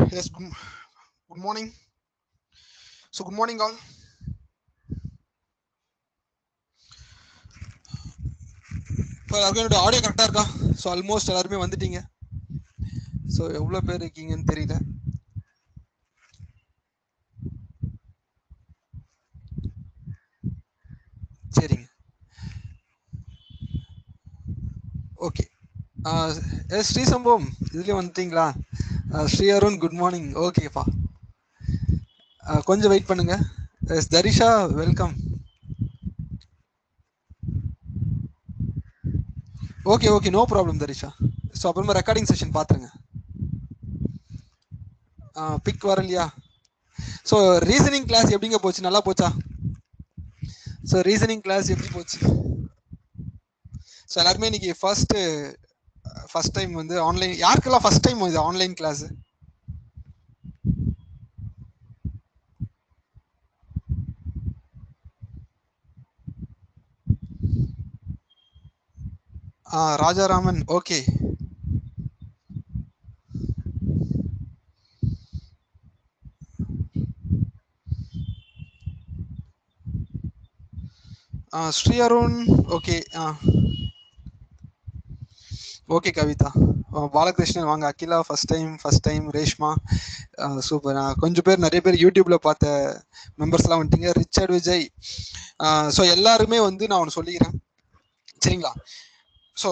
Yes, good, good morning. So, good morning, all. இப்போ எல்லாருக்கும் என்னோட ஆடியோ கரெக்டாக இருக்கா ஸோ ஆல்மோஸ்ட் எல்லாருமே வந்துட்டீங்க ஸோ எவ்வளோ பேர் இருக்கீங்கன்னு தெரியல சரிங்க ஓகே எஸ் ஸ்ரீ சம்பவம் இதுலேயே வந்துட்டீங்களா ah Sri Arun good morning ஓகேப்பா கொஞ்சம் வெயிட் பண்ணுங்க yes Tharisha welcome okay okay no problem Tharisha so அப்புறமா ரெக்கார்டிங் செஷன் பார்த்துருங்க பிக் வரலையா ஸோ ரீசனிங் கிளாஸ் எப்படிங்க போச்சு நல்லா போச்சா ஸோ ரீசனிங் கிளாஸ் எப்படி போச்சு ஸோ எல்லாருமே இன்னைக்கு ஃபர்ஸ்ட் ஃபர்ஸ்ட் டைம் வந்து ஆன்லைன் யாருக்கெல்லாம் ஃபர்ஸ்ட் டைம் இது ஆன்லைன் கிளாஸ் ஆ ராஜாராமன் ஓகே ஆ ஸ்ரீ அருண் ஓகே ஆ ஓகே கவிதா ஆ, பாலகிருஷ்ணன் வாங்க Akila first time first time Reshma super கொஞ்சம் பேர் நிறைய பேர் யூடியூப்ல பார்த்த மெம்பர்ஸ்லாம் வந்துட்டீங்க ரிச்சர்ட் விஜய் ஸோ எல்லாருமே வந்து நான் ஒன்று சொல்லிக்கிறேன் சரிங்களா ஸோ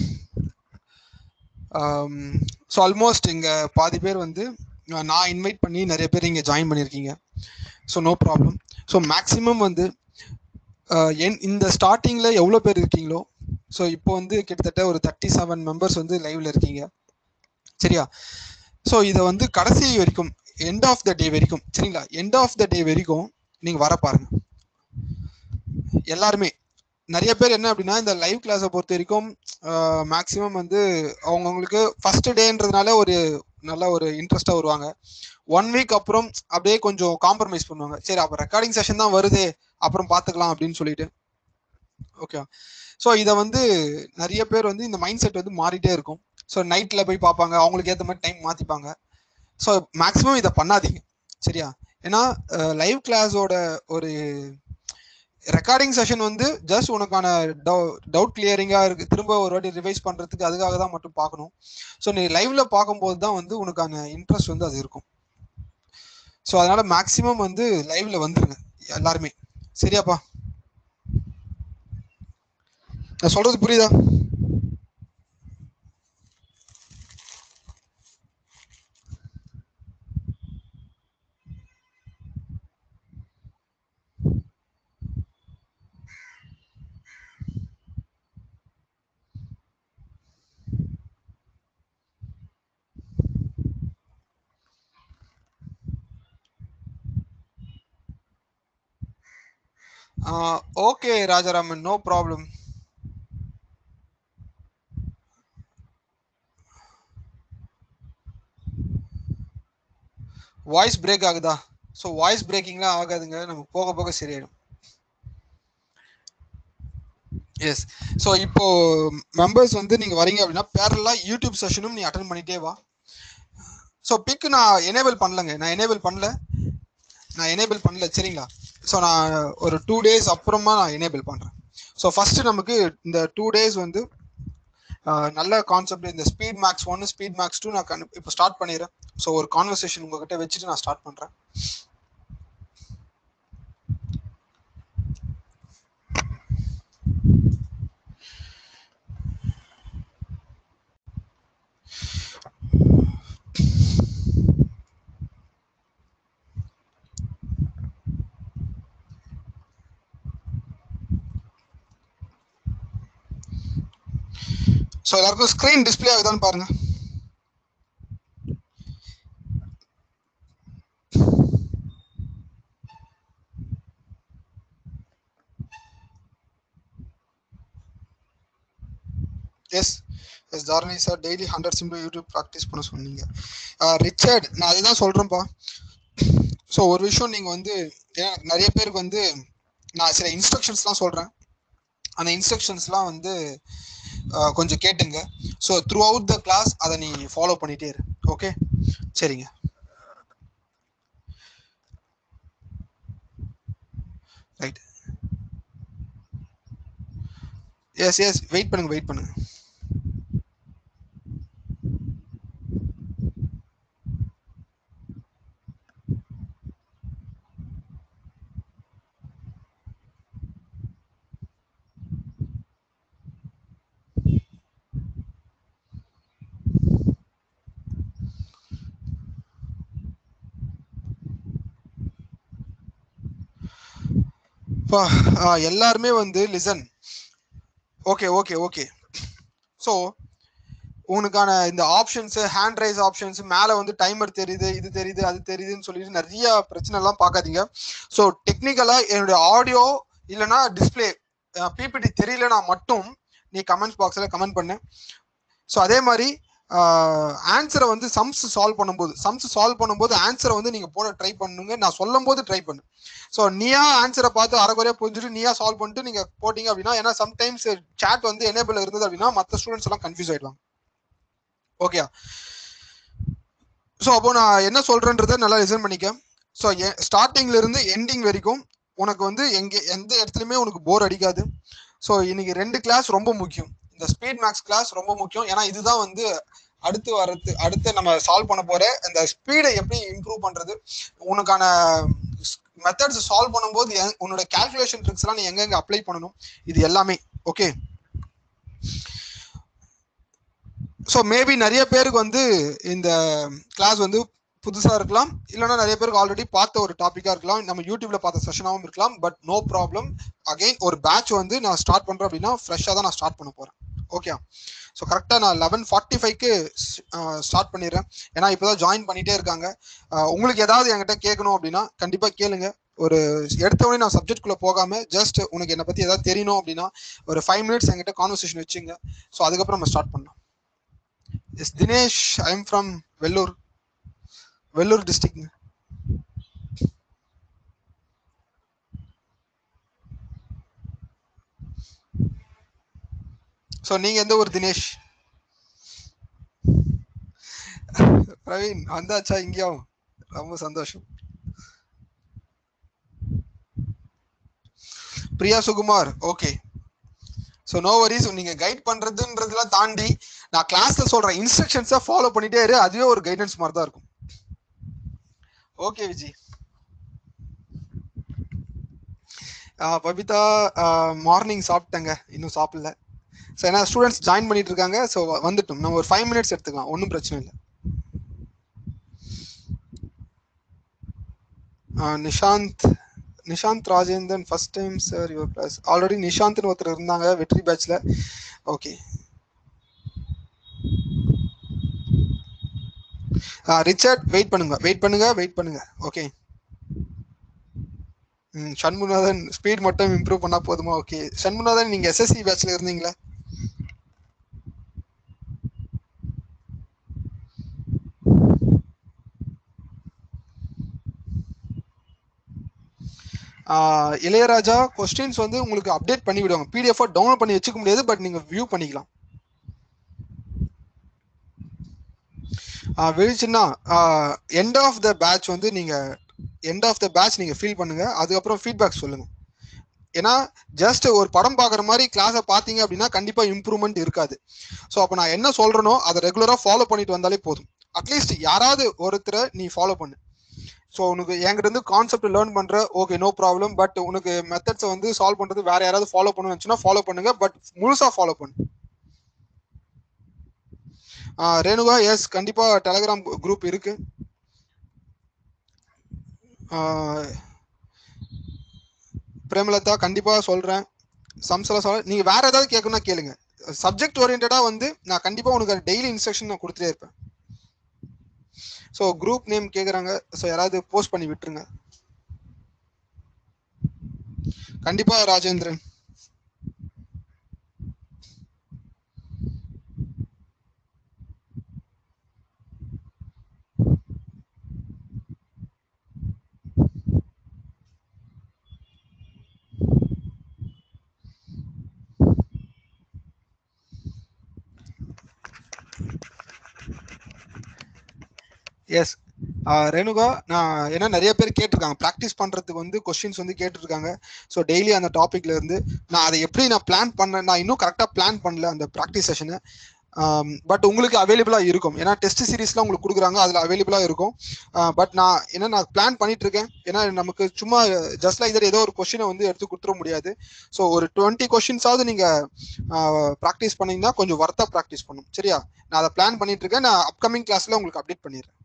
ஸோ ஆல்மோஸ்ட் இங்கே பாதி பேர் வந்து அஹ், நான் இன்வைட் பண்ணி நிறைய பேர் இங்கே ஜாயின் பண்ணியிருக்கீங்க so no problem so maximum வந்து அஹ், என் இந்த ஸ்டார்டிங்கில் எவ்வளோ பேர் இருக்கீங்களோ ஸோ இப்போ வந்து கிட்டத்தட்ட ஒரு தேர்ட்டி செவன் மெம்பர்ஸ் வந்து லைவ்ல இருக்கீங்க சரியா ஸோ இதை வந்து கடைசி வரைக்கும் எண்ட் ஆஃப் த டே வரைக்கும் சரிங்களா எண்ட் ஆஃப் த டே வரைக்கும் நீங்கள் வர பாருங்க எல்லாருமே நிறைய பேர் என்ன அப்படின்னா இந்த லைவ் கிளாஸை பொறுத்த வரைக்கும் மேக்ஸிமம் வந்து அவங்கவுங்களுக்கு ஃபர்ஸ்ட் டேன்றதுனால ஒரு நல்ல ஒரு இன்ட்ரெஸ்டாக வருவாங்க ஒன் வீக் அப்புறம் அப்படியே கொஞ்சம் காம்ப்ரமைஸ் பண்ணுவாங்க சரி அப்போ ரெக்கார்டிங் செஷன் தான் வருது அப்புறம் பார்த்துக்கலாம் அப்படின்னு சொல்லிட்டு ஓகே ஸோ இதை வந்து நிறைய பேர் வந்து இந்த மைண்ட் செட் வந்து மாறிட்டே இருக்கும் ஸோ நைட்டில் போய் பார்ப்பாங்க அவங்களுக்கு ஏற்ற மாதிரி டைம் மாற்றிப்பாங்க ஸோ மேக்ஸிமம் இதை பண்ணாதீங்க சரியா ஏன்னா லைவ் கிளாஸோட ஒரு ரெக்கார்டிங் செஷன் வந்து ஜஸ்ட் உனக்கான டவுட் கிளியரிங்காக இருக்கு திரும்ப ஒரு வாட்டி ரிவைஸ் பண்ணுறதுக்கு அதுக்காக தான் மட்டும் பார்க்கணும் ஸோ நீ லைவ்ல பார்க்கும்போது தான் வந்து உனக்கான இன்ட்ரெஸ்ட் வந்து அது இருக்கும் ஸோ அதனால மேக்ஸிமம் வந்து லைவ்ல வந்துருங்க எல்லாருமே சரியாப்பா நான் சொல்றது புரியுதா okay Rajaraman no problem voice break ஆகுதா ஸோ வாய்ஸ் பிரேக்கிங்லாம் ஆகாதுங்க நமக்கு போக போக சரியாயிடும் எஸ் ஸோ இப்போ மெம்பர்ஸ் வந்து நீங்க வரீங்க அப்படின்னா பேரலாக யூடியூப் செஷனும் நீ அட்டன் பண்ணிட்டே வா ஸோ பிக் நான் எனேபிள் பண்ணலங்க நான் எனேபிள் பண்ணல நான் எனேபிள் பண்ணல சரிங்களா ஸோ நான் ஒரு டூ டேஸ் அப்புறமா நான் எனேபிள் பண்ணுறேன் ஸோ ஃபர்ஸ்ட் நமக்கு இந்த டூ டேஸ் வந்து ஆஹ், நல்ல கான்செப்ட் இந்த ஸ்பீட் மேக்ஸ் ஒன்று ஸ்பீட் மேக்ஸ் டூ நான் கண்டு- இப்போ ஸ்டார்ட் பண்ணிடுறேன் ஸோ ஒரு கான்வர்சேஷன் உங்ககிட்ட வச்சுட்டு நான் ஸ்டார்ட் பண்ணுறேன் ஸோ எல்லாருக்கும் ஸ்க்ரீன் டிஸ்ப்ளே ஆகுதான்னு பாருங்க yes yes Dharani sir daily hundred simple YouTube practice பண்ண சொன்னீங்க ரிச்சர்ட் நான் அதுதான் சொல்கிறேன்ப்பா ஸோ ஒரு விஷயம் நீங்கள் வந்து ஏன்னா நிறைய பேருக்கு வந்து நான் சில இன்ஸ்ட்ரக்ஷன்ஸ்லாம் சொல்கிறேன் அந்த இன்ஸ்ட்ரக்ஷன்ஸ்லாம் வந்து அஹ், கொஞ்சம் கேட்டுங்க so through out the class அதை நீ ஃபாலோ பண்ணிட்டே இரு ஓகே சரிங்க எஸ் எஸ் வெயிட் பண்ணுங்க வெயிட் பண்ணுங்க பா, ஆ, எல்லாருமே வந்து listen okay okay okay so உனக்கான இந்த ஆப்ஷன்ஸ் ஹேண்ட் ரைஸ் ஆப்ஷன்ஸ் மேலே வந்து டைமர் தெரியுது இது தெரியுது அது தெரியுதுன்னு சொல்லிட்டு நிறைய பிரச்சனை எல்லாம் பார்க்காதீங்க ஸோ டெக்னிக்கலாக என்னுடைய ஆடியோ இல்லைன்னா டிஸ்பிளே பிபிடி தெரியலனா மட்டும் நீ கமெண்ட்ஸ் பாக்ஸில் கமெண்ட் பண்ணு ஸோ அதே மாதிரி ஆன்சரை வந்து சம்ஸ் சால்வ் பண்ணும்போது சம்ஸ் சால்வ் பண்ணும்போது ஆன்சரை வந்து நீங்கள் போட ட்ரை பண்ணுங்க நான் சொல்லும் போது ட்ரை பண்ணு ஸோ நீயா ஆன்சரை பார்த்து அரைக்குறையா புரிஞ்சுட்டு நீயா சால்வ் பண்ணிட்டு நீங்கள் போட்டீங்க அப்படின்னா ஏன்னா சம்டைம்ஸ் சேட் வந்து எனேபிள் இருந்தது அப்படின்னா மற்ற ஸ்டூடெண்ட்ஸ் எல்லாம் கன்ஃபியூஸ் ஆயிடுவாங்க ஓகே ஸோ அப்போ நான் என்ன சொல்றேன்றதை நல்லா லிசன் பண்ணிக்க ஸோ ஸ்டார்டிங்ல இருந்து எண்டிங் வரைக்கும் உனக்கு வந்து எங்க எந்த இடத்துலையுமே உனக்கு போர் அடிக்காது ஸோ இன்னைக்கு ரெண்டு கிளாஸ் ரொம்ப முக்கியம் இந்த ஸ்பீட் மேக்ஸ் கிளாஸ் ரொம்ப முக்கியம் ஏன்னா இதுதான் வந்து அடுத்து வர்றது அடுத்து நம்ம சால்வ் பண்ண போற இந்த ஸ்பீடை எப்படி இம்ப்ரூவ் பண்றது உனக்கான மெத்தட்ஸ் சால்வ் பண்ணும்போது எ- உன்னோட கால்குலேஷன் ட்ரிக்ஸ் எல்லாம் நீ எங்கெங்க அப்ளை பண்ணணும் இது எல்லாமே ஓகே ஸோ மேபி நிறைய பேருக்கு வந்து இந்த கிளாஸ் வந்து புதுசா இருக்கலாம் இல்லைன்னா நிறைய பேருக்கு ஆல்ரெடி பார்த்த ஒரு டாப்பிக்கா இருக்கலாம் நம்ம யூடியூப்ல பார்த்த செஷனாகவும் இருக்கலாம் பட் நோ ப்ராப்ளம் அகைன் ஒரு பேட்ச் வந்து நான் ஸ்டார்ட் பண்றேன் அப்படின்னா ஃப்ரெஷ்ஷாக தான் நான் ஸ்டார்ட் பண்ண போறேன் ஓகே ஸோ கரெக்டாக நான் லெவன் ஃபார்ட்டி ஃபைவ்க்கு ஸ்டார்ட் பண்ணிடுறேன் ஏன்னா இப்போதான் ஜாயின் பண்ணிட்டே இருக்காங்க அஹ் உங்களுக்கு ஏதாவது என்கிட்ட கேட்கணும் அப்படின்னா கண்டிப்பா கேளுங்க ஒரு எடுத்தவொடனே நான் சப்ஜெக்ட்குள்ள போகாம ஜஸ்ட் உனக்கு என்னை பத்தி ஏதாவது தெரியணும் அப்படின்னா ஒரு ஃபைவ் மினிட்ஸ் என்கிட்ட கான்வர்சேஷன் வச்சுங்க ஸோ அதுக்கப்புறம் நம்ம ஸ்டார்ட் பண்ணலாம் yes Dinesh I am from Vellore Vellore district so நீங்க எந்த ஊர் தினேஷ் பிரவீன் வந்தாச்சா இங்கேயும் ரொம்ப சந்தோஷம் Priya Sukumar okay so no worries நீங்க கைட் பண்றதுன்றதுலாம் தாண்டி நான் கிளாஸ்ல சொல்ற இன்ஸ்ட்ரக்ஷன்ஸை ஃபாலோ பண்ணிட்டே இரு அதுவே ஒரு கைடன்ஸ் மாதிரி தான் இருக்கும் okay Viji ah Babitha morning சாப்பிட்டேங்க இன்னும் சாப்பிடல ஸோ ஏன்னா ஸ்டூடெண்ட்ஸ் ஜாயின் பண்ணிட்டு இருக்காங்க ஸோ வந்துட்டோம் நம்ம ஒரு ஃபைவ் மினிட்ஸ் எடுத்துக்கலாம் ஒன்றும் பிரச்சனை இல்லை Nishanth Nishanth Rajendran first time sir your class already நிஷாந்த்னு ஒருத்தர் இருந்தாங்க வெற்றி பேட்ச்ல ஓகே ரிச்சர்ட் வெயிட் பண்ணுங்க வெயிட் பண்ணுங்க வெயிட் பண்ணுங்க ஓகே ம் சண்முகநாதன் ஸ்பீட் மட்டும் இம்ப்ரூவ் பண்ணா போதுமா ஓகே சண்முகநாதன் நீங்க எஸ்எஸ்சி பேட்ச்ல இருந்தீங்களா ஆஹ் இளையராஜா கொஸ்டின்ஸ் வந்து உங்களுக்கு அப்டேட் பண்ணி விடுவாங்க பிடிஎஃப் டவுன்லோட் பண்ணி வச்சுக்க முடியாது பட் நீங்க வியூ பண்ணிக்கலாம் வெளிச்சுன்னா எண்ட் ஆஃப் த பேட்ச் வந்து நீங்க எண்ட் ஆஃப் த பேட்ச் நீங்க ஃபீல் பண்ணுங்க அதுக்கப்புறம் ஃபீட்பேக் சொல்லுங்க ஏன்னா ஜஸ்ட் ஒரு படம் பார்க்குற மாதிரி கிளாஸை பார்த்தீங்க அப்படின்னா கண்டிப்பா இம்ப்ரூவ்மெண்ட் இருக்காது ஸோ அப்போ நான் என்ன சொல்றேனோ அதை ரெகுலராக ஃபாலோ பண்ணிட்டு வந்தாலே போதும் அட்லீஸ்ட் யாராவது ஒருத்தரை நீ ஃபாலோ பண்ணு ஸோ உனக்கு என்கிட்ட இருந்து கான்செப்ட் லேர்ன் பண்ற ஓகே நோ ப்ராப்ளம் பட் உனக்கு மெத்தட்ஸை வந்து சால்வ் பண்றது வேற யாராவது ஃபாலோ பண்ணுச்சுன்னா ஃபாலோ பண்ணுங்க பட் முழுசா ஃபாலோ பண்ணு ஆஹ் ரேணுகா எஸ் கண்டிப்பா டெலகிராம் குரூப் இருக்கு ஆஹ் பிரேமலதா கண்டிப்பா சொல்றேன் சம்ஸ்ல சொல்ல நீங்க வேற ஏதாவது கேட்கணும்னா கேளுங்க சப்ஜெக்ட் ஓரியன்டா வந்து நான் கண்டிப்பா உனக்கு டெய்லி இன்ஸ்ட்ரக்ஷன் நான் கொடுத்துட்டே இருப்பேன் ஸோ குரூப் நேம் கேக்குறாங்க ஸோ யாராவது போஸ்ட் பண்ணி விட்டுருங்க கண்டிப்பா ராஜேந்திரன் எஸ் ரேணுகா நான் ஏன்னா நிறைய பேர் கேட்டிருக்காங்க ப்ராக்டிஸ் பண்றதுக்கு வந்து கொஸ்டின்ஸ் வந்து கேட்டிருக்காங்க ஸோ டெய்லி அந்த டாபிக்ல இருந்து நான் அதை எப்படி நான் பிளான் பண்ணேன் நான் இன்னும் கரெக்டாக பிளான் பண்ணல அந்த ப்ராக்டிஸ் செஷனை பட் உங்களுக்கு அவைலபிளா இருக்கும் ஏன்னா டெஸ்ட் சீரீஸ்லாம் உங்களுக்கு கொடுக்குறாங்க அதுல அவைலபிளா இருக்கும் பட் நான் என்ன நான் பிளான் பண்ணிட்டு இருக்கேன் ஏன்னா நமக்கு சும்மா ஜஸ்ட் லைக் தட் ஏதோ ஒரு கொஸ்டினை வந்து எடுத்து கொடுத்துட முடியாது ஸோ ஒரு டுவெண்ட்டி கொஸ்டின்ஸாவது நீங்க ப்ராக்டிஸ் பண்ணீங்கன்னா கொஞ்சம் ஒர்த்தா ப்ராக்டிஸ் பண்ணும் சரியா நான் அதை பிளான் பண்ணிட்டு இருக்கேன் நான் அப்கமிங் கிளாஸ்ல உங்களுக்கு அப்டேட் பண்ணிடுறேன்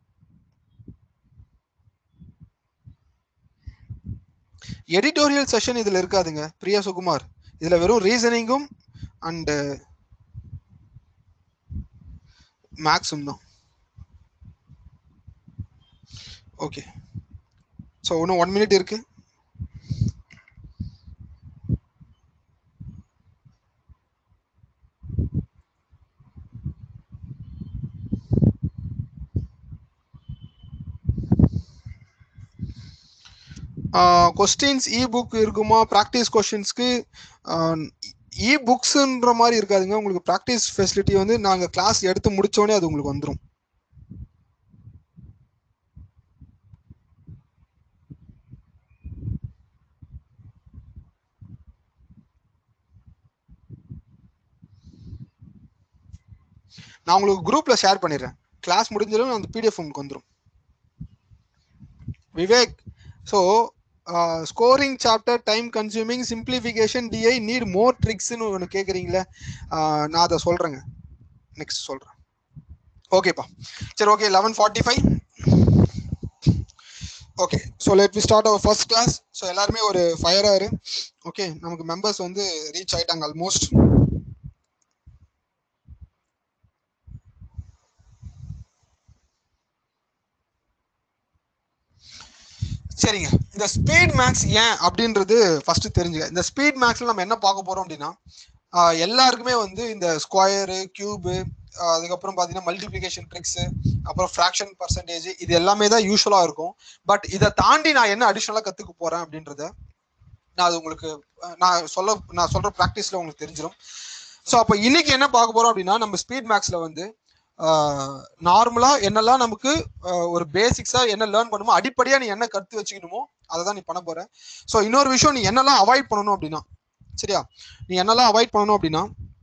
எடிட்டோரியல் செஷன் இதுல இருக்காதுங்க பிரியா சுகுமார் இதுல வெறும் ரீசனிங்கும் அண்ட் மேக்ஸும் தான் ஓகே ஸோ இன்னும் ஒன் மினிட் இருக்கு கொஸ்டின்ஸ் இ புக் இருக்குமா ப்ராக்டிஸ் கொஸ்டின்ஸ்க்கு இ புக்ஸ்ன்ற மாதிரி இருக்காதுங்க உங்களுக்கு ப்ராக்டிஸ் ஃபெசிலிட்டி வந்து நாங்கள் கிளாஸ் எடுத்து முடிச்சோடனே அது உங்களுக்கு வந்துடும் நான் உங்களுக்கு குரூப்ல ஷேர் பண்ணிடுறேன் கிளாஸ் முடிஞ்சாலும் அந்த பிடிஎஃப் உங்களுக்கு வந்துடும் Vivek so scoring chapter time consuming simplification DI need more ட்ரிக்ஸ்னு ஒன்று கேட்குறீங்களே நான் அதை சொல்கிறேங்க நெக்ஸ்ட் சொல்கிறேன் ஓகேப்பா சரி okay eleven forty five okay so let we start our first class so எல்லாருமே ஒரு ஃபயர் ஆறு ஓகே நமக்கு மெம்பர்ஸ் வந்து ரீச் ஆயிட்டாங்க ஆல்மோஸ்ட் சரிங்க இந்த ஸ்பீட் மேக்ஸ் ஏன் அப்படின்றது ஃபர்ஸ்ட் தெரிஞ்சுக்க இந்த ஸ்பீட் மேக்ஸ்ல நம்ம என்ன பார்க்க போறோம் அப்படின்னா எல்லாருக்குமே வந்து இந்த ஸ்கொயரு கியூபு அதுக்கப்புறம் பார்த்தீங்கன்னா மல்டிபிளிகேஷன் ட்ரிக்ஸ் அப்புறம் ஃப்ராக்ஷன் பர்சன்டேஜ் இது எல்லாமே தான் யூஸ்வலாக இருக்கும் பட் இதை தாண்டி நான் என்ன அடிஷ்னலாக கற்றுக்க போகிறேன் அப்படின்றத நான் அது உங்களுக்கு நான் சொல்ல நான் சொல்கிற ப்ராக்டிஸில் உங்களுக்கு தெரிஞ்சிடும் ஸோ அப்போ இன்னைக்கு என்ன பார்க்க போகிறோம் அப்படின்னா நம்ம ஸ்பீட் மேக்ஸில் வந்து நார்மலா என்னெல்லாம் நமக்கு ஒரு பேசிக்ஸா என்ன லேர்ன் பண்ணுமோ அடிப்படையா நீ என்ன கருத்து வச்சுக்கணுமோ அதை தான் நீ பண்ண போற ஸோ இன்னொரு விஷயம் நீ என்னெல்லாம் அவாய்ட் பண்ணணும் அப்படின்னா சரியா நீ என்னெல்லாம் அவாய்ட் பண்ணணும் அப்படின்னா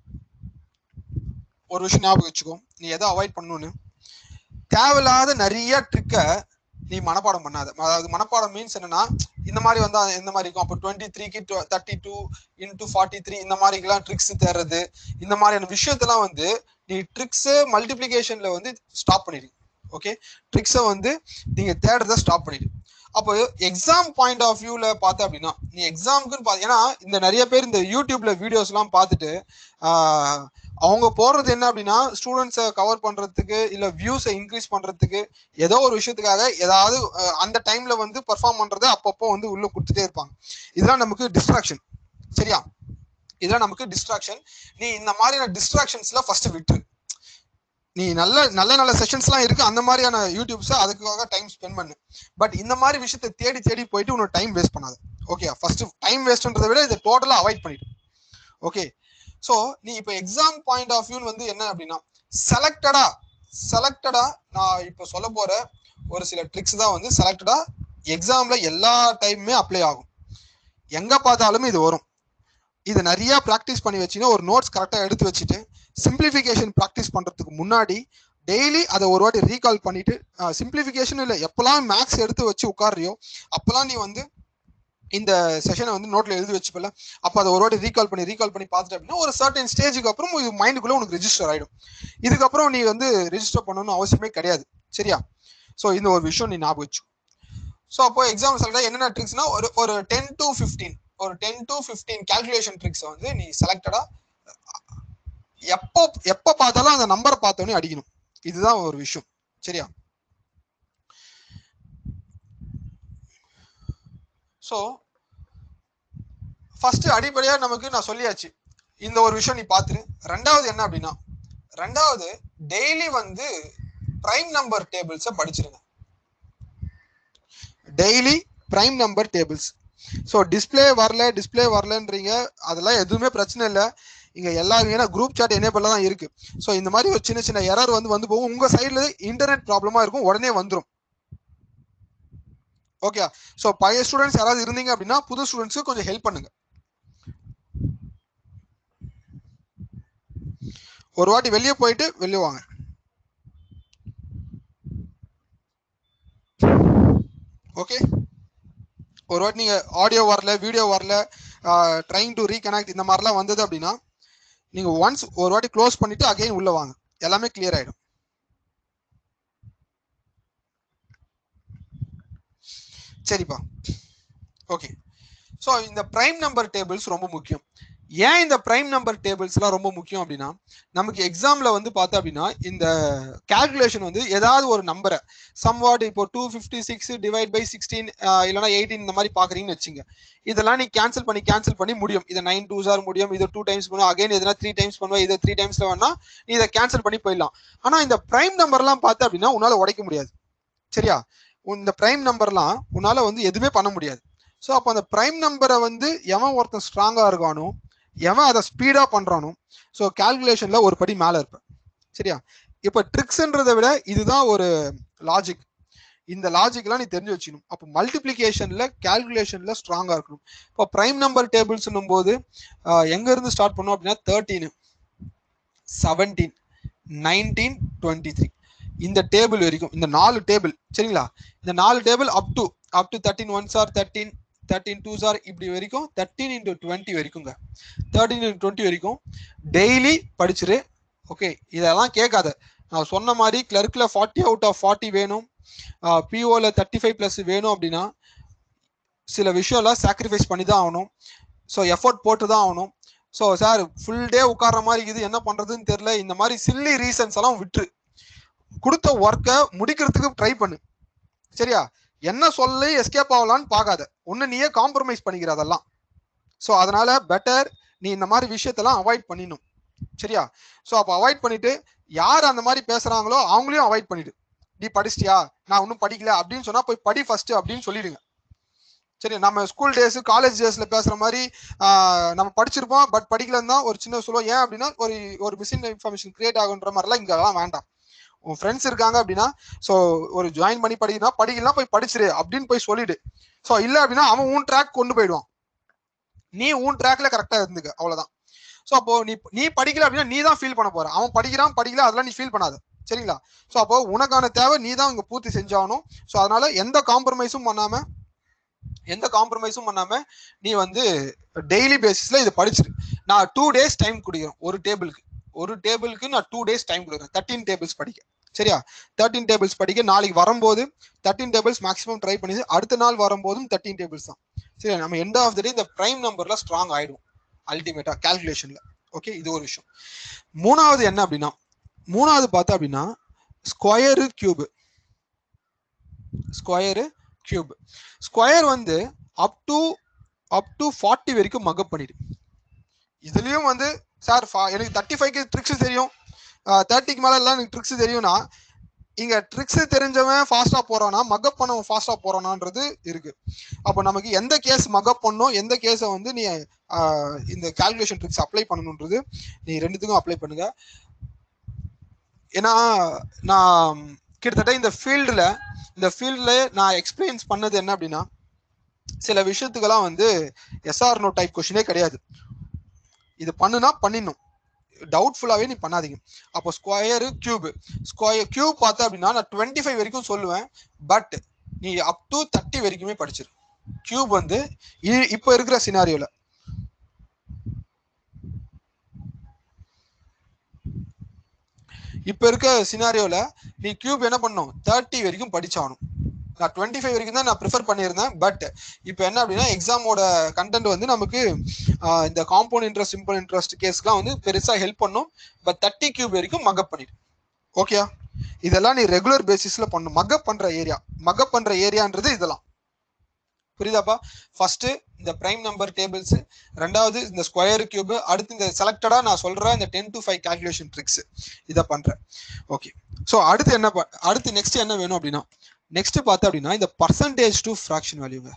ஒரு விஷயம் ஞாபகம் வச்சுக்கோ நீ எதை அவாய்ட் பண்ணணும்னு தேவையில்லாத நிறைய ட்ரிக்கை நீ மனப்பாடம் பண்ணாத அதாவது மனப்பாடம் மீன்ஸ் என்னன்னா இந்த மாதிரி வந்தா இந்த மாதிரி இருக்கும் அப்போ டுவெண்ட்டி த்ரீக்கு thirty two into forty three இந்த மாதிரிக்கெல்லாம் ட்ரிக்ஸ் தேர்றது இந்த மாதிரியான விஷயத்தெல்லாம் வந்து நீ ட்ரிக்ஸ் மல்டிபிளிகேஷன்ல வந்து ஸ்டாப் பண்ணிடு ஓகே ட்ரிக்ஸை வந்து நீங்க தேடுறத ஸ்டாப் பண்ணிடு அப்போ எக்ஸாம் பாயிண்ட் ஆஃப் வியூல பார்த்த அப்படின்னா நீ எக்ஸாமுக்குன்னு பார்த்து ஏன்னா இந்த நிறைய பேர் இந்த யூடியூப்ல வீடியோஸ் எல்லாம் பார்த்துட்டு அவங்க போடுறது என்ன அப்படின்னா ஸ்டூடெண்ட்ஸை கவர் பண்றதுக்கு இல்ல வியூஸை இன்க்ரீஸ் பண்றதுக்கு ஏதோ ஒரு விஷயத்துக்காக ஏதாவது அந்த டைம்ல வந்து பெர்ஃபார்ம் பண்றதை அப்பப்போ வந்து உள்ள கொடுத்துட்டே இருப்பாங்க இதெல்லாம் நமக்கு டிஸ்ட்ராக்ஷன் சரியா இதெல்லாம் நமக்கு டிஸ்ட்ராக்ஷன் நீ இந்த மாதிரியான டிஸ்ட்ராக்ஷன்ஸ்ல ஃபர்ஸ்ட் விட்டுரு நீ நல்ல நல்ல நல்ல செஷன்ஸ்லாம் இருக்கு அந்த மாதிரியான யூடியூப்ஸ் அதுக்காக டைம் ஸ்பெண்ட் பண்ணு பட் இந்த மாதிரி விஷயத்தை தேடி தேடி போயிட்டு உன்னோட டைம் வேஸ்ட் பண்ணாது ஓகே ஃபர்ஸ்ட் டைம் வேஸ்ட்ன்றதை விட இதை டோட்டலா அவாய்ட் பண்ணிடு ஓகே ஸோ நீ இப்போ எக்ஸாம் பாயிண்ட் ஆஃப் வியூ வந்து என்ன அப்படின்னா செலக்டடா செலக்டடா நான் இப்போ சொல்ல போற ஒரு சில ட்ரிக்ஸ் தான் வந்து செலக்டடா எக்ஸாம்ல எல்லா டைமுமே அப்ளை ஆகும் எங்க பார்த்தாலுமே இது வரும் இதை நிறைய ப்ராக்டிஸ் பண்ணி வச்சுன்னா ஒரு நோட்ஸ் கரெக்டாக எடுத்து வச்சுட்டு சிம்பிளிஃபிகேஷன் ப்ராக்டிஸ் பண்ணுறதுக்கு முன்னாடி டெய்லி அதை ஒரு வாட்டி ரீகால் பண்ணிட்டு சிம்பிளிஃபிகேஷன் இல்லை எப்போல்லாம் மேக்ஸ் எடுத்து வச்சு உட்காடுறியோ அப்போல்லாம் நீ வந்து இந்த செஷனை வந்து நோட்ல எழுதி வச்சுப்பல அப்போ அதை ஒரு வாட்டி ரீகால் பண்ணி ரீகால் பண்ணி பார்த்துட்டு அப்படின்னா ஒரு சர்டன் ஸ்டேஜுக்கு அப்புறம் இது மைண்டுக்குள்ள உனக்கு ரெஜிஸ்டர் ஆயிடும் இதுக்கப்புறம் நீ வந்து ரெஜிஸ்டர் பண்ணணும்னு அவசியமே கிடையாது சரியா ஸோ இந்த ஒரு விஷயம் நீ ஞாபகம் வச்சு ஸோ அப்போ எக்ஸாம் சொல்ற என்னென்ன ட்ரிக்ஸ்னா ஒரு ஒரு டென் டு ஃபிஃப்டீன் ஒரு டென் டு ஃபிஃப்டீன் கேல்குலேஷன் ட்ரிக்ஸை வந்து நீ செலக்டடா எப்போ எப்போ பார்த்தாலும் அந்த நம்பரை பார்த்தோன்னே அடிக்கணும் இதுதான் ஒரு விஷயம் சரியா ஸோ ஃபர்ஸ்ட் அடிப்படையா நமக்கு நான் சொல்லியாச்சு இந்த ஒரு விஷயம் நீ பார்த்துரு ரெண்டாவது என்ன அப்படின்னா ரெண்டாவது டெய்லி வந்து பிரைம் நம்பர் டேபிள்ஸை படிச்சிருங்க daily prime number tables so display வரல டிஸ்பிளே வரலன்றீங்க அதெல்லாம் எதுவுமே பிரச்சனை இல்லை இங்க எல்லாரும் ஏன்னா குரூப் சாட் எனேபிள் தான் இருக்கு ஸோ இந்த மாதிரி ஒரு சின்ன சின்ன எரர் வந்து வந்து போகும் உங்க சைட்ல இன்டர்நெட் ப்ராப்ளமா இருக்கும் உடனே வந்துடும் ஓகே ஸோ பழைய ஸ்டூடெண்ட்ஸ் யாராவது இருந்தீங்க அப்படின்னா புது ஸ்டூடெண்ட்ஸ்க்கு கொஞ்சம் ஹெல்ப் பண்ணுங்க ஒரு வாட்டி வெளியே போயிட்டு வெளியே வாங்க ஓகே ஒரு வாட்டி நீங்க ஆடியோ வரல வீடியோ வரல ட்ரைங் டு ரீகனெக்ட் இந்த மாதிரிலாம் வந்தது அப்படின்னா நீங்க ஒன்ஸ் ஒரு வாட்டி க்ளோஸ் பண்ணிட்டு அகைன் உள்ள வாங்க எல்லாமே கிளியர் ஆயிடும் சரிப்பா ஓகே ஸோ இந்த பிரைம் நம்பர் டேபிள்ஸ் ரொம்ப முக்கியம் ஏன் இந்த பிரைம் நம்பர் டேபிள்ஸ்லாம் ரொம்ப முக்கியம் அப்படின்னா நமக்கு எக்ஸாம்ல வந்து பார்த்தா அப்படின்னா இந்த கால்குலேஷன் வந்து ஏதாவது ஒரு நம்பரை சம்வாட் இப்போ two fifty six divide by sixteen இல்லைனா எயிட்டீன் இந்த மாதிரி பாக்குறீங்கன்னு வச்சுங்க இதெல்லாம் நீ கேன்சல் பண்ணி கேன்சல் பண்ணி முடியும் இதை நைன் டூ சார் முடியும் இதை டூ டைம்ஸ் பண்ணுவோம் அகைன் எதனா த்ரீ டைம்ஸ் பண்ணுவோம் இதை த்ரீ டைம்ஸ்ல வேணா நீ இதை கேன்சல் பண்ணி போயிடலாம் ஆனா இந்த பிரைம் நம்பர்லாம் பார்த்த அப்படின்னா உன்னால உடைக்க முடியாது சரியா இந்த பிரைம் நம்பர்லாம் உன்னால வந்து எதுவுமே பண்ண முடியாது ஸோ அப்போ அந்த பிரைம் நம்பரை வந்து எவன் ஒருத்தன் ஸ்ட்ராங்கா இருக்கானோ எவன் அதை ஸ்பீடா பண்றானோ ஸோ கால்குலேஷன்ல ஒரு படி மேல இருப்பேன் சரியா இப்போ ட்ரிக்ஸ்ன்றதை விட இதுதான் ஒரு லாஜிக் இந்த லாஜிக்லாம் நீ தெரிஞ்சு வச்சுக்கணும் அப்போ மல்டிப்ளிகேஷன்ல கால்குலேஷன்ல ஸ்ட்ராங்கா இருக்கணும் இப்போ பிரைம் நம்பர் டேபிள்ஸ்னும் போது எங்க இருந்து ஸ்டார்ட் பண்ணோம் அப்படின்னா thirteen seventeen nineteen twenty three இந்த டேபிள் வரைக்கும் இந்த நாலு டேபிள் சரிங்களா இந்த நாலு table up to up to thirteen one sir thirteen thirteen two sir இப்படி வரைக்கும் தேர்ட்டின் இன்டூ டுவெண்ட்டி வரைக்குங்க தேர்ட்டின் இன்டூ டுவெண்ட்டி வரைக்கும் டெய்லி படிச்சிரு ஓகே இதெல்லாம் கேட்காத நான் சொன்ன மாதிரி கிளர்க்கில் ஃபார்ட்டி அவுட் ஆஃப் ஃபார்ட்டி வேணும் பிஓவில் தேர்ட்டி ஃபைவ் ப்ளஸ் வேணும் அப்படின்னா சில விஷயம்லாம் சாக்ரிஃபைஸ் பண்ணி தான் ஆகணும் ஸோ எஃபோர்ட் போட்டு தான் ஆகணும் ஸோ சார் ஃபுல் டே உட்கார்ற மாதிரி இருக்குது என்ன பண்ணுறதுன்னு தெரில இந்த மாதிரி சில்லி ரீசன்ஸ் எல்லாம் விட்டுரு கொடுத்த ஒர்க்கை முடிக்கிறதுக்கு ட்ரை பண்ணு சரியா என்ன சொல்லி எஸ்கேப் ஆகலான்னு பார்க்காத ஒன்று நீயே காம்ப்ரமைஸ் பண்ணிக்கிற அதெல்லாம் ஸோ அதனால பெட்டர் நீ இந்த மாதிரி விஷயத்தெல்லாம் அவாய்ட் பண்ணிடணும் சரியா ஸோ அப்போ அவாய்ட் பண்ணிட்டு யார் அந்த மாதிரி பேசுறாங்களோ அவங்களையும் அவாய்ட் பண்ணிடு நீ படிச்சிட்டியா நான் ஒன்றும் படிக்கல அப்படின்னு சொன்னா போய் படி ஃபர்ஸ்ட் அப்படின்னு சொல்லிடுங்க சரி நம்ம ஸ்கூல் டேஸ் காலேஜ் டேஸ்ல பேசுற மாதிரி நம்ம படிச்சிருப்போம் பட் படிக்கலன்னு தான் ஒரு சின்ன சொல்லுவோம் ஏன் அப்படின்னா ஒரு ஒரு மிஸ்இன் இன்ஃபர்மேஷன் கிரியேட் ஆகுன்ற மாதிரிலாம் இங்கெல்லாம் வேண்டாம் உன் ஃப்ரெண்ட்ஸ் இருக்காங்க அப்படின்னா ஸோ ஒரு ஜாயின் பண்ணி படிக்கணும் படிக்கலாம் போய் படிச்சிரு அப்படின்னு போய் சொல்லிடு ஸோ இல்லை அப்படின்னா அவன் உன் ட்ராக் கொண்டு போயிடுவான் நீ உன் ட்ராக்ல கரெக்டா இருந்துக்க அவ்வளவுதான் ஸோ அப்போ நீ நீ படிக்கல அப்படின்னா நீ தான் ஃபீல் பண்ண போற அவன் படிக்கிறான் படிக்கல அதெல்லாம் நீ ஃபீல் பண்ணாத சரிங்களா ஸோ அப்போ உனக்கான தேவை நீ தான் இங்க பூர்த்தி செஞ்சாகணும் ஸோ அதனால எந்த காம்ப்ரமைஸும் பண்ணாம எந்த காம்ப்ரமைஸும் பண்ணாம நீ வந்து டெய்லி பேசிஸ்ல இது படிச்சிரு நான் டூ டேஸ் டைம் குடிக்கிறேன் ஒரு டேபிளுக்கு ஒரு டேபிளுக்கு நான் டூ டேஸ் டைம் கொடுக்குறேன் தேர்ட்டின் டேபிள்ஸ் படிக்க சரியா தேர்ட்டின் டேபிள்ஸ் படிக்க நாளைக்கு வரும்போது தேர்ட்டின் டேபிள்ஸ் மேக்ஸிமம் ட்ரை பண்ணி அடுத்த நாள் வரும்போதும் தேர்ட்டின் டேபிள்ஸ் தான் சரி நம்ம எண்ட் ஆஃப் த டே இந்த பிரைம் நம்பர்ல ஸ்ட்ராங் ஆயிடும் அல்டிமேட்டா கால்குலேஷன்ல ஓகே இது ஒரு விஷயம் மூணாவது என்ன அப்படின்னா மூணாவது பார்த்தா அப்படின்னா square cube square cube square வந்து up to up to forty வரைக்கும் மக்கப் பண்ணிடு இதுலயும் வந்து சார் எனக்கு தேர்ட்டி ஃபைவ்க்கு ட்ரிக்ஸ் தெரியும் தேர்ட்டிக்கு மேல எல்லாம் எனக்கு ட்ரிக்ஸ் தெரியும்னா இங்க ட்ரிக்ஸ் தெரிஞ்சவன் ஃபாஸ்டா போறானா மக்கப் பண்ணவன் ஃபாஸ்டா போறானான்றது இருக்கு அப்போ நமக்கு எந்த கேஸ் மக்கப் பண்ணும் எந்த கேஸை வந்து நீ இந்த கால்குலேஷன் ட்ரிக்ஸ் அப்ளை பண்ணணுன்றது நீ ரெண்டுத்துக்கும் அப்ளை பண்ணுங்க ஏன்னா நான் கிட்டத்தட்ட இந்த ஃபீல்டில் இந்த ஃபீல்டில் நான் எக்ஸ்பீரியன்ஸ் பண்ணது என்ன அப்படின்னா சில விஷயத்துக்கெல்லாம் வந்து எஸ்ஆர் நோ டைப் கொஷினே கிடையாது இது பண்ணுனா பண்ணிடணும் டவுட்ஃபுல்லாகவே நீ பண்ணாதீங்க அப்போ ஸ்கொயரு கியூப் ஸ்கொயர் கியூப் பார்த்தா அப்படின்னா நான் டுவெண்ட்டி ஃபைவ் வரைக்கும் சொல்லுவேன் பட் நீ அப் டு தேர்ட்டி வரைக்குமே படிச்சிரு கியூப் வந்து இப்போ இருக்கிற சினாரியோல இப்போ இருக்க சினாரியோல நீ கியூப் என்ன பண்ணும் தேர்ட்டி வரைக்கும் படிச்சாகணும் நான் டுவெண்ட்டி ஃபைவ் வரைக்கும் தான் நான் ப்ரிஃபர் பண்ணியிருந்தேன் பட் இப்போ என்ன அப்படின்னா எக்ஸாமோட கண்டென்ட் வந்து நமக்கு இந்த காம்பவுண்ட் இன்ட்ரெஸ்ட் சிம்பிள் இன்ட்ரெஸ்ட் கேஸ்க்குலாம் வந்து பெருசாக ஹெல்ப் பண்ணும் பட் தேர்ட்டி கியூப் வரைக்கும் மக்கப் பண்ணிடு ஓகே இதெல்லாம் நீ ரெகுலர் பேசிஸ்ல பண்ணும் மக்கப் பண்ற ஏரியா மக்கப் பண்ற ஏரியான்றது இதெல்லாம் புரியுதாப்பா ஃபர்ஸ்ட் இந்த பிரைம் நம்பர் டேபிள்ஸ் ரெண்டாவது இந்த ஸ்கொயர் கியூப் அடுத்து இந்த செலக்டடா நான் சொல்ற இந்த ten to five calculation tricks இதை பண்றேன் ஓகே ஸோ அடுத்து என்ன அடுத்து நெக்ஸ்ட் என்ன வேணும் அப்படின்னா நெக்ஸ்ட் பார்த்தா அப்படின்னா இந்த பர்சன்டேஜ் டு ஃப்ராக்ஷன் வேல்யூங்க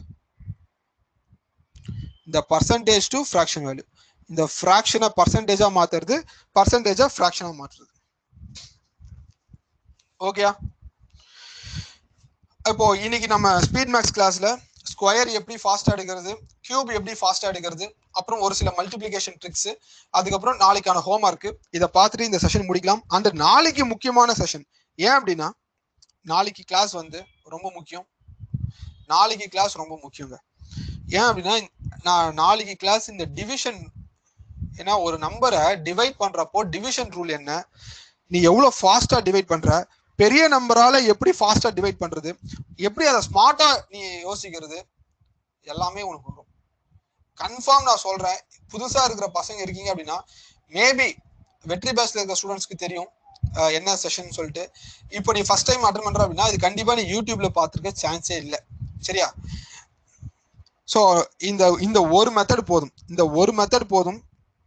இந்த பர்சன்டேஜ் டு ஃப்ராக்ஷன் வேல்யூ இந்த ஃப்ராக்ஷனை பர்சன்டேஜா மாத்துறது பர்சன்டேஜா ஃப்ராக்ஷனா மாற்றுறது ஓகேயா இப்போ இன்னைக்கு நம்ம ஸ்பீட் மேக்ஸ் கிளாஸ்ல ஸ்கொயர் எப்படி ஃபாஸ்டா எடுக்கிறது கியூப் எப்படி ஃபாஸ்டா எடுக்கிறது அப்புறம் ஒரு சில மல்டிப்ளிகேஷன் ட்ரிக்ஸ் அதுக்கப்புறம் நாளைக்கான ஹோம் ஒர்க் இதை பார்த்துட்டு இந்த செஷன் முடிக்கலாம் அந்த நாளைக்கு முக்கியமான செஷன் ஏன் அப்படின்னா நாளைக்கு கிளாஸ் வந்து ரொம்ப முக்கியம் நாளைக்கு கிளாஸ் ரொம்ப முக்கியங்க ஏன் அப்படின்னா நான் நாளைக்கு கிளாஸ் இந்த டிவிஷன் ஏன்னா ஒரு நம்பரை டிவைட் பண்றப்போ டிவிஷன் ரூல் என்ன நீ எவ்வளவு ஃபாஸ்டா டிவைட் பண்ற பெரிய நம்பரால எப்படி ஃபாஸ்டா டிவைட் பண்றது எப்படி அதை ஸ்மார்ட்டா நீ யோசிக்கிறது எல்லாமே உனக்கு வரும் கன்ஃபார்ம் நான் சொல்றேன் புதுசா இருக்கிற பசங்க இருக்கீங்க அப்படின்னா மேபி வெற்றி பேஸ்ல இருக்கிற ஸ்டூடெண்ட்ஸ்க்கு தெரியும் அஹ், என்ன செஷன் சொல்லிட்டு இப்போ நீ ஃபர்ஸ்ட் டைம் அட்டன் பண்ற அப்படின்னா இது கண்டிப்பா நீ யூடியூப்ல பார்த்துருக்க சான்ஸே இல்லை சரியா ஸோ இந்த இந்த ஒரு மெத்தட் போதும் இந்த ஒரு மெத்தட் போதும்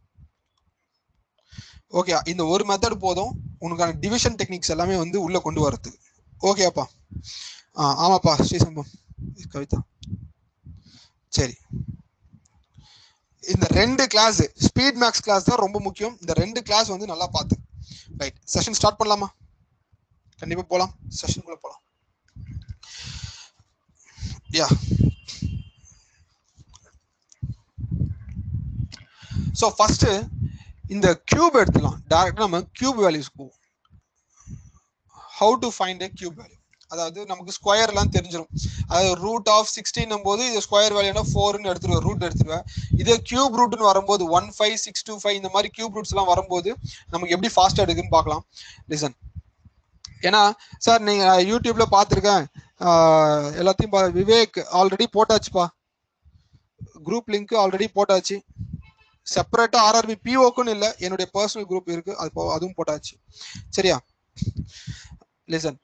ஓகே இந்த ஒரு மெத்தட் போதும் உனக்கான டிவிஷன் டெக்னிக்ஸ் எல்லாமே வந்து உள்ள கொண்டு வரதுக்கு ஓகேப்பா ஆ ஆமாப்பா ஸ்ரீசம்பம் கவிதா சரி இந்த ரெண்டு கிளாஸ் ஸ்பீட் மேக்ஸ் கிளாஸ் தான் ரொம்ப முக்கியம் இந்த ரெண்டு கிளாஸ் வந்து நல்லா பார்த்து ரைட் செஷன் ஸ்டார்ட் பண்ணலாமா கண்டிப்பா போலாம் செஷனுக்குள்ள போலாம் யா ஸோ ஃபர்ஸ்ட் இந்த கியூப் எடுத்துலாம் டேரக்டா நம்ம கியூப் வேல்யூஸ் போவோம் how to find a cube value அதாவது நமக்கு ஸ்கொயர்லாம் தெரிஞ்சிடும் அதாவது ரூட் ஆஃப் சிக்ஸ்டீன் போது இது ஸ்கொயர் வேல்யூனா ஃபோர்னு எடுத்துருவேன் ரூட் எடுத்துருவேன் இதே கியூப் ரூட்னு வரும்போது one five six two five இந்த மாதிரி கியூப் ரூட்ஸ் எல்லாம் வரும்போது நமக்கு எப்படி ஃபாஸ்ட்டாக எடுக்குன்னு பார்க்கலாம் லிசன் ஏன்னா சார் நீங்க யூடியூப்ல பார்த்துருக்கேன் எல்லாத்தையும் பா- விவேக் ஆல்ரெடி போட்டாச்சுப்பா குரூப் லிங்க் ஆல்ரெடி போட்டாச்சு செப்பரேட்டா ஆர்ஆர்பி பிஓக்குன்னு இல்லை என்னுடைய பர்சனல் குரூப் இருக்கு அது போ- அதுவும் போட்டாச்சு சரியா லிசன்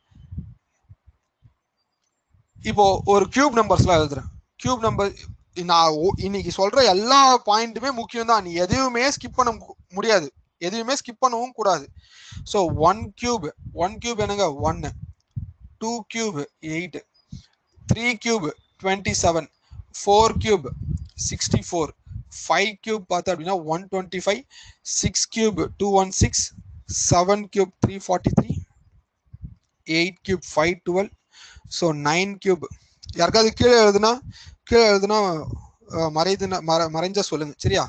இப்போ ஒரு கியூப் நம்பர்ஸ்லாம் எழுதுறேன் கியூப் நம்பர் நான் ஒ- இன்னைக்கு சொல்ற எல்லா பாயிண்ட்டுமே முக்கியம் தான் நீ எதையுமே ஸ்கிப் பண்ண மு- முடியாது எதையுமே ஸ்கிப் பண்ணவும் கூடாது so one cube one cube என்னங்க ஒன்னு two cube eight three cube twenty seven four cube sixty four five cube பார்த்தா அப்படின்னா one twenty five six cube two one six seven cube three forty three eight cube five twelve so nine cube யாருக்காவது கீழே எழுதுனா கீழே எழுதுனா அஹ், மறையுதுன்னா மற மறைஞ்சா சொல்லுங்க சரியா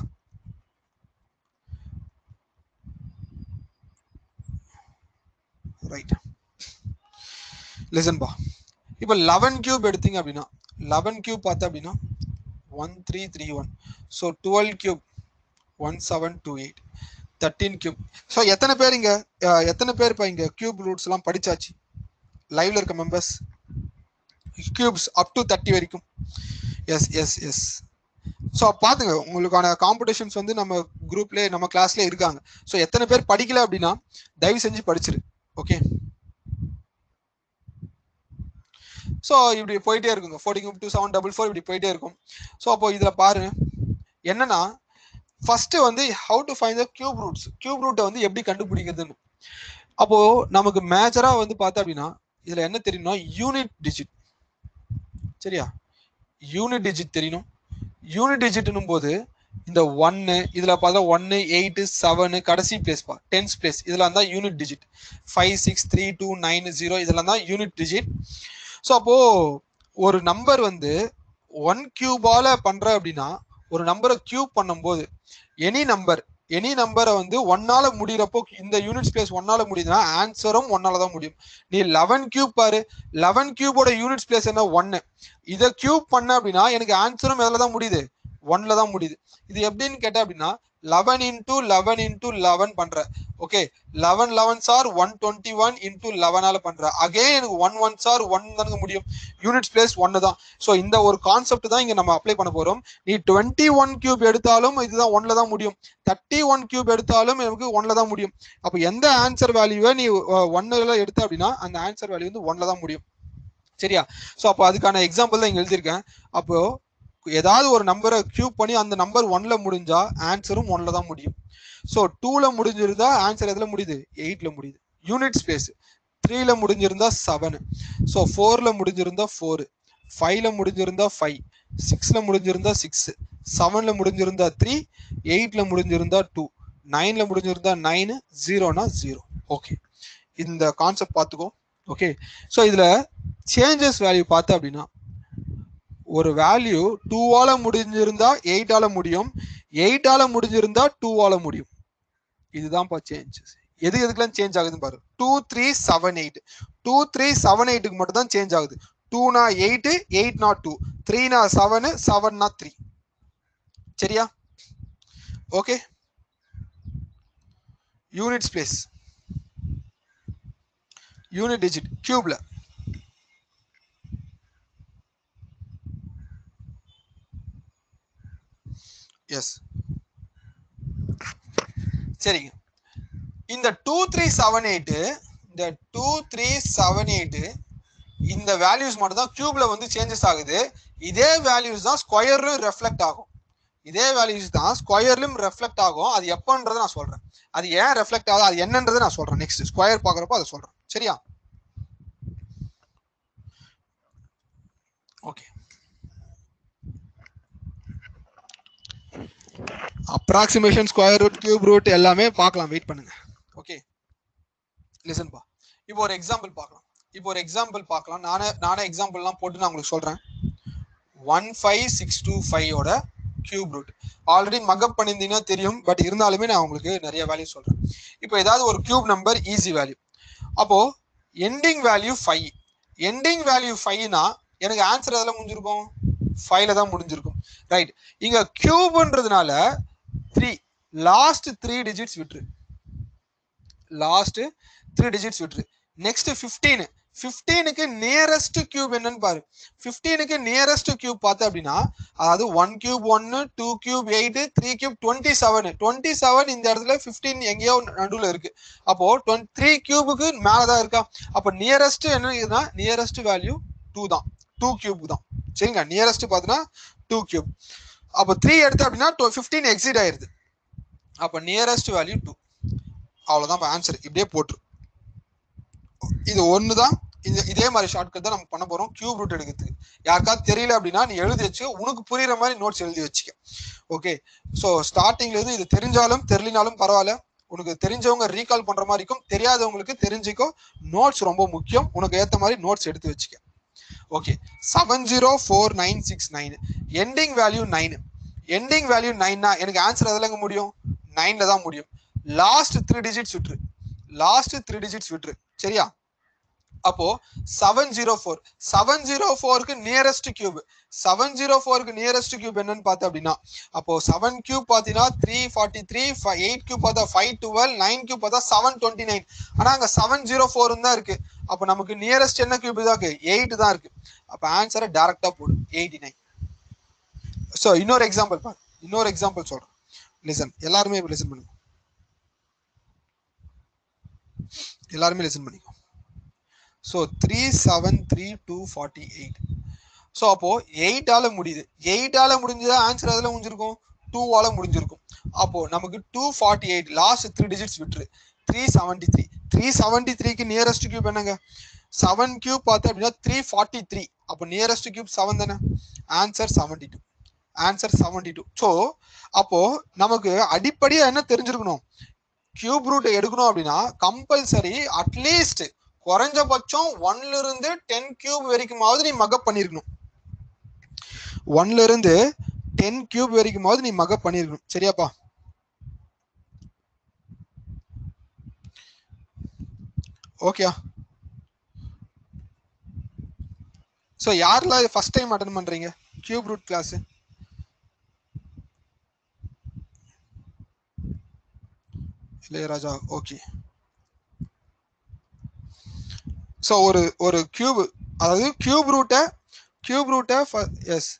ரைட் லிசன் பா இப்போ லெவன் கியூப் எடுத்தீங்க அப்படின்னா லெவன் கியூப் பார்த்தா அப்படின்னா one three three one so twelve cube one seven two eight thirteen cube so எத்தனை பேர் இங்க அஹ், எத்தனை பேர் இப்போ இங்க கியூப் ரூட்ஸ் எல்லாம் படிச்சாச்சு லைவ்ல இருக்க members cubes up to thirty வரைக்கும் எஸ் எஸ் எஸ் ஸோ பார்த்துங்க உங்களுக்கான காம்படிஷன்ஸ் வந்து நம்ம குரூப்லேயே நம்ம கிளாஸ்லேயே இருக்காங்க ஸோ எத்தனை பேர் படிக்கல அப்படின்னா தயவு செஞ்சு படிச்சிரு ஓகே ஸோ இப்படி போயிட்டே இருக்குங்க forty two seven double four இப்படி போயிட்டே இருக்கும் ஸோ அப்போ இதில் பாருங்க என்னன்னா ஃபர்ஸ்ட் வந்து how to find the cube roots cube ரூட்டை வந்து எப்படி கண்டுபிடிக்கிறதுன்னு அப்போ நமக்கு மேஜரா வந்து பார்த்தா அப்படின்னா இதுல என்ன தெரியணும்னா யூனிட் டிஜிட் சரியா யூனிட் டிஜிட் தெரியணும் யூனிட் டிஜிட்னும் போது இந்த ஒன்னு இதுல பார்த்தா ஒன்னு எயிட் செவனு கடைசி பிளேஸ் பா டென்ஸ் பிளேஸ் இதெல்லாம் தான் unit digit five six three two nine zero இதெல்லாம் தான் யூனிட் டிஜிட் ஸோ அப்போ ஒரு நம்பர் வந்து ஒன் கியூபால பண்ற அப்படின்னா ஒரு நம்பரை கியூப் பண்ணும்போது எனி நம்பர் எனி நம்பரை வந்து ஒன்னால முடியிறப்போ இந்த யூனிட் ஸ்பேஸ் ஒன்னால முடியுதுன்னா ஆன்சரும் ஒன்னால தான் முடியும் நீ லெவன் கியூப் பாரு லெவன் கியூபோட யூனிட் ஸ்பேஸ் என்ன ஒன்னு இதை கியூப் பண்ண அப்படின்னா எனக்கு ஆன்சரும் எதுல தான் முடியுது ஒன்ல தான் முடியுது இது எப்படின்னு கேட்ட அப்படின்னா eleven into eleven into eleven பண்ற okay eleven eleven sir one twenty one into லெவனால பண்ற அகே எனக்கு ஒன் ஒன் சார் ஒன் தானுங்க முடியும் யூனிட் பிளேஸ் ஒன்னு தான் ஸோ இந்த ஒரு கான்செப்ட் தான் இங்க நம்ம அப்ளை பண்ண போறோம் நீ டுவெண்ட்டி ஒன் கியூப் எடுத்தாலும் இதுதான் ஒன்ல தான் முடியும் தேர்ட்டி ஒன் கியூப் எடுத்தாலும் எனக்கு ஒன்ல தான் முடியும் அப்போ எந்த ஆன்சர் வேல்யூவை நீ ஒன்னுல எடுத்த அப்படின்னா அந்த ஆன்சர் வேல்யூ வந்து ஒன்ல தான் முடியும் சரியா ஸோ அப்போ அதுக்கான எக்ஸாம்பிள் தான் இங்க எழுதியிருக்கேன் அப்போ ஏதாவது ஒரு நம்பரை கியூப் பண்ணி அந்த நம்பர் ஒன்ல முடிஞ்சா ஆன்சரும் ஒன்ல தான் முடியும் ஸோ டூல முடிஞ்சிருந்தா ஆன்சர் எதுல முடியுது எயிட்ல முடியுது யூனிட் ஸ்பேஸ் த்ரீல முடிஞ்சிருந்தா செவன் ஸோ ஃபோர்ல முடிஞ்சிருந்தா ஃபோர் ஃபைவ்ல முடிஞ்சிருந்தா ஃபைவ் சிக்ஸ்ல முடிஞ்சிருந்தா சிக்ஸ் செவன்ல முடிஞ்சிருந்தா த்ரீ எயிட்ல முடிஞ்சிருந்தா டூ நைன்ல முடிஞ்சிருந்தா நைனு ஜீரோனா ஜீரோ ஓகே இந்த கான்செப்ட் பார்த்துக்கோ ஓகே ஸோ இதுல சேஞ்சஸ் வேல்யூ பார்த்த அப்படின்னா ஒரு வேல்யூ டூவால முடிஞ்சிருந்தா எயிட்டால முடியும் எயிட்டால முடிஞ்சிருந்தா டூவால முடியும் இதுதான்ப்பா சேஞ்சஸ் எது எதுக்கெல்லாம் சேஞ்ச் ஆகுதுன்னு பாரு two three seven eight two three seven எயிட்டுக்கு மட்டும் தான் சேஞ்ச் ஆகுது டூனா எயிட் எயிட் நாட் டூ த்ரீனா செவனு செவன்னா த்ரீ சரியா okay units place unit digit கியூப்ல எஸ் சரிங்க இந்த டூ த்ரீ செவன் எயிட்டு இந்த டூ த்ரீ செவன் எயிட்டு இந்த வேல்யூஸ் மட்டும் தான் கியூப்ல வந்து சேஞ்சஸ் ஆகுது இதே வேல்யூஸ் தான் ஸ்கொயர்லயும் ரெஃப்ளெக்ட் ஆகும் இதே வேல்யூஸ் தான் ஸ்கொயர்லயும் ரெஃப்ளெக்ட் ஆகும் அது எப்பன்றதை நான் சொல்றேன் அது ஏன் ரெஃப்ளெக்ட் ஆகுது அது என்னன்றதை நான் சொல்றேன் நெக்ஸ்ட் ஸ்கொயர் பாக்குறப்போ அதை சொல்றேன் சரியா okay approximation square root cube root எல்லாமே பார்க்கலாம் வெயிட் பண்ணுங்க ஓகே லிசன் பா இப்போ ஒரு எக்ஸாம்பிள் பார்க்கலாம் இப்போ ஒரு எக்ஸாம்பிள் பார்க்கலாம் நானே நானே எக்ஸாம்பிள்லாம் போட்டு நான் உங்களுக்கு சொல்றேன் ஒன் ஃபைவ் சிக்ஸ் டூ ஃபைவோட கியூப் ரூட் ஆல்ரெடி மக்கப் பண்ணியிருந்தீங்கன்னா தெரியும் பட் இருந்தாலுமே நான் உங்களுக்கு நிறைய வேல்யூ சொல்றேன் இப்போ ஏதாவது ஒரு கியூப் நம்பர் ஈஸி வேல்யூ அப்போ ending value five ending value ஃபைவ்னா எனக்கு ஆன்சர் எதில் முடிஞ்சிருக்கும் ஃபைவ்ல தான் முடிஞ்சிருக்கும் ரைட் இங்க கியூப்ன்றதுனால த்ரீ லாஸ்ட் த்ரீ டிஜிட்ஸ் விட்டுரு லாஸ்ட் த்ரீ டிஜிட்ஸ் விட்டுரு நெக்ஸ்ட் ஃபிஃப்டீன் ஃபிஃப்டீனுக்கு நியரஸ்ட் கியூப் என்னன்னு பாரு ஃபிஃப்டீனுக்கு நியரஸ்ட் கியூப் பார்த்த அப்படின்னா அதாவது ஒன் கியூப் ஒன்னு two cube eight three cube twenty seven twenty seven இந்த இடத்துல ஃபிஃப்டீன் எங்கேயோ நடுவில் இருக்கு அப்போ த்ரீ கியூபுக்கு மேலதான் இருக்கா அப்போ நியரஸ்ட் என்ன இதுனா நியரஸ்ட் வேல்யூ டூ தான் டூ கியூப் தான் சரிங்க நியரஸ்ட் பார்த்தீங்கன்னா டூ கியூப் அப்போ த்ரீ எடுத்து அப்படின்னா ஃபிஃப்டீன் எக்ஸிட் ஆயிருது அப்போ நியரஸ்ட் வேல்யூ டூ அவ்வளோதான் இப்போ ஆன்சர் இப்படியே போட்டுரு இது ஒன்று தான் இது இதே மாதிரி ஷார்ட்கட் தான் நம்ம பண்ண போறோம் கியூப் ரூட் எடுக்கிறதுக்கு யாருக்காவது தெரியல அப்படின்னா நீ எழுதி வச்சு உனக்கு புரியுற மாதிரி நோட்ஸ் எழுதி வச்சுக்க ஓகே ஸோ ஸ்டார்டிங்ல இருந்து இது தெரிஞ்சாலும் தெரியலினாலும் பரவாயில்ல உனக்கு தெரிஞ்சவங்க ரீகால் பண்ற மாதிரி இருக்கும் தெரியாதவங்களுக்கு தெரிஞ்சுக்கோ நோட்ஸ் ரொம்ப முக்கியம் உனக்கு ஏத்த மாதிரி நோட்ஸ் எடுத்து வச்சுக்க okay seven zero four nine six nine ending value nine ending value நைன்னா எனக்கு ஆன்சர் எதுலங்க முடியும் நைன்ல தான் முடியும் லாஸ்ட் த்ரீ டிஜிட்ஸ் விட்டுரு லாஸ்ட் த்ரீ டிஜிட்ஸ் விட்டுரு சரியா அப்போ seven zero four seven zero ஃபோருக்கு நியரஸ்ட் கியூப் செவன் ஜீரோ ஃபோருக்கு நியரஸ்ட் கியூப் என்னன்னு பார்த்தா அப்படின்னா அப்போ செவன் கியூப் பார்த்தீங்கன்னா three forty three eight cube பார்த்தா ஃபைவ் டுவெல் நைன் கியூப் பார்த்தா செவன் டுவெண்ட்டி நைன் ஆனா அங்க செவன் ஜீரோ ஃபோர் தான் இருக்கு அப்போ நமக்கு நியரஸ்ட் என்ன கியூப் தான் இருக்கு எயிட் தான் இருக்கு அப்போ ஆன்சரை டேரக்டா போடு எயிட்டி நைன் ஸோ இன்னொரு எக்ஸாம்பிள் பாரு இன்னொரு எக்ஸாம்பிள் சொல்றேன் லிசன் எல்லாருமே லிசன் பண்ணுங்க எல்லாருமே லிசன் பண்ணிக்கோ so three seven three two forty eight so அப்போ எயிட்டால முடியுது எயிட்டால முடிஞ்சதா ஆன்சர் அதில் முடிஞ்சிருக்கும் டூவால முடிஞ்சிருக்கும் அப்போ நமக்கு two forty eight last three digits விட்டுரு three seventy three three seventy த்ரீக்கு நியரஸ்ட் கியூப் என்னங்க செவன் கியூப் பார்த்து அப்படின்னா த்ரீ ஃபார்ட்டி த்ரீ அப்போ நியரஸ்ட் கியூப் செவன் தானே answer seventy two answer seventy two so அப்போ நமக்கு அடிப்படையா என்ன தெரிஞ்சிருக்கணும் கியூப் ரூட் எடுக்கணும் அப்படின்னா கம்பல்சரி அட்லீஸ்ட் குறைஞ்சபட்சம் ஒன்ல இருந்து டென் கியூப் வரைக்குமாவது நீ மகப் பண்ணிருக்கணும் ஒன்ல இருந்து டென் கியூப் வரைக்குமாவது நீ மகப் பண்ணிருக்கணும் சரியாப்பா ஓகேயா ஸோ யாரெல்லாம் ஃபர்ஸ்ட் டைம் அட்டன் பண்றீங்க cube root class Ilaiyaraaja okay so ஒரு ஒரு கியூப் அதாவது கியூப் ரூட்டை கியூப் ரூட்டை எஸ்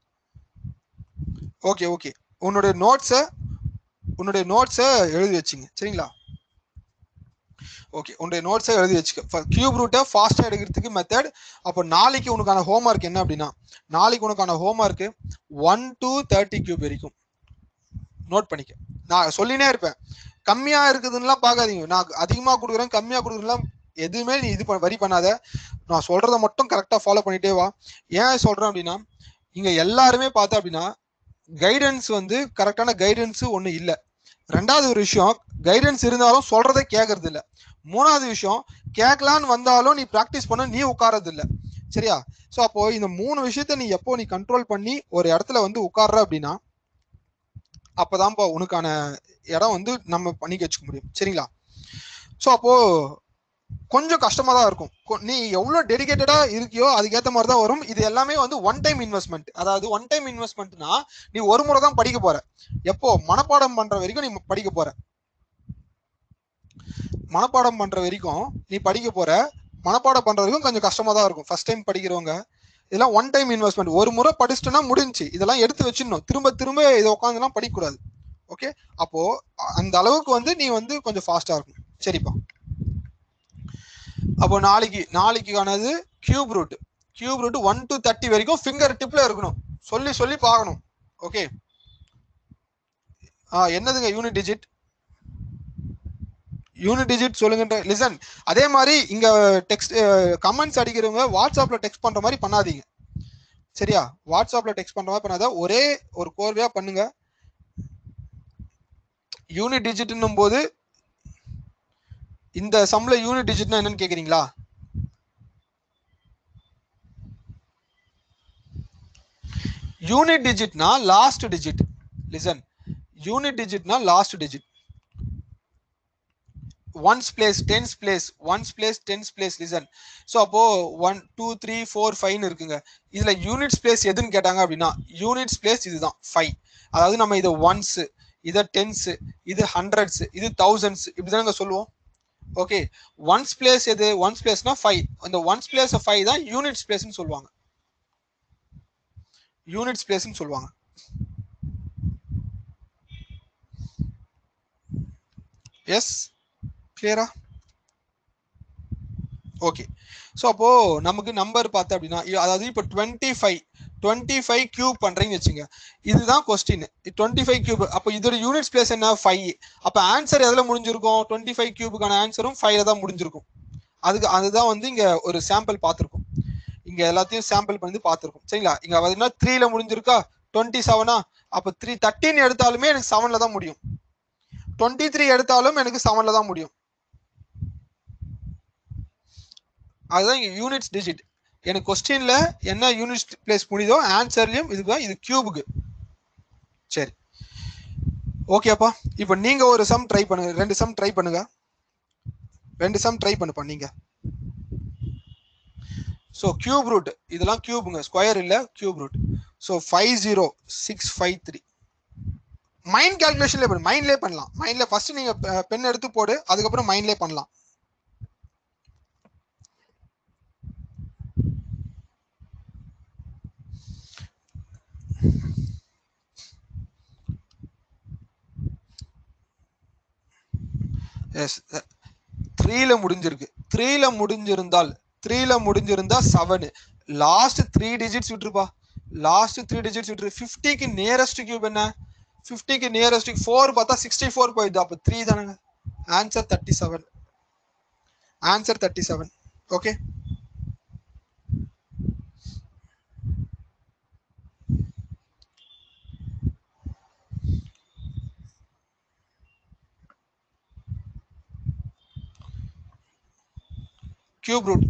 ஓகே ஓகே உன்னுடைய நோட்ஸை உன்னுடைய நோட்ஸை எழுதி வச்சுங்க சரிங்களா ஓகே உன்னுடைய நோட்ஸை எழுதி வச்சுக்க கியூப் ரூட்டை ஃபாஸ்ட்டாக எடுக்கிறதுக்கு மெத்தட் அப்போ நாளைக்கு உனக்கான ஹோம்ஒர்க் என்ன அப்படின்னா நாளைக்கு உனக்கான homework one to thirty cube வரைக்கும் நோட் பண்ணிக்க நான் சொல்லினே இருப்பேன் கம்மியா இருக்குதுன்னுலாம் பார்க்காதீங்க நான் அதிகமா கொடுக்குறேன் கம்மியா கொடுக்குறேன் எதுவுமே நீ இது பண்ண வரி பண்ணாத நான் சொல்றத மட்டும் கரெக்டா ஃபாலோ பண்ணிட்டே வா ஏன் சொல்றேன் அப்படின்னா இங்க எல்லாருமே பார்த்தா அப்படின்னா கைடன்ஸ் வந்து கரெக்டான கைடன்ஸ் ஒண்ணு இல்ல ரெண்டாவது ஒரு விஷயம் கைடன்ஸ் இருந்தாலும் சொல்றதை கேட்கறது இல்ல மூணாவது விஷயம் கேட்கலான்னு வந்தாலும் நீ ப்ராக்டிஸ் பண்ண நீ உட்காரது இல்ல சரியா ஸோ அப்போ இந்த மூணு விஷயத்த நீ எப்போ நீ கண்ட்ரோல் பண்ணி ஒரு இடத்துல வந்து உட்கார்ற அப்படின்னா அப்பதான்ப்பா உனக்கான இடம் வந்து நம்ம பண்ணிக்க வச்சுக்க முடியும் சரிங்களா ஸோ அப்போ கொஞ்சம் கஷ்டமா தான் இருக்கும் கொ- நீ எவ்வளவு டெடிகேட்டடா இருக்கியோ அதுக்கேற்ற மாதிரி தான் வரும் இது எல்லாமே வந்து ஒன் டைம் இன்வெஸ்ட்மெண்ட் அதாவது ஒன் டைம் இன்வெஸ்ட்மெண்ட்னா நீ ஒரு முறை தான் படிக்க போற எப்போ மனப்பாடம் பண்ற வரைக்கும் நீ படிக்க போற மனப்பாடம் பண்ற வரைக்கும் நீ படிக்க போற மனப்பாடம் பண்ற வரைக்கும் கொஞ்சம் கஷ்டமா தான் இருக்கும் ஃபர்ஸ்ட் டைம் படிக்கிறவங்க இதெல்லாம் ஒன் டைம் இன்வெஸ்ட்மெண்ட் ஒரு முறை படிச்சிட்டோன்னா முடிஞ்சு இதெல்லாம் எடுத்து வச்சிடணும் திரும்ப திரும்ப இதை உட்காந்துலாம் படிக்கக்கூடாது ஓகே அப்போ அ- அந்த அளவுக்கு வந்து நீ வந்து கொஞ்சம் ஃபாஸ்டா இருக்கும் சரிப்பா அப்போ நாளைக்கு நாளைக்கானது cube root cube root one to thirty வரைக்கும் ஃபிங்கர் டிப்ல இருக்கணும் சொல்லி சொல்லி பார்க்கணும் ஓகே ஆ என்னதுங்க யூனிட் டிஜிட் யூனிட் டிஜிட் சொல்லுங்க லிசன் அதே மாதிரி இங்க டெக்ஸ்ட் கமெண்ட்ஸ் அடிக்கிறவங்க வாட்ஸ்அப்ல டெக்ஸ்ட் பண்ற மாதிரி பண்ணாதீங்க சரியா வாட்ஸ்அப்ல டெக்ஸ்ட் பண்ற மாதிரி பண்ணாத ஒரே ஒரு கோர்வையா பண்ணுங்க யூனிட் டிஜிட்னும் போது இந்த சம்ல யூனிட் டிஜிட்னா என்னன்னு கேக்குறீங்களா யூனிட் டிஜிட்னா லாஸ்ட் டிஜிட் லிசன் யூனிட் டிஜிட்னா last digit ones place tens place ones place tens place listen so அப்போ ஒன் டூ த்ரீ ஃபோர் ஃபைவ்னு இருக்குங்க இதுல யூனிட்ஸ் பிளேஸ் எதுன்னு கேட்டாங்க அப்படின்னா யூனிட்ஸ் பிளேஸ் இதுதான் ஃபைவ் அதாவது நம்ம இதை ஒன்ஸ் இதை டென்ஸ் இது ஹண்ட்ரட்ஸ் இது தௌசண்ட்ஸ் இப்படிதானங்க சொல்லுவோம் ஓகே ஒன்ஸ் பிளேஸ் எது ஒன்ஸ் பிளேஸ்னா ஃபைவ் அந்த ஒன்ஸ் பிளேஸ் ஃபைவ் தான் யூனிட்ஸ் பிளேஸ்னு சொல்லுவாங்க யூனிட்ஸ் பிளேஸ்னு சொல்லுவாங்க எஸ் கிளியரா ஓகே ஸோ அப்போ நமக்கு நம்பர் பார்த்து அப்படின்னா இ- அதாவது இப்போ twenty five twenty five cube பண்றீங்கன்னு வச்சுங்க இதுதான் கொஸ்டின் டுவெண்ட்டி ஃபைவ் கியூப் அப்போ இதோட யூனிட்ஸ் பிளேஸ் என்ன ஃபைவ் அப்போ ஆன்சர் எதில் முடிஞ்சிருக்கும் டுவெண்ட்டி ஃபைவ் கியூபுக்கான ஆன்சரும் ஃபைவ்ல தான் முடிஞ்சிருக்கும் அதுக்கு அதுதான் வந்து இங்க ஒரு சாம்பிள் பார்த்துருக்கோம் இங்க எல்லாத்தையும் சாம்பிள் பண்ணி பார்த்துருக்கோம் சரிங்களா இங்க பார்த்தீங்கன்னா த்ரீல முடிஞ்சிருக்கா டுவெண்ட்டி செவனா அப்போ த்ரீ தேர்ட்டின் எடுத்தாலுமே எனக்கு செவன்ல தான் முடியும் டுவெண்ட்டி த்ரீ எடுத்தாலும் எனக்கு செவன்ல தான் முடியும் அதுதான் இங்க யூனிட்ஸ் டிஜிட் எனக்கு கொஸ்டின்ல என்ன யூனிட்ஸ் பிளேஸ் முடியுதோ ஆன்சர்லயும் இதுதான் இது கியூபுக்கு சரி ஓகேப்பா இப்போ நீங்க ஒரு சம் ட்ரை பண்ணுங்க ரெண்டு சம் ட்ரை பண்ணுங்க ரெண்டு சம் ட்ரை பண்ணுப்பா நீங்க ஸோ கியூப் ரூட் இதெல்லாம் கியூபுங்க ஸ்கொயர் இல்ல cube root so five zero six five three mind கால்குலேஷன்ல பண்ணு மைண்ட்லேயே பண்ணலாம் மைண்ட்ல ஃபர்ஸ்ட் நீங்க பென் எடுத்து போடு அதுக்கப்புறம் மைண்ட்லேயே பண்ணலாம் எஸ் த்ரீல முடிஞ்சிருக்கு த்ரீல முடிஞ்சிருந்தால் த்ரீல முடிஞ்சிருந்தா செவனு லாஸ்ட் த்ரீ டிஜிட்ஸ் விட்டுருப்பா லாஸ்ட் த்ரீ டிஜிட்ஸ் விட்டுரு ஃபிஃப்டிக்கு நியரஸ்ட் கியூப் என்ன ஃபிஃப்டிக்கு நியரஸ்ட் ஃபோர் பார்த்தா சிக்ஸ்டி ஃபோர் போயிடுது அப்போ த்ரீ தானேங்க answer thirty seven answer thirty seven okay cube root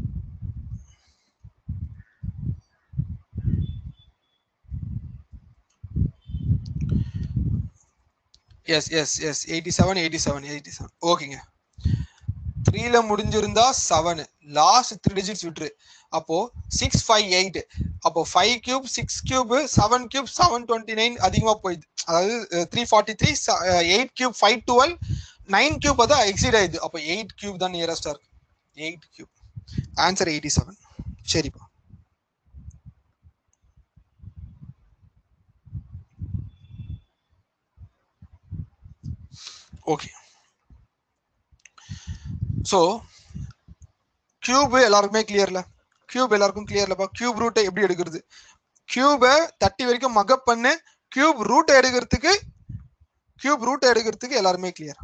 yes yes yes eighty seven eighty seven eighty seven ஓகேங்க த்ரீல முடிஞ்சிருந்தா செவன் லாஸ்ட் த்ரீ டிஜிட்ஸ் விட்டுரு அப்போ சிக்ஸ் ஃபைவ் எயிட் அப்போ five cube six cube seven cube seven twenty nine அதிகமா போயிடுது அதாவது three forty three eight cube five twelve nine cube தான் எக்ஸிட் ஆயிடுது அப்போ எயிட் கியூப் தான் நியரஸ்டா இருக்கு eight cube answer eighty seven சரிப்பா ஓகே ஸோ கியூப் எல்லாருக்குமே கிளியர்ல கியூப் எல்லாருக்கும் கிளியர்லப்பா கியூப் ரூட்டை எப்படி எடுக்கிறது கியூபை தட்டி வரைக்கும் மக்கப் பண்ணு கியூப் ரூட்டை எடுக்கிறதுக்கு கியூப் ரூட்டை எடுக்கிறதுக்கு எல்லாருமே கிளியர்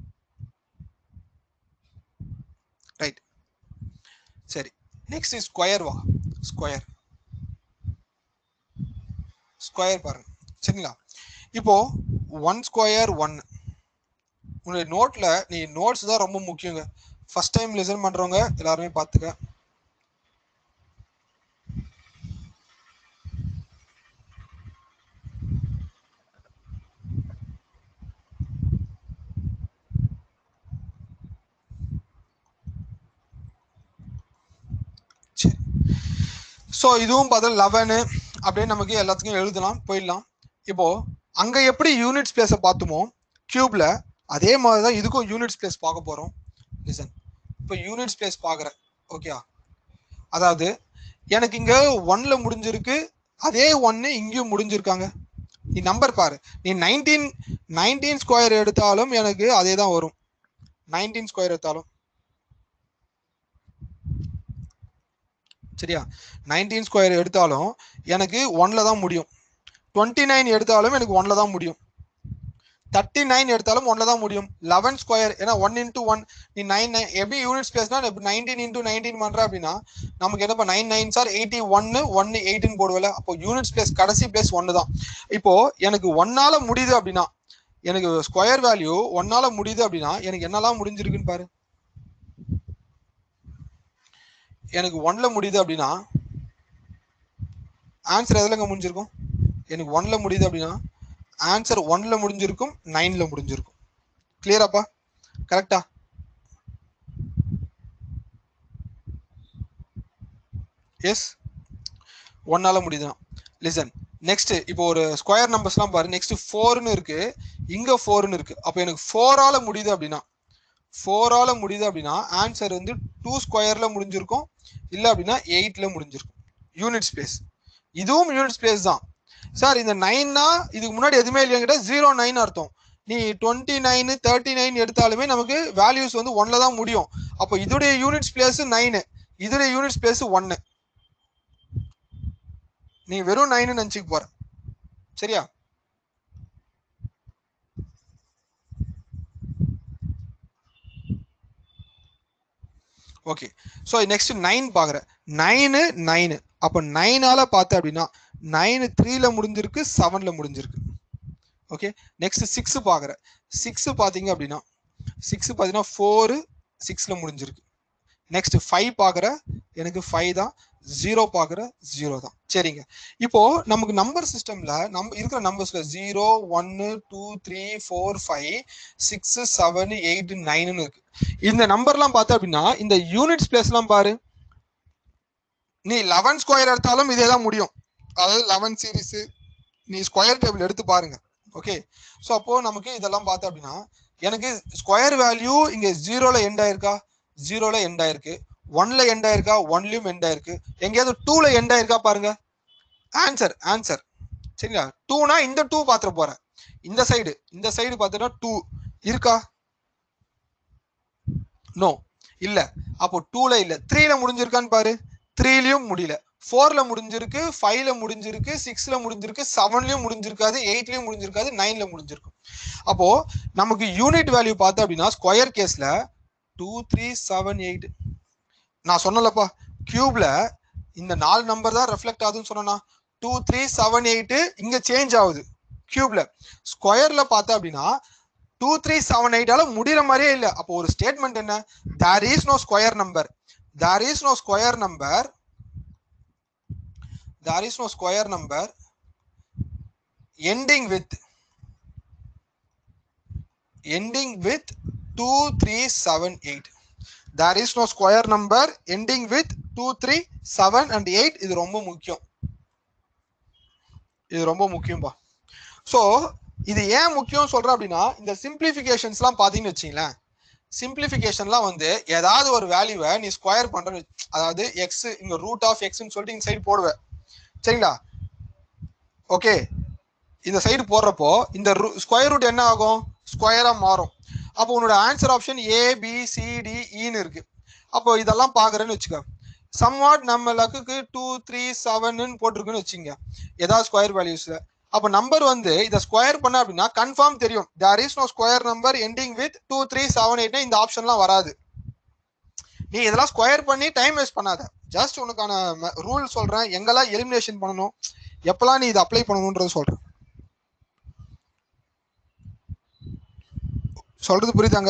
ரைட் சரி நெக்ஸ்ட் ஸ்கொயர் வா ஸ்கொயர் ஸ்கொயர் பாருங்க சரிங்களா இப்போ ஒன் ஸ்கொயர் ஒன் உன்னுடைய நோட்ல நீ நோட்ஸ் தான் ரொம்ப முக்கியங்க ஃபர்ஸ்ட் டைம் லிசன் பண்றவங்க எல்லாருமே பார்த்துக்க ஸோ இதுவும் பார்த்தா லெவனு அப்படியே நமக்கு எல்லாத்துக்கும் எழுதலாம் போயிடலாம் இப்போ அங்க எப்படி யூனிட்ஸ் பிளேஸை பார்த்துமோ கியூப்ல அதே மாதிரி தான் இதுக்கும் யூனிட்ஸ் பிளேஸ் பார்க்க போறோம் லிசன் இப்போ யூனிட்ஸ் பிளேஸ் பார்க்குறேன் ஓகே அதாவது எனக்கு இங்க ஒன்ல முடிஞ்சிருக்கு அதே ஒன்னு இங்கேயும் முடிஞ்சிருக்காங்க நீ நம்பர் பாரு நீ நைன்டீன் நைன்டீன் ஸ்கொயர் எடுத்தாலும் எனக்கு அதே தான் வரும் நைன்டீன் ஸ்கொயர் எடுத்தாலும் சரியா நைன்டீன் ஸ்கொயர் எடுத்தாலும் எனக்கு ஒன்ல தான் முடியும் டுவெண்ட்டி நைன் எடுத்தாலும் எனக்கு ஒன்ல தான் முடியும் தேர்ட்டி நைன் எடுத்தாலும் ஒன்ல தான் முடியும் லெவன் ஸ்கொயர் ஏன்னா ஒன் இன்டூ ஒன் நீ நைன் நைன் எப்படி யூனிட்ஸ் பிளேஸ்னா நைன்டீன் இன்டூ நைன்டீன் பண்ற அப்படின்னா நமக்கு என்ன நைன் நைன் சார் எயிட்டி ஒன்னு ஒன்னு எயிட்டின் போடுவல அப்போ யூனிட்ஸ் பிளேஸ் கடைசி பிளேஸ் ஒன்னு தான் இப்போ எனக்கு ஒன்னால முடியுது அப்படின்னா எனக்கு ஸ்கொயர் வேல்யூ ஒன்னால முடியுது அப்படின்னா எனக்கு என்னெல்லாம் முடிஞ்சிருக்குன்னு பாரு எனக்கு ஒன்ல முடியுது அப்படின்னா ஆன்சர் எதுலங்க முடிஞ்சிருக்கும் எனக்கு ஒன்ல முடியுது அப்படின்னா ஆன்சர் ஒன்ல முடிஞ்சிருக்கும் நைன்ல முடிஞ்சிருக்கும் கிளியராப்பா கரெக்டா எஸ் ஒன்னால முடியுதுதான் லிசன் நெக்ஸ்ட் இப்போ ஒரு ஸ்கொயர் நம்பர்ஸ்லாம் பாரு நெக்ஸ்ட் ஃபோர்னு இருக்கு இங்க ஃபோர்னு இருக்கு அப்போ எனக்கு ஃபோரால முடியுது அப்படின்னா ஃபோரால முடியுது அப்படின்னா ஆன்சர் வந்து டூ ஸ்கொயர்ல முடிஞ்சிருக்கும் இல்லை அப்படின்னா எயிட்ல முடிஞ்சிருக்கும் யூனிட் ஸ்பேஸ் இதுவும் யூனிட் ஸ்பேஸ் தான் சார் இந்த நைன்னா இதுக்கு முன்னாடி எதுவுமே இல்லைங்கிட்ட ஜீரோ நைன் அர்த்தம் நீ டுவெண்ட்டி நைன் தேர்ட்டி நைன் எடுத்தாலுமே நமக்கு வேல்யூஸ் வந்து ஒன்ல தான் முடியும் அப்போ இதோடைய யூனிட் ஸ்பேஸ் நைனு இதோடைய யூனிட் ஸ்பேஸ் ஒன்னு நீ வெறும் நைனு நினச்சிக்க போற சரியா ஓகே ஸோ நெக்ஸ்ட் நைன் பார்க்குறேன் நைனு நைனு அப்போ நைனால பார்த்த அப்படின்னா நைனு த்ரீல முடிஞ்சிருக்கு செவன்ல முடிஞ்சிருக்கு ஓகே நெக்ஸ்ட் சிக்ஸ் பார்க்குறேன் சிக்ஸ் பார்த்தீங்க அப்படின்னா சிக்ஸ் பார்த்தீங்கன்னா ஃபோரு சிக்ஸில் முடிஞ்சிருக்கு நெக்ஸ்ட் ஃபைவ் பார்க்குற எனக்கு ஃபைவ் தான் ஜீரோ பார்க்குற ஜீரோ தான் சரிங்க இப்போ நமக்கு நம்பர் சிஸ்டம்ல நம்ம இருக்கிற நம்பர்ஸ்ல ஜீரோ ஒன்னு two three four five six seven eight நைன்னு இருக்கு இந்த நம்பர்லாம் பார்த்தா அப்படின்னா இந்த யூனிட்ஸ் பிளேஸ்லாம் பாரு நீ லெவன் ஸ்கொயர் எடுத்தாலும் இதே தான் முடியும் அதாவது லெவன் சீரீஸ் நீ ஸ்கொயர் டேபிள் எடுத்து பாருங்க ஓகே ஸோ அப்போ நமக்கு இதெல்லாம் பார்த்தா அப்படின்னா எனக்கு ஸ்கொயர் வேல்யூ இங்க ஜீரோல எண்ட் ஆயிருக்கா ஜீரோல எண்ட் ஆயிருக்கு ஒன்ல எண்ட் ஆயிருக்கா ஒன்லயும் எண்ட் ஆயிருக்கு எங்கேயாவது டூல எண்ட் ஆயிருக்கா பாருங்க ஆன்சர் ஆன்சர் சரிங்களா டூனா இந்த டூ பாத்துற போறேன் இந்த சைடு இந்த சைடு பார்த்தீங்கன்னா டூ இருக்கா நோ இல்ல அப்போ டூல இல்ல த்ரீல முடிஞ்சிருக்கான்னு பாரு த்ரீலயும் முடியல ஃபோர்ல முடிஞ்சிருக்கு ஃபைவ்ல முடிஞ்சிருக்கு சிக்ஸ்ல முடிஞ்சிருக்கு செவன்லயும் முடிஞ்சிருக்காது எயிட்லயும் முடிஞ்சிருக்காது நைன்ல முடிஞ்சிருக்கும் அப்போ நமக்கு யூனிட் வேல்யூ பார்த்தோம் அப்படின்னா ஸ்கொயர் கேஸ்ல டூ த்ரீ செவன் எயிட் நான் சொன்னலப்பா கியூப்ல இந்த நாலு நம்பர் தான் ரெஃப்ளெக்ட் ஆகுதுன்னு சொன்னா டூ த்ரீ செவன் எயிட் இங்க சேஞ்ச் ஆகுது கியூப்ல ஸ்கொயர்ல பார்த்தா அப்படின்னா டூ த்ரீ செவன் எயிட்டால முடிகிற மாதிரியே இல்லை அப்போ ஒரு ஸ்டேட்மெண்ட் என்ன there is no square number there is no square number there is no square number ending with ending with 2378 there is no square number ending with 237 and 8 இது ரொம்ப முக்கியம் இது ரொம்ப முக்கியம்பா ஸோ இது ஏன் முக்கியம் சொல்றேன் அப்படின்னா இந்த சிம்பிளிஃபிகேஷன்ஸ்லாம் பார்த்தீங்கன்னு வச்சிங்களேன் சிம்பிளிஃபிகேஷன்லாம் வந்து ஏதாவது ஒரு வேல்யூவை நீ ஸ்கொயர் பண்ற அதாவது எக்ஸ் இங்க ரூட் ஆஃப் எக்ஸ்ன்னு சொல்லிட்டு இந்த சைடு போடுவேன் சரிங்களா ஓகே இந்த சைடு போடுறப்போ இந்த ஸ்கொயர் ரூட் என்ன ஆகும் ஸ்கொயரா மாறும் அப்போ உன்னோட answer option A B C D இன்னு இருக்கு அப்போ இதெல்லாம் பாக்குறேன்னு வச்சுக்க சம்வாட் நம்ம லக்குக்கு டூ த்ரீ செவன்னு போட்டிருக்குன்னு வச்சுங்க ஏதாவது ஸ்கொயர் வேல்யூஸ்ல அப்போ நம்பர் வந்து இதை ஸ்கொயர் பண்ண அப்படின்னா கன்ஃபார்ம் தெரியும் there is no square number ending with two three seven எயிட்னா இந்த ஆப்ஷன்லாம் வராது நீ இதெல்லாம் ஸ்கொயர் பண்ணி டைம் வேஸ்ட் பண்ணாத ஜஸ்ட் உனக்கான ரூல் சொல்றேன் எங்கெல்லாம் எலிமினேஷன் பண்ணணும் எப்பெல்லாம் நீ இதை அப்ளை பண்ணணும்ன்றது சொல்றேன் சொல்றது புரியுதாங்க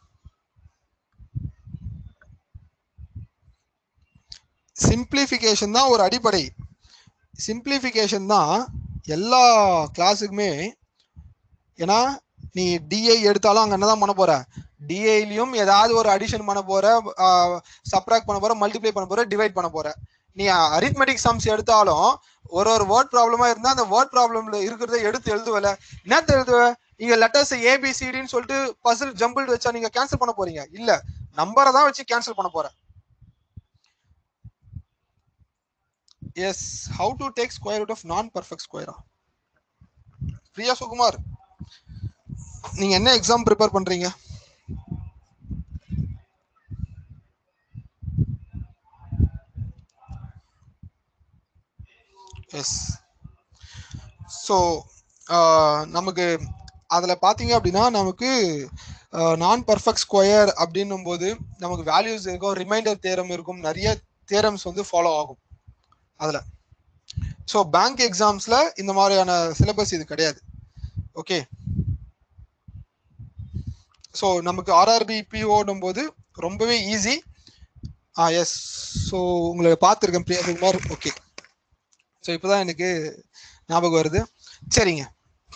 சிம்பிளிஃபிகேஷன் தான் ஒரு அடிப்படை சிம்பிளிஃபிகேஷன் தான் எல்லா கிளாஸுக்குமே ஏன்னா நீ டிஐ எடுத்தாலும் அங்கே என்ன தான் பண்ண போற டிஐலையும் ஏதாவது ஒரு அடிஷன் பண்ண போற சப்ராக்ட் பண்ண போற மல்டிப்ளை பண்ண போற டிவைட் பண்ண போற நீ அரித்மெட்டிக் சம்ஸ் எடுத்தாலும் ஒரு ஒரு வேர்ட் ப்ராப்ளமா இருந்தா அந்த வேர்ட் ப்ராப்ளம்ல இருக்கிறத எடுத்து எழுதுவல என்னத்த எழுதுவ நீங்க லெட்டர்ஸ் ஏபிசிடின்னு சொல்லிட்டு பசில் ஜம்பிள் வச்சா நீங்க கேன்சல் பண்ண போறீங்க இல்ல நம்பரை தான் வச்சு கேன்சல் பண்ண போற yes how to take square root of நான் பர்ஃபெக்ட் ஸ்கொயரா பிரியா சுகுமார் நீங்க என்ன எக்ஸாம் ப்ரிப்பேர் பண்றீங்க எஸ் ஸோ நமக்கு அதில் பார்த்தீங்க அப்படின்னா நமக்கு நான் பர்ஃபெக்ட் ஸ்கொயர் அப்படின்னும் போது நமக்கு வேல்யூஸ் இருக்கும் ரிமைண்டர் தேரம் இருக்கும் நிறைய தேரம்ஸ் வந்து ஃபாலோ ஆகும் அதில் ஸோ பேங்க் எக்ஸாம்ஸில் இந்த மாதிரியான சிலபஸ் இது கிடையாது ஓகே ஸோ நமக்கு ஆர்ஆர்பி பிஓடும் போது ரொம்பவே ஈஸி ஆ எஸ் ஸோ உங்களை பார்த்துருக்கேன் பிரியா குமார் ஓகே ஸோ இப்போதான் எனக்கு ஞாபகம் வருது சரிங்க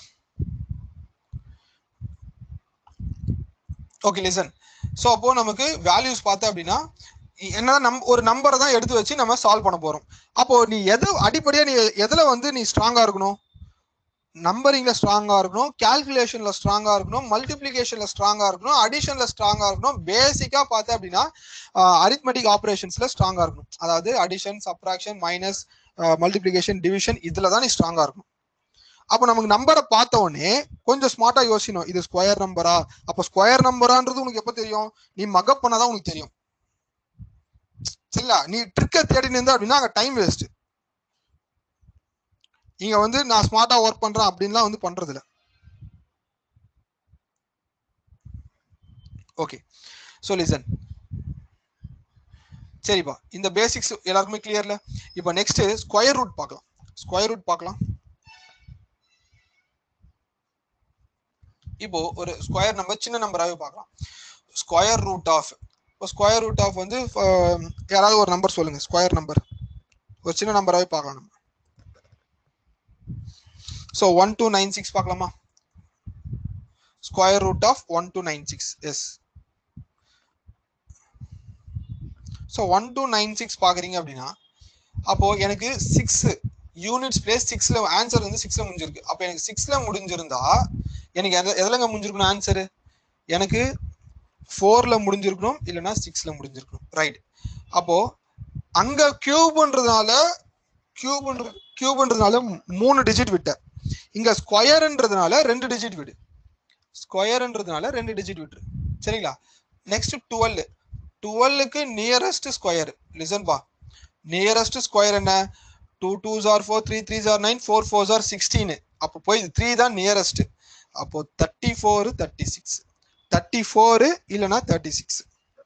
ஓகே லிசன் ஸோ அப்போ நமக்கு வேல்யூஸ் பார்த்தோம் அப்படின்னா என்னதான் நம் ஒரு நம்பரை தான் எடுத்து வச்சு நம்ம சால்வ் பண்ண போறோம் அப்போ நீ எது அடிப்படையா நீ எதுல வந்து நீ ஸ்ட்ராங்கா இருக்கணும் நம்பரிங்ல ஸ்ட்ராங்கா இருக்கணும் கால்குலேஷன்ல ஸ்ட்ராங்கா இருக்கணும் மல்டிபிளிகேஷன்ல ஸ்ட்ராங்கா இருக்கணும் அடிஷன்ல ஸ்ட்ராங்கா இருக்கணும் பேசிக்கா பார்த்தேன் அப்படின்னா அரித்மெட்டிக் ஆப்ரேஷன்ஸ்ல ஸ்ட்ராங்கா இருக்கணும் அதாவது addition subtraction minus multiplication division இதுல தான் நீ ஸ்ட்ராங்கா இருக்கணும் அப்போ நமக்கு நம்பரை பார்த்த உடனே கொஞ்சம் ஸ்மார்ட்டா யோசிக்கணும் இது ஸ்கொயர் நம்பரா அப்போ ஸ்கொயர் நம்பரான்றது உனக்கு எப்போ தெரியும் நீ மகப் பண்ணாதான் உனக்கு தெரியும் சரிங்களா நீ ட்ரிக்கை தேடி நின்ற அப்படின்னா அங்கே டைம் வேஸ்ட் இங்க வந்து நான் ஸ்மார்ட்டா ஒர்க் பண்றேன் அப்படின்லாம் வந்து பண்றது இல்ல ஓகே ஸோ லிசன் சரிப்பா இந்த பேசிக்ஸ் எல்லாருக்குமே கிளியர்ல இப்போ நெக்ஸ்ட் ஸ்கொயர் ரூட் பார்க்கலாம் ஸ்கொயர் ரூட் பார்க்கலாம் இப்போ ஒரு ஸ்கொயர் நம்பர் சின்ன நம்பராகவே பார்க்கலாம் ஸ்கொயர் ரூட் ஆஃப் இப்போ ஸ்கொயர் ரூட் ஆஃப் வந்து யாராவது ஒரு நம்பர் சொல்லுங்க ஸ்கொயர் நம்பர் ஒரு சின்ன நம்பராகவே பார்க்கலாம் நம்ம so one two nine six பார்க்கலாமா square root of one two nine six yes so one two nine six பார்க்குறீங்க அப்படின்னா அப்போ எனக்கு சிக்ஸ் யூனிட்ஸ் பிளேஸ் சிக்ஸ்ல ஆன்சர் வந்து சிக்ஸ்ல முடிஞ்சிருக்கு அப்போ எனக்கு சிக்ஸ்ல முடிஞ்சிருந்தா எனக்கு எது எதுலங்க முடிஞ்சிருக்கணும் ஆன்சரு எனக்கு ஃபோர்ல முடிஞ்சிருக்கணும் இல்லைன்னா சிக்ஸ்ல முடிஞ்சிருக்கணும் ரைட் அப்போ அங்க கியூப்ன்றதுனால கியூப்ன்ற கியூப்ன்றதுனால மூணு டிஜிட் விட்ட இங்க ஸ்கொயர்ன்றதுனால ரெண்டு டிஜிட் விடு ஸ்கொயர்ன்றதுனால ரெண்டு டிஜிட் விட்டுரு சரிங்களா நெக்ஸ்ட் டுவெல் டுவெல்லுக்கு நியரஸ்ட் ஸ்கொயர் லிசன் பா நியரஸ்ட் ஸ்கொயர் என்ன two two jar four three three are nine four four are sixteen அப்போ போய் த்ரீ தான் நியரஸ்ட் அப்போ thirty four thirty six thirty four இல்லைனா தேர்ட்டி சிக்ஸ்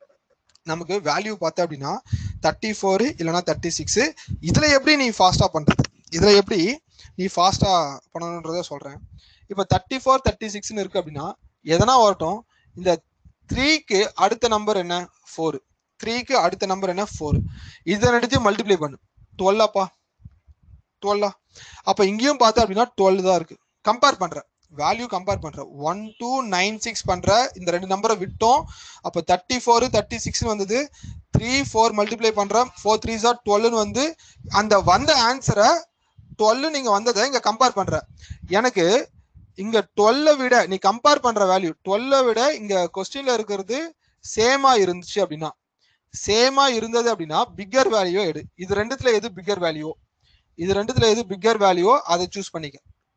நமக்கு வேல்யூ பார்த்தா அப்படின்னா தேர்ட்டி ஃபோரு இல்லைனா தேர்ட்டி சிக்ஸு இதில் எப்படி நீ ஃபாஸ்ட்டாக பண்ணுறது இதில் எப்படி நீ ஃபாஸ்ட்டாக பண்ணணுன்றத சொல்கிறேன் இப்போ தேர்ட்டி ஃபோர் தேர்ட்டி சிக்ஸ்னு இருக்குது அப்படின்னா எதனா வரட்டும் இந்த த்ரீக்கு அடுத்த நம்பர் என்ன ஃபோரு த்ரீக்கு அடுத்த நம்பர் என்ன ஃபோர் இதை எடுத்து மல்டிப்ளை பண்ணு டுவெல்லாப்பா டுவெல்லா அப்போ இங்கேயும் பார்த்தா அப்படின்னா டுவெல் தான் இருக்கு கம்பேர் பண்ணுறேன் வேல்யூ கம்பேர் பண்றேன் ஒன் டூ நைன் சிக்ஸ் பண்ற இந்த ரெண்டு நம்பரை விட்டோம் அப்போ தேர்ட்டி ஃபோர் தேர்ட்டி சிக்ஸ்னு வந்தது த்ரீ ஃபோர் மல்டிப்ளை பண்றேன் ஃபோர் த்ரீ ஜார் டுவெல்னு வந்து அந்த வந்த ஆன்சரை டுவெல் நீங்க வந்ததை இங்க கம்பேர் பண்ற எனக்கு இங்க டுவெல்ல விட நீ கம்பேர் பண்ற வேல்யூ டுவெல்ல விட இங்க கொஸ்டின்ல இருக்கிறது சேமா இருந்துச்சு அப்படின்னா சேமா இருந்தது அப்படின்னா பிக்கர் வேல்யூ எடு இது ரெண்டுத்துல எது பிக்கர் வேல்யூ இது ரெண்டுத்துல எது பிக்கர் வேல்யூவோ அதை சூஸ் பண்ணிக்க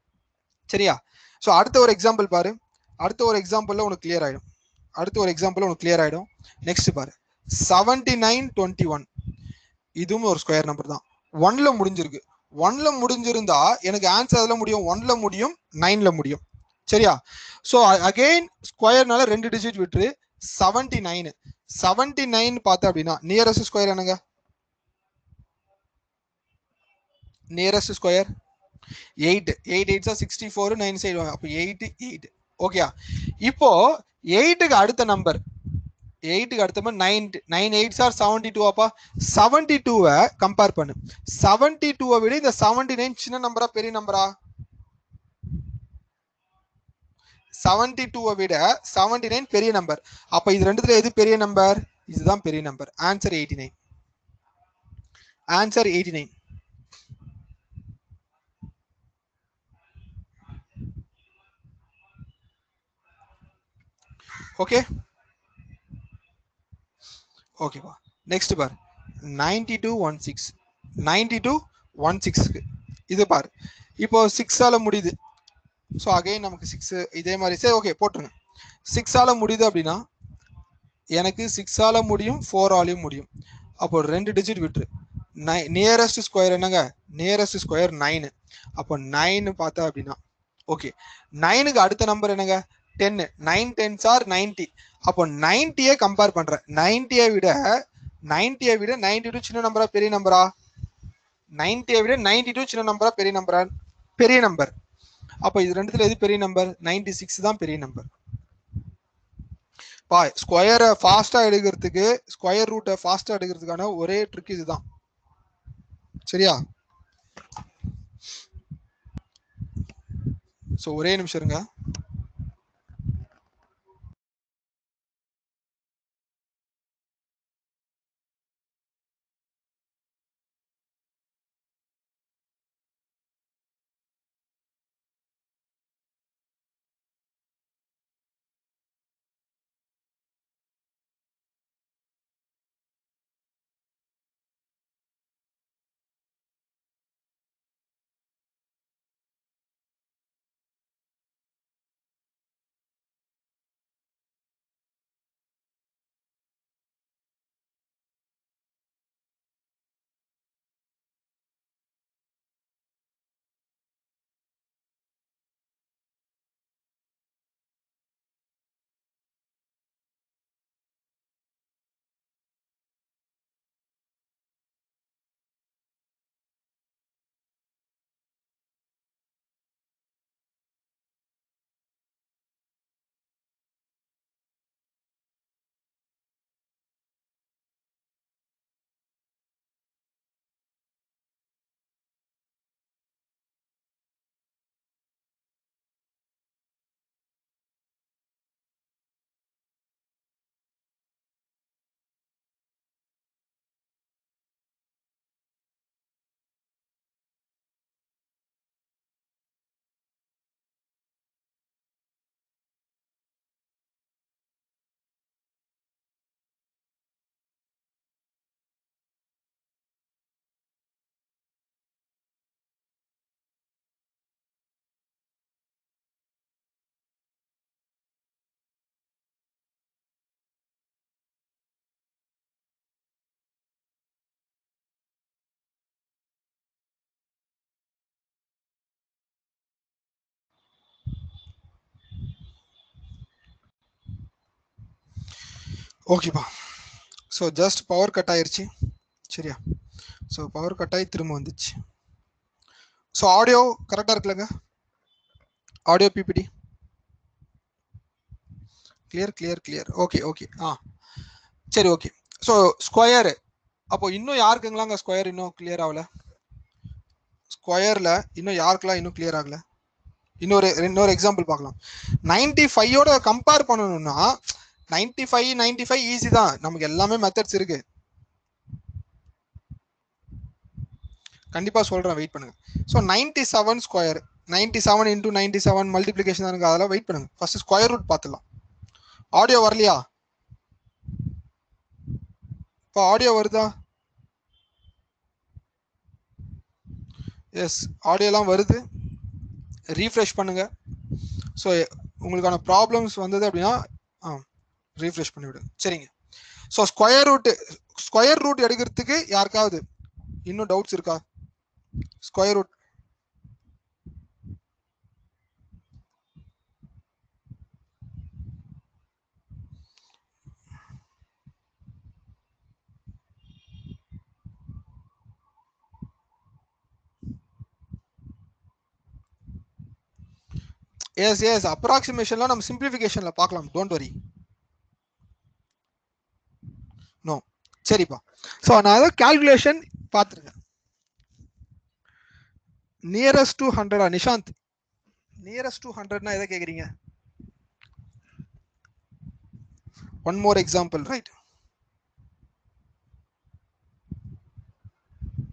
சரியா ஸோ அடுத்த ஒரு எக்ஸாம்பிள் பாரு அடுத்த ஒரு எக்ஸாம்பிள்ல உனக்கு கிளியர் ஆயிடும் அடுத்த ஒரு எக்ஸாம்பிள் உனக்கு கிளியர் ஆயிடும் நெக்ஸ்ட் பாரு செவன்டி நைன் டுவெண்ட்டி ஒன் இதுவும் ஒரு ஸ்கொயர் நம்பர் தான் ஒன்ல முடிஞ்சிருக்கு ஒன்ல முடிஞ்சிருந்தா எனக்கு ஆன்சர் அதில் முடியும் ஒன்ல முடியும் நைன்ல முடியும் சரியா ஸோ அகெயின் ஸ்கொயர்னால ரெண்டு டிஜிட் விட்டுரு செவன்டி நைனு செவன்டி நைன் பார்த்தா அப்படின்னா நியரஸ்ட் ஸ்கொயர் என்னங்க நியரஸ்ட் ஸ்கொயர் எயிட் எயிட் எயிட்ஸா சிக்ஸ்டி ஃபோர் நைன் சைடு அப்போ எயிட் எயிட் ஓகேயா இப்போ எயிட்டுக்கு அடுத்த நம்பர் எயிட்டுக்கு அடுத்த nine nine eight are seventy two அப்பா செவன்டி டூவை கம்பேர் பண்ணு செவன்டி டூவை விட இந்த செவன்டி நைன் சின்ன நம்பரா பெரிய நம்பரா செவன்டி டூவை விட செவன்டி நைன் பெரிய நம்பர் அப்ப இது ரெண்டுத்துல எது பெரிய நம்பர் இதுதான் பெரிய number answer eighty nine answer eighty nine okay ஓகேப்பா நெக்ஸ்ட் பார் ninety two one six ninety two one சிக்ஸ்க்கு இது பார் இப்போ சிக்ஸால முடியுது ஸோ அகைன் நமக்கு சிக்ஸ் இதே மாதிரி சரி ஓகே போட்டுருங்க சிக்ஸால முடியுது அப்படின்னா எனக்கு சிக்ஸால முடியும் ஃபோர் ஆலையும் முடியும் அப்போ ரெண்டு டிஜிட் விட்டுரு நை நியரஸ்ட் ஸ்கொயர் என்னங்க நியரஸ்ட் ஸ்கொயர் நைனு அப்போ நைன் பார்த்தா அப்படின்னா ஓகே நைனுக்கு அடுத்த நம்பர் என்னங்க ten nine tens are ninety அப்போ நைன்டியே கம்பேர் பண்றேன் நைன்டியை விட நைன்டியை விட நைன்டி டூ சின்ன நம்பரா பெரிய நம்பரா நைன்டியை விட நைன்டி டூ சின்ன நம்பரா பெரிய நம்பரா பெரிய நம்பர் அப்போ இது ரெண்டுத்துல எது பெரிய நம்பர் நைன்டி சிக்ஸ் தான் பெரிய நம்பர் பா ஸ்கொயரை ஃபாஸ்டா எடுக்கிறதுக்கு ஸ்கொயர் ரூட்டை ஃபாஸ்டா எடுக்கிறதுக்கான ஒரே ட்ரிக் இதுதான் சரியா ஸோ ஒரே நிமிஷம் இருங்க ஓகேப்பா ஸோ ஜஸ்ட் பவர் கட் ஆயிருச்சு சரியா ஸோ பவர் கட் ஆகி திரும்ப வந்துச்சு ஸோ ஆடியோ கரெக்டாக இருக்குல்லங்க audio PPT clear clear clear okay okay ஆ சரி ஓகே ஸோ ஸ்கொயரு அப்போ இன்னும் யாருக்குங்களாங்க ஸ்கொயர் இன்னும் கிளியர் ஆகல ஸ்கொயரில் இன்னும் யாருக்கெல்லாம் இன்னும் கிளியர் ஆகல இன்னொரு இன்னொரு எக்ஸாம்பிள் பார்க்கலாம் நைன்டி ஃபைவோட கம்பேர் பண்ணணும்னா ninety five ninety five easy தான் நமக்கு எல்லாமே மெத்தட்ஸ் இருக்கு கண்டிப்பா சொல்றேன் வெயிட் பண்ணுங்க so ninety seven square ninety seven into ninety seven multiplication இருக்கு அதெல்லாம் வெயிட் பண்ணுங்க ஃபர்ஸ்ட் ஸ்கொயர் ரூட் பார்த்துலாம் ஆடியோ வரலையா இப்போ ஆடியோ வருதா எஸ் ஆடியோலாம் வருது ரீஃப்ரெஷ் பண்ணுங்க ஸோ உங்களுக்கான ப்ராப்ளம்ஸ் வந்தது அப்படின்னா ஆ ரீஃப்ரெஷ் பண்ணி விடுங்க சரிங்க so square root square root எடுக்கிறதுக்கு யாருக்காவது இன்னும் டவுட்ஸ் இருக்கா ஸ்கொயர் ரூட் எஸ் எஸ் அப்ராக்சிமேஷன்லாம் நம்ம சிம்பிளிஃபிகேஷன்ல பார்க்கலாம் டோன்ட் வரி நோ சரிப்பா ஸோ நான் ஏதோ கால்குலேஷன் பார்த்துருக்கேன் நியரஸ்ட் டு ஹண்ட்ரடா நிஷாந்த் நியரஸ்ட் டு ஹண்ட்ரட்னா எதை கேட்குறீங்க one more example right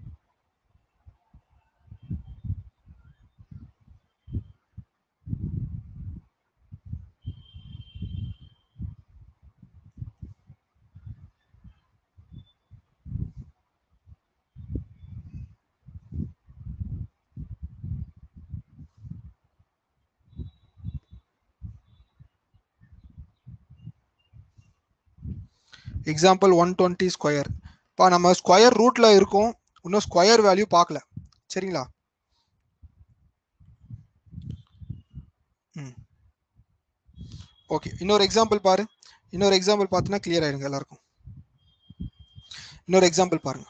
example one twenty square இப்போ நம்ம ஸ்கொயர் ரூட்ல இருக்கோம் இன்னும் ஸ்கொயர் வேல்யூ பார்க்கல சரிங்களா ம் ஓகே இன்னொரு எக்ஸாம்பிள் பாரு இன்னொரு எக்ஸாம்பிள் பார்த்தீங்கன்னா கிளியர் ஆயிடுங்க எல்லாருக்கும் இன்னொரு எக்ஸாம்பிள் பாருங்க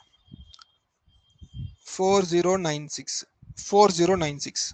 four zero nine six four zero nine six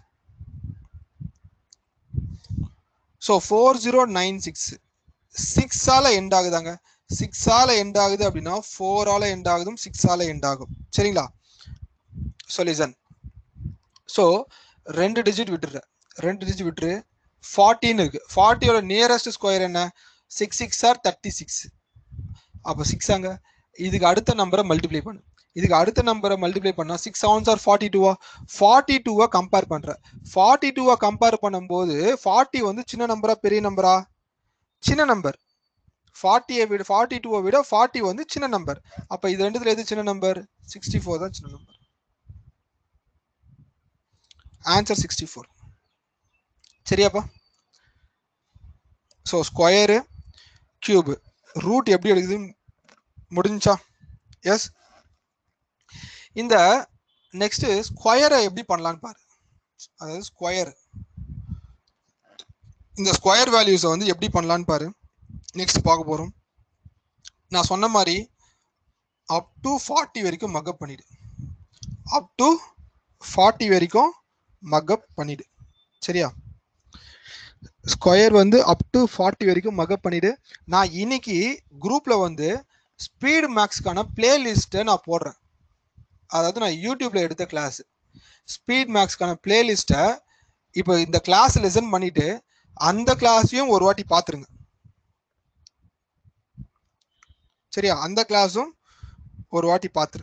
so four zero nine six சிக்ஸால எண்ட் ஆகுதாங்க சிக்ஸால எண்ட் ஆகுது அப்படின்னா ஃபோரால எண்ட் ஆகுதும் சிக்ஸால எண்ட் ஆகும் சரிங்களா ஸோ லிசன் ஸோ ரெண்டு டிஜிட் விட்டுரு ரெண்டு டிஜிட் விட்டுரு ஃபார்ட்டின்னு இருக்கு ஃபார்ட்டியோட நியரஸ்ட் ஸ்கொயர் என்ன six six are thirty six அப்போ சிக்ஸாங்க இதுக்கு அடுத்த நம்பரை மல்டிப்ளை பண்ணு இதுக்கு அடுத்த நம்பரை மல்டிப்ளை பண்ணா சிக்ஸ் செவன்ஸ் ஆர் ஃபார்ட்டி டூவா ஃபார்ட்டி டூவை கம்பேர் பண்ற ஃபார்ட்டி டூவை கம்பேர் பண்ணும்போது ஃபார்ட்டி வந்து சின்ன நம்பரா பெரிய நம்பரா சின்ன நம்பர் ஃபார்ட்டியை விட ஃபார்ட்டி டூவை விட ஃபார்ட்டி வந்து சின்ன நம்பர் அப்போ இது ரெண்டுத்துல எது சின்ன நம்பர் சிக்ஸ்டி ஃபோர் தான் சின்ன நம்பர் ஆன்சர் சிக்ஸ்டி ஃபோர் சரியாப்பா ஸோ ஸ்கொயரு கியூபு ரூட் எப்படி எடுக்குது முடிஞ்சா எஸ் இந்த நெக்ஸ்ட் ஸ்கொயரை எப்படி பண்ணலான்னு பாரு அதாவது ஸ்கொயர் இந்த ஸ்கொயர் வேல்யூஸை வந்து எப்படி பண்ணலான்னு பாரு நெக்ஸ்ட் பார்க்க போகிறோம் நான் சொன்ன மாதிரி அப் டு ஃபார்ட்டி வரைக்கும் மக்கப் பண்ணிடு அப் டு ஃபார்ட்டி வரைக்கும் மக்கப் பண்ணிடு சரியா ஸ்கொயர் வந்து அப் டு ஃபார்ட்டி வரைக்கும் மக்கப் பண்ணிடு நான் இன்னைக்கு குரூப்ல வந்து ஸ்பீடு மேக்ஸ்க்கான பிளேலிஸ்ட்டை நான் போடுறேன் அதாவது நான் யூடியூப்ல எடுத்த கிளாஸ் ஸ்பீட் மேக்ஸ்க்கான பிளேலிஸ்ட்டை இப்போ இந்த கிளாஸ் லெசன் பண்ணிட்டு அந்த கிளாஸையும் ஒரு வாட்டி பார்த்துருங்க சரியா அந்த கிளாஸும் ஒரு வாட்டி பார்த்துரு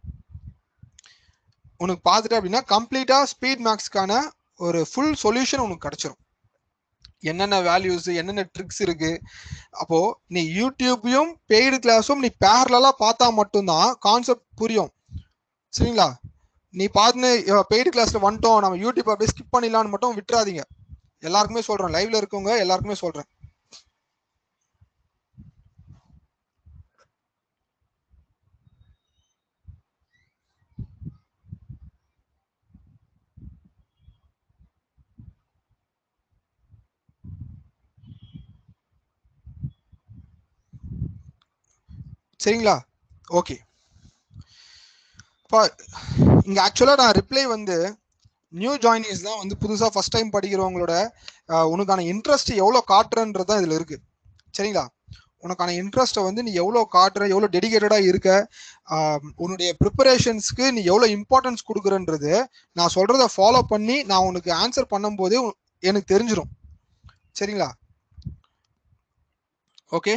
உனக்கு பார்த்துட்டு அப்படின்னா கம்ப்ளீட்டாக ஸ்பீட் மேக்ஸ்க்கான ஒரு ஃபுல் சொல்யூஷன் உனக்கு கிடைச்சிரும் என்னென்ன வேல்யூஸ் என்னென்ன ட்ரிக்ஸ் இருக்கு அப்போ நீ யூடியூப்பையும் பெய்டு கிளாஸும் நீ பேரலா பார்த்தா மட்டும்தான் கான்செப்ட் புரியும் சரிங்களா நீ பார்த்து பெய்டு கிளாஸ்ல வந்துட்டோம் நம்ம யூடியூப் அப்படியே ஸ்கிப் பண்ணிடலான்னு மட்டும் விட்டுறாதீங்க எல்லாருக்குமே சொல்றேன் லைவ்ல இருக்கவங்க எல்லாருக்குமே சொல்றேன் சரிங்களா ஓகே இப்போ இங்கே ஆக்சுவலாக நான் ரிப்ளை வந்து நியூ ஜாயினிஸ் தான் வந்து புதுசாக ஃபஸ்ட் டைம் படிக்கிறவங்களோட அஹ், உனக்கான இன்ட்ரெஸ்ட் எவ்வளோ காட்டுறன்றது தான் இதில் இருக்குது சரிங்களா உனக்கான இன்ட்ரெஸ்ட்டை வந்து நீ எவ்வளோ காட்டுற எவ்வளோ டெடிகேட்டடாக இருக்க ஆஹ், உன்னுடைய ப்ரிப்பரேஷன்ஸ்க்கு நீ எவ்வளோ இம்பார்ட்டன்ஸ் கொடுக்குறன்றது நான் சொல்கிறத ஃபாலோ பண்ணி நான் உனக்கு ஆன்சர் பண்ணும்போதே உ- எனக்கு தெரிஞ்சிடும் சரிங்களா ஓகே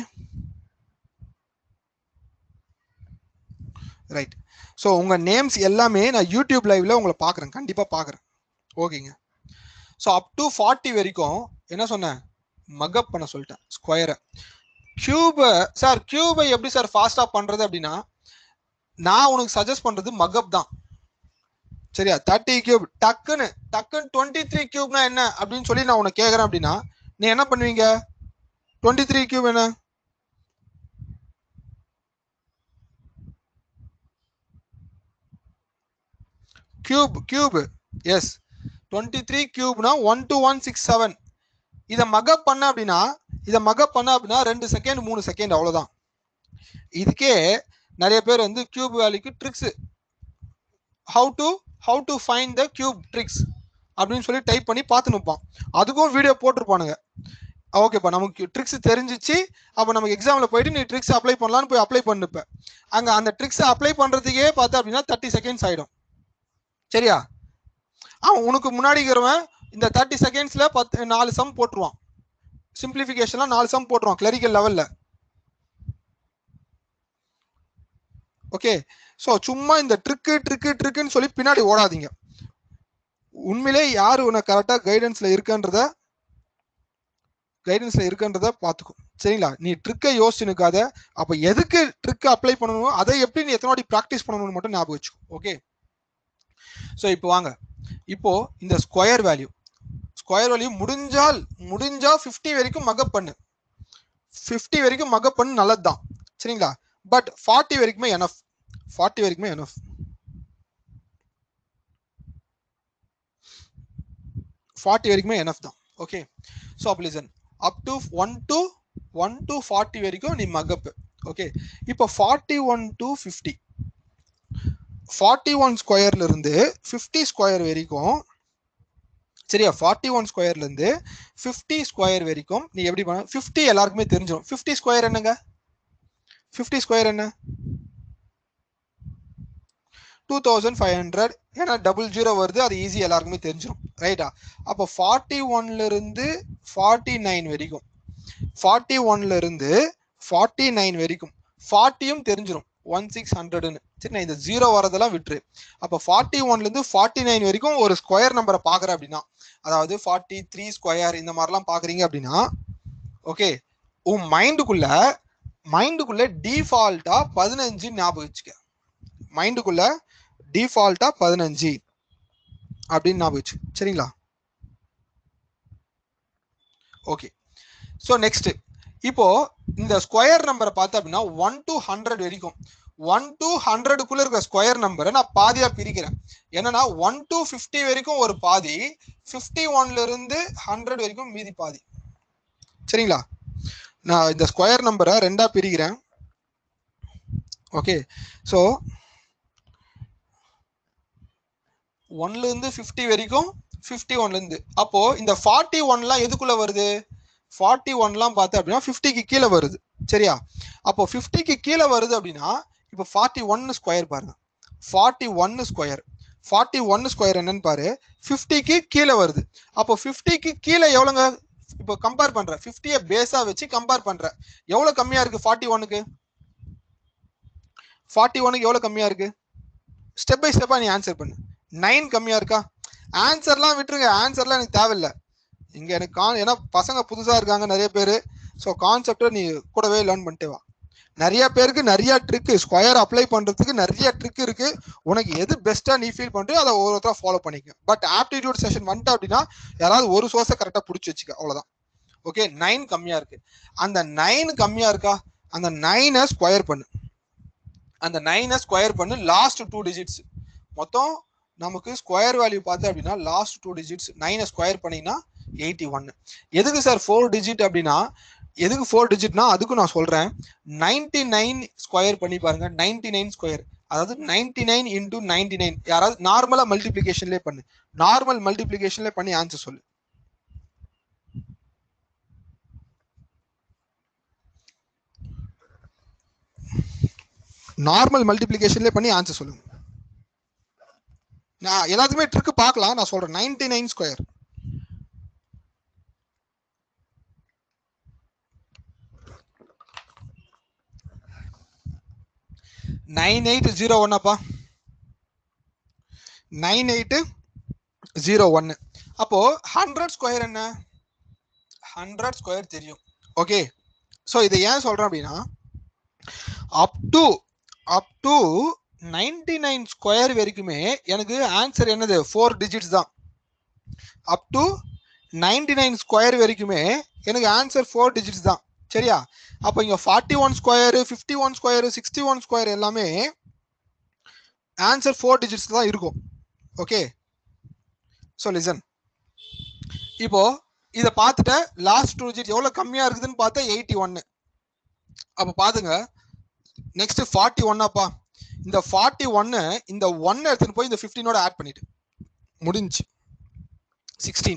ரைட் ஸோ உங்கள் நேம்ஸ் எல்லாமே நான் யூடியூப் லைவ்ல உங்களை பார்க்குறேன் கண்டிப்பாக பார்க்குறேன் ஓகேங்க ஸோ அப் டு ஃபார்ட்டி வரைக்கும் என்ன சொன்னேன் மக்கப் பண்ண சொல்லிட்டேன் ஸ்கொயரை கியூபை சார் கியூபை எப்படி சார் ஃபாஸ்ட்டாக பண்ணுறது அப்படின்னா நான் உனக்கு சஜஸ்ட் பண்ணுறது மக்கப் தான் சரியா தேர்ட்டி கியூப் டக்குன்னு டக்குன்னு டுவெண்ட்டி த்ரீ கியூப்னா என்ன அப்படின்னு சொல்லி நான் உனக்கு கேட்குறேன் அப்படின்னா நீ என்ன பண்ணுவீங்க டுவெண்ட்டி த்ரீ கியூப் என்ன cube cube yes twenty three கியூப்னா one two one six seven இதை மக்கப் பண்ண அப்படின்னா இதை மக்கப் பண்ண அப்படின்னா ரெண்டு செகண்ட் மூணு செகண்ட் அவ்வளோதான் இதுக்கே நிறைய பேர் வந்து கியூப் வேல்யூக்கு tricks how to how to find the cube tricks அப்படின்னு சொல்லி டைப் பண்ணி பார்த்து நிற்பான் அதுக்கும் வீடியோ போட்டிருப்பானுங்க ஓகேப்பா நமக்கு ட்ரிக்ஸ் தெரிஞ்சிச்சு அப்போ நமக்கு எக்ஸாமில் போயிட்டு நீ ட்ரிக்ஸ் அப்ளை பண்ணலான்னு போய் அப்ளை பண்ணிப்ப அங்கே அந்த ட்ரிக்ஸ் அப்ளை பண்ணுறதுக்கே பார்த்தா அப்படின்னா தேர்ட்டி செகண்ட்ஸ் ஆகிடும் சரியா அவன் உனக்கு முன்னாடி இருக்கிறவன் இந்த தேர்ட்டி செகண்ட்ஸ்ல பத்து நாலு சம் போட்டுருவான் சிம்பிளிஃபிகேஷன்ல நாலு சம் போட்டுருவான் கிளரிக்கல் லெவல்ல ஓகே ஸோ சும்மா இந்த ட்ரிக்கு ட்ரிக்கு ட்ரிக்குன்னு சொல்லி பின்னாடி ஓடாதீங்க உண்மையிலே யார் உனக்கு கரெக்டாக கைடன்ஸ்ல இருக்கன்றத கைடன்ஸ்ல இருக்கன்றத பார்த்துக்கும் சரிங்களா நீ ட்ரிக்கை யோசிச்சு நிற்காத அப்போ எதுக்கு ட்ரிக் அப்ளை பண்ணணும் அதை எப்படி நீ எத்தனை வாட்டி ப்ராக்டிஸ் பண்ணணும்னு மட்டும் ஞாபகம் வச்சுக்கோ ஓகே ஸோ இப்போ வாங்க இப்போ இந்த ஸ்கொயர் வேல்யூ ஸ்கொயர் வேல்யூ முடிஞ்சால் முடிஞ்சா 50 வரைக்கும் மக்கப் பண்ணு 50 வரைக்கும் மக்கப் பண்ணு நல்லது தான் சரிங்களா பட் ஃபார்ட்டி வரைக்குமே எனஃப் ஃபார்ட்டி வரைக்குமே எனஃப் ஃபார்ட்டி வரைக்குமே எனஃப் தான் ஓகே ஸோ அப்போ listen up to one to one to forty வரைக்கும் நீ மகப் ஓகே இப்போ forty one to fifty forty one ஸ்கொயர்ல இருந்து ஃபிஃப்டி ஸ்கொயர் வரைக்கும் சரியா ஃபார்ட்டி ஒன் ஸ்கொயர்ல இருந்து ஃபிஃப்டி ஸ்கொயர் வரைக்கும் நீ எப்படி பண்ண ஃபிஃப்டி எல்லாருக்குமே தெரிஞ்சிடும் ஃபிஃப்டி ஸ்கொயர் என்னங்க ஃபிஃப்டி ஸ்கொயர் என்ன டூ தௌசண்ட் ஃபைவ் ஹண்ட்ரட் ஏன்னா டபுள் ஜீரோ வருது அது ஈஸி எல்லாருக்குமே தெரிஞ்சிடும் ரைட்டா அப்போ ஃபார்ட்டி ஒன்ல இருந்து ஃபார்ட்டி நைன் வரைக்கும் ஃபார்ட்டி ஒன்ல இருந்து ஃபார்ட்டி நைன் வரைக்கும் ஃபார்ட்டியும் தெரிஞ்சிடும் ஒன் சிக்ஸ் ஹண்ட்ரட்னு சரி நான் இந்த ஜீரோ வரதெல்லாம் விட்டுரு அப்போ ஃபார்ட்டி ஒன்ல இருந்து ஃபார்ட்டி நைன் வரைக்கும் ஒரு ஸ்கொயர் நம்பரை பார்க்குற அப்படின்னா அதாவது ஃபார்ட்டி த்ரீ ஸ்கொயர் இந்த மாதிரிலாம் பார்க்குறீங்க அப்படின்னா ஓகே உன் மைண்டுக்குள்ள மைண்டுக்குள்ள டிஃபால்ட்டா பதினஞ்சு ஞாபகம் வச்சுக்க மைண்டுக்குள்ள டிஃபால்ட்டா பதினஞ்சு அப்படின்னு ஞாபகம் வச்சு சரிங்களா ஓகே ஸோ நெக்ஸ்ட் இப்போ இந்த ஸ்கொயர் நம்பரை பார்த்தா அப்படின்னா ஒன் டு ஹண்ட்ரட் வரைக்கும் ஒன் டு ஹண்ட்ரடுக்குள்ள இருக்கிற ஸ்கொயர் நம்பரை நான் பாதியா பிரிக்கிறேன் என்னன்னா ஒன் டு ஃபிஃப்டி வரைக்கும் ஒரு பாதி ஃபிஃப்டி ஒன்ல இருந்து ஹண்ட்ரட் வரைக்கும் மீதி பாதி சரிங்களா நான் இந்த ஸ்கொயர் நம்பரை ரெண்டா பிரிக்கிறேன் ஓகே ஸோ ஒன்ல இருந்து ஃபிஃப்டி வரைக்கும் ஃபிஃப்டி ஒன்ல இருந்து அப்போ இந்த ஃபார்ட்டி ஒன்லாம் எதுக்குள்ள வருது ஃபார்ட்டி ஒன்லாம் பார்த்து அப்படின்னா ஃபிஃப்டிக்கு கீழே வருது சரியா அப்போ ஃபிஃப்டிக்கு கீழே வருது அப்படின்னா இப்போ ஃபார்ட்டி ஒன்னு ஸ்கொயர் பாருங்க ஃபார்ட்டி ஒன்னு ஸ்கொயர் ஃபார்ட்டி ஒன்னு ஸ்கொயர் என்னன்னு பாரு ஃபிஃப்டிக்கு கீழே வருது அப்போ ஃபிஃப்டிக்கு கீழே எவ்வளோங்க இப்போ கம்பேர் பண்ற ஃபிஃப்டியை பேஸா வச்சு கம்பேர் பண்ற எவ்வளவு கம்மியா இருக்கு ஃபார்ட்டி ஒனுக்கு ஃபார்ட்டி ஒனுக்கு எவ்வளவு கம்மியா இருக்கு ஸ்டெப் பை ஸ்டெப்பா நீ ஆன்சர் பண்ணு நைன் கம்மியா இருக்கா ஆன்சர்லாம் விட்டுருங்க ஆன்சர்லாம் எனக்கு தேவையில்லை இங்க எனக்கு கான் ஏன்னா பசங்க புதுசா இருக்காங்க நிறைய பேர் ஸோ கான்செப்டை நீ கூடவே லேர்ன் பண்ணிட்டே வா நிறைய பேருக்கு நிறைய ட்ரிக் ஸ்கொயர் அப்ளை பண்றதுக்கு நிறைய ட்ரிக் இருக்கு உனக்கு எது பெஸ்டா நீ ஃபீல் பண்றியோ அதை ஒருத்தரா ஃபாலோ பண்ணிக்க பட் ஆப்டிடியூட் செஷன் வந்துட்டு அப்படின்னா யாராவது ஒரு சோர்ஸை கரெக்டா பிடிச்சி வச்சுக்க அவ்வளவுதான் ஓகே நைன் கம்மியா இருக்கு அந்த நைன் கம்மியா இருக்கா அந்த நைனை ஸ்கொயர் பண்ணு அந்த நைனை ஸ்கொயர் பண்ணு லாஸ்ட் டூ டிஜிட்ஸ் மொத்தம் நமக்கு ஸ்கொயர் வேல்யூ பார்த்து அப்படின்னா லாஸ்ட் டூ டிஜிட்ஸ் நைனை ஸ்கொயர் பண்ணீங்கன்னா எயிட்டி ஒன்னு எதுக்கு சார் ஃபோர் டிஜிட் அப்படின்னா எதுக்கு ஃபோர் டிஜிட்னா அதுக்கும் நான் சொல்றேன் நைன்டி நைன் ஸ்கொயர் பண்ணி பாருங்க நைன்டி நைன் ஸ்கொயர் அதாவது ninety nine into ninety nine யாராவது நார்மலா மல்டிபிளிகேஷன்லேயே பண்ணு நார்மல் மல்டிபிளிகேஷன்லேயே பண்ணி ஆன்சர் சொல்லு நார்மல் மல்டிபிளிகேஷன்லேயே பண்ணி ஆன்சர் சொல்லுங்க நான் எல்லாத்துக்குமே ட்ரிக் பார்க்கலாம் நான் சொல்றேன் ninety nine square nine eight zero ஒன்னப்பா நைன் எயிட் ஜீரோ ஒன்னு அப்போ ஹண்ட்ரட் ஸ்கொயர் என்ன ஹண்ட்ரட் ஸ்கொயர் தெரியும் ஓகே ஸோ இதை ஏன் சொல்றேன் அப்படின்னா up to up to ninety nine square வரைக்குமே எனக்கு ஆன்சர் என்னது ஃபோர் டிஜிட்ஸ் தான் up to ninety nine square வரைக்குமே எனக்கு ஆன்சர் ஃபோர் டிஜிட்ஸ் தான் சரியா அப்போ இங்க forty one square fifty one square sixty one square எல்லாமே ஆன்சர் ஃபோர் டிஜிட்ஸ் தான் இருக்கும் ஓகே ஸோ லிசன் இப்போ இதை பார்த்துட்ட லாஸ்ட் டூ டிஜிட் எவ்வளோ கம்மியாக இருக்குதுன்னு பார்த்தா எயிட்டி ஒன்னு அப்போ பாத்துங்க நெக்ஸ்ட் ஃபார்ட்டி ஒன்னாப்பா இந்த ஃபார்ட்டி ஒன்னு இந்த ஒன் எடுத்துன்னு போய் இந்த ஃபிஃப்டீனோட ஆட் பண்ணிட்டு முடிஞ்சு சிக்ஸ்டீன்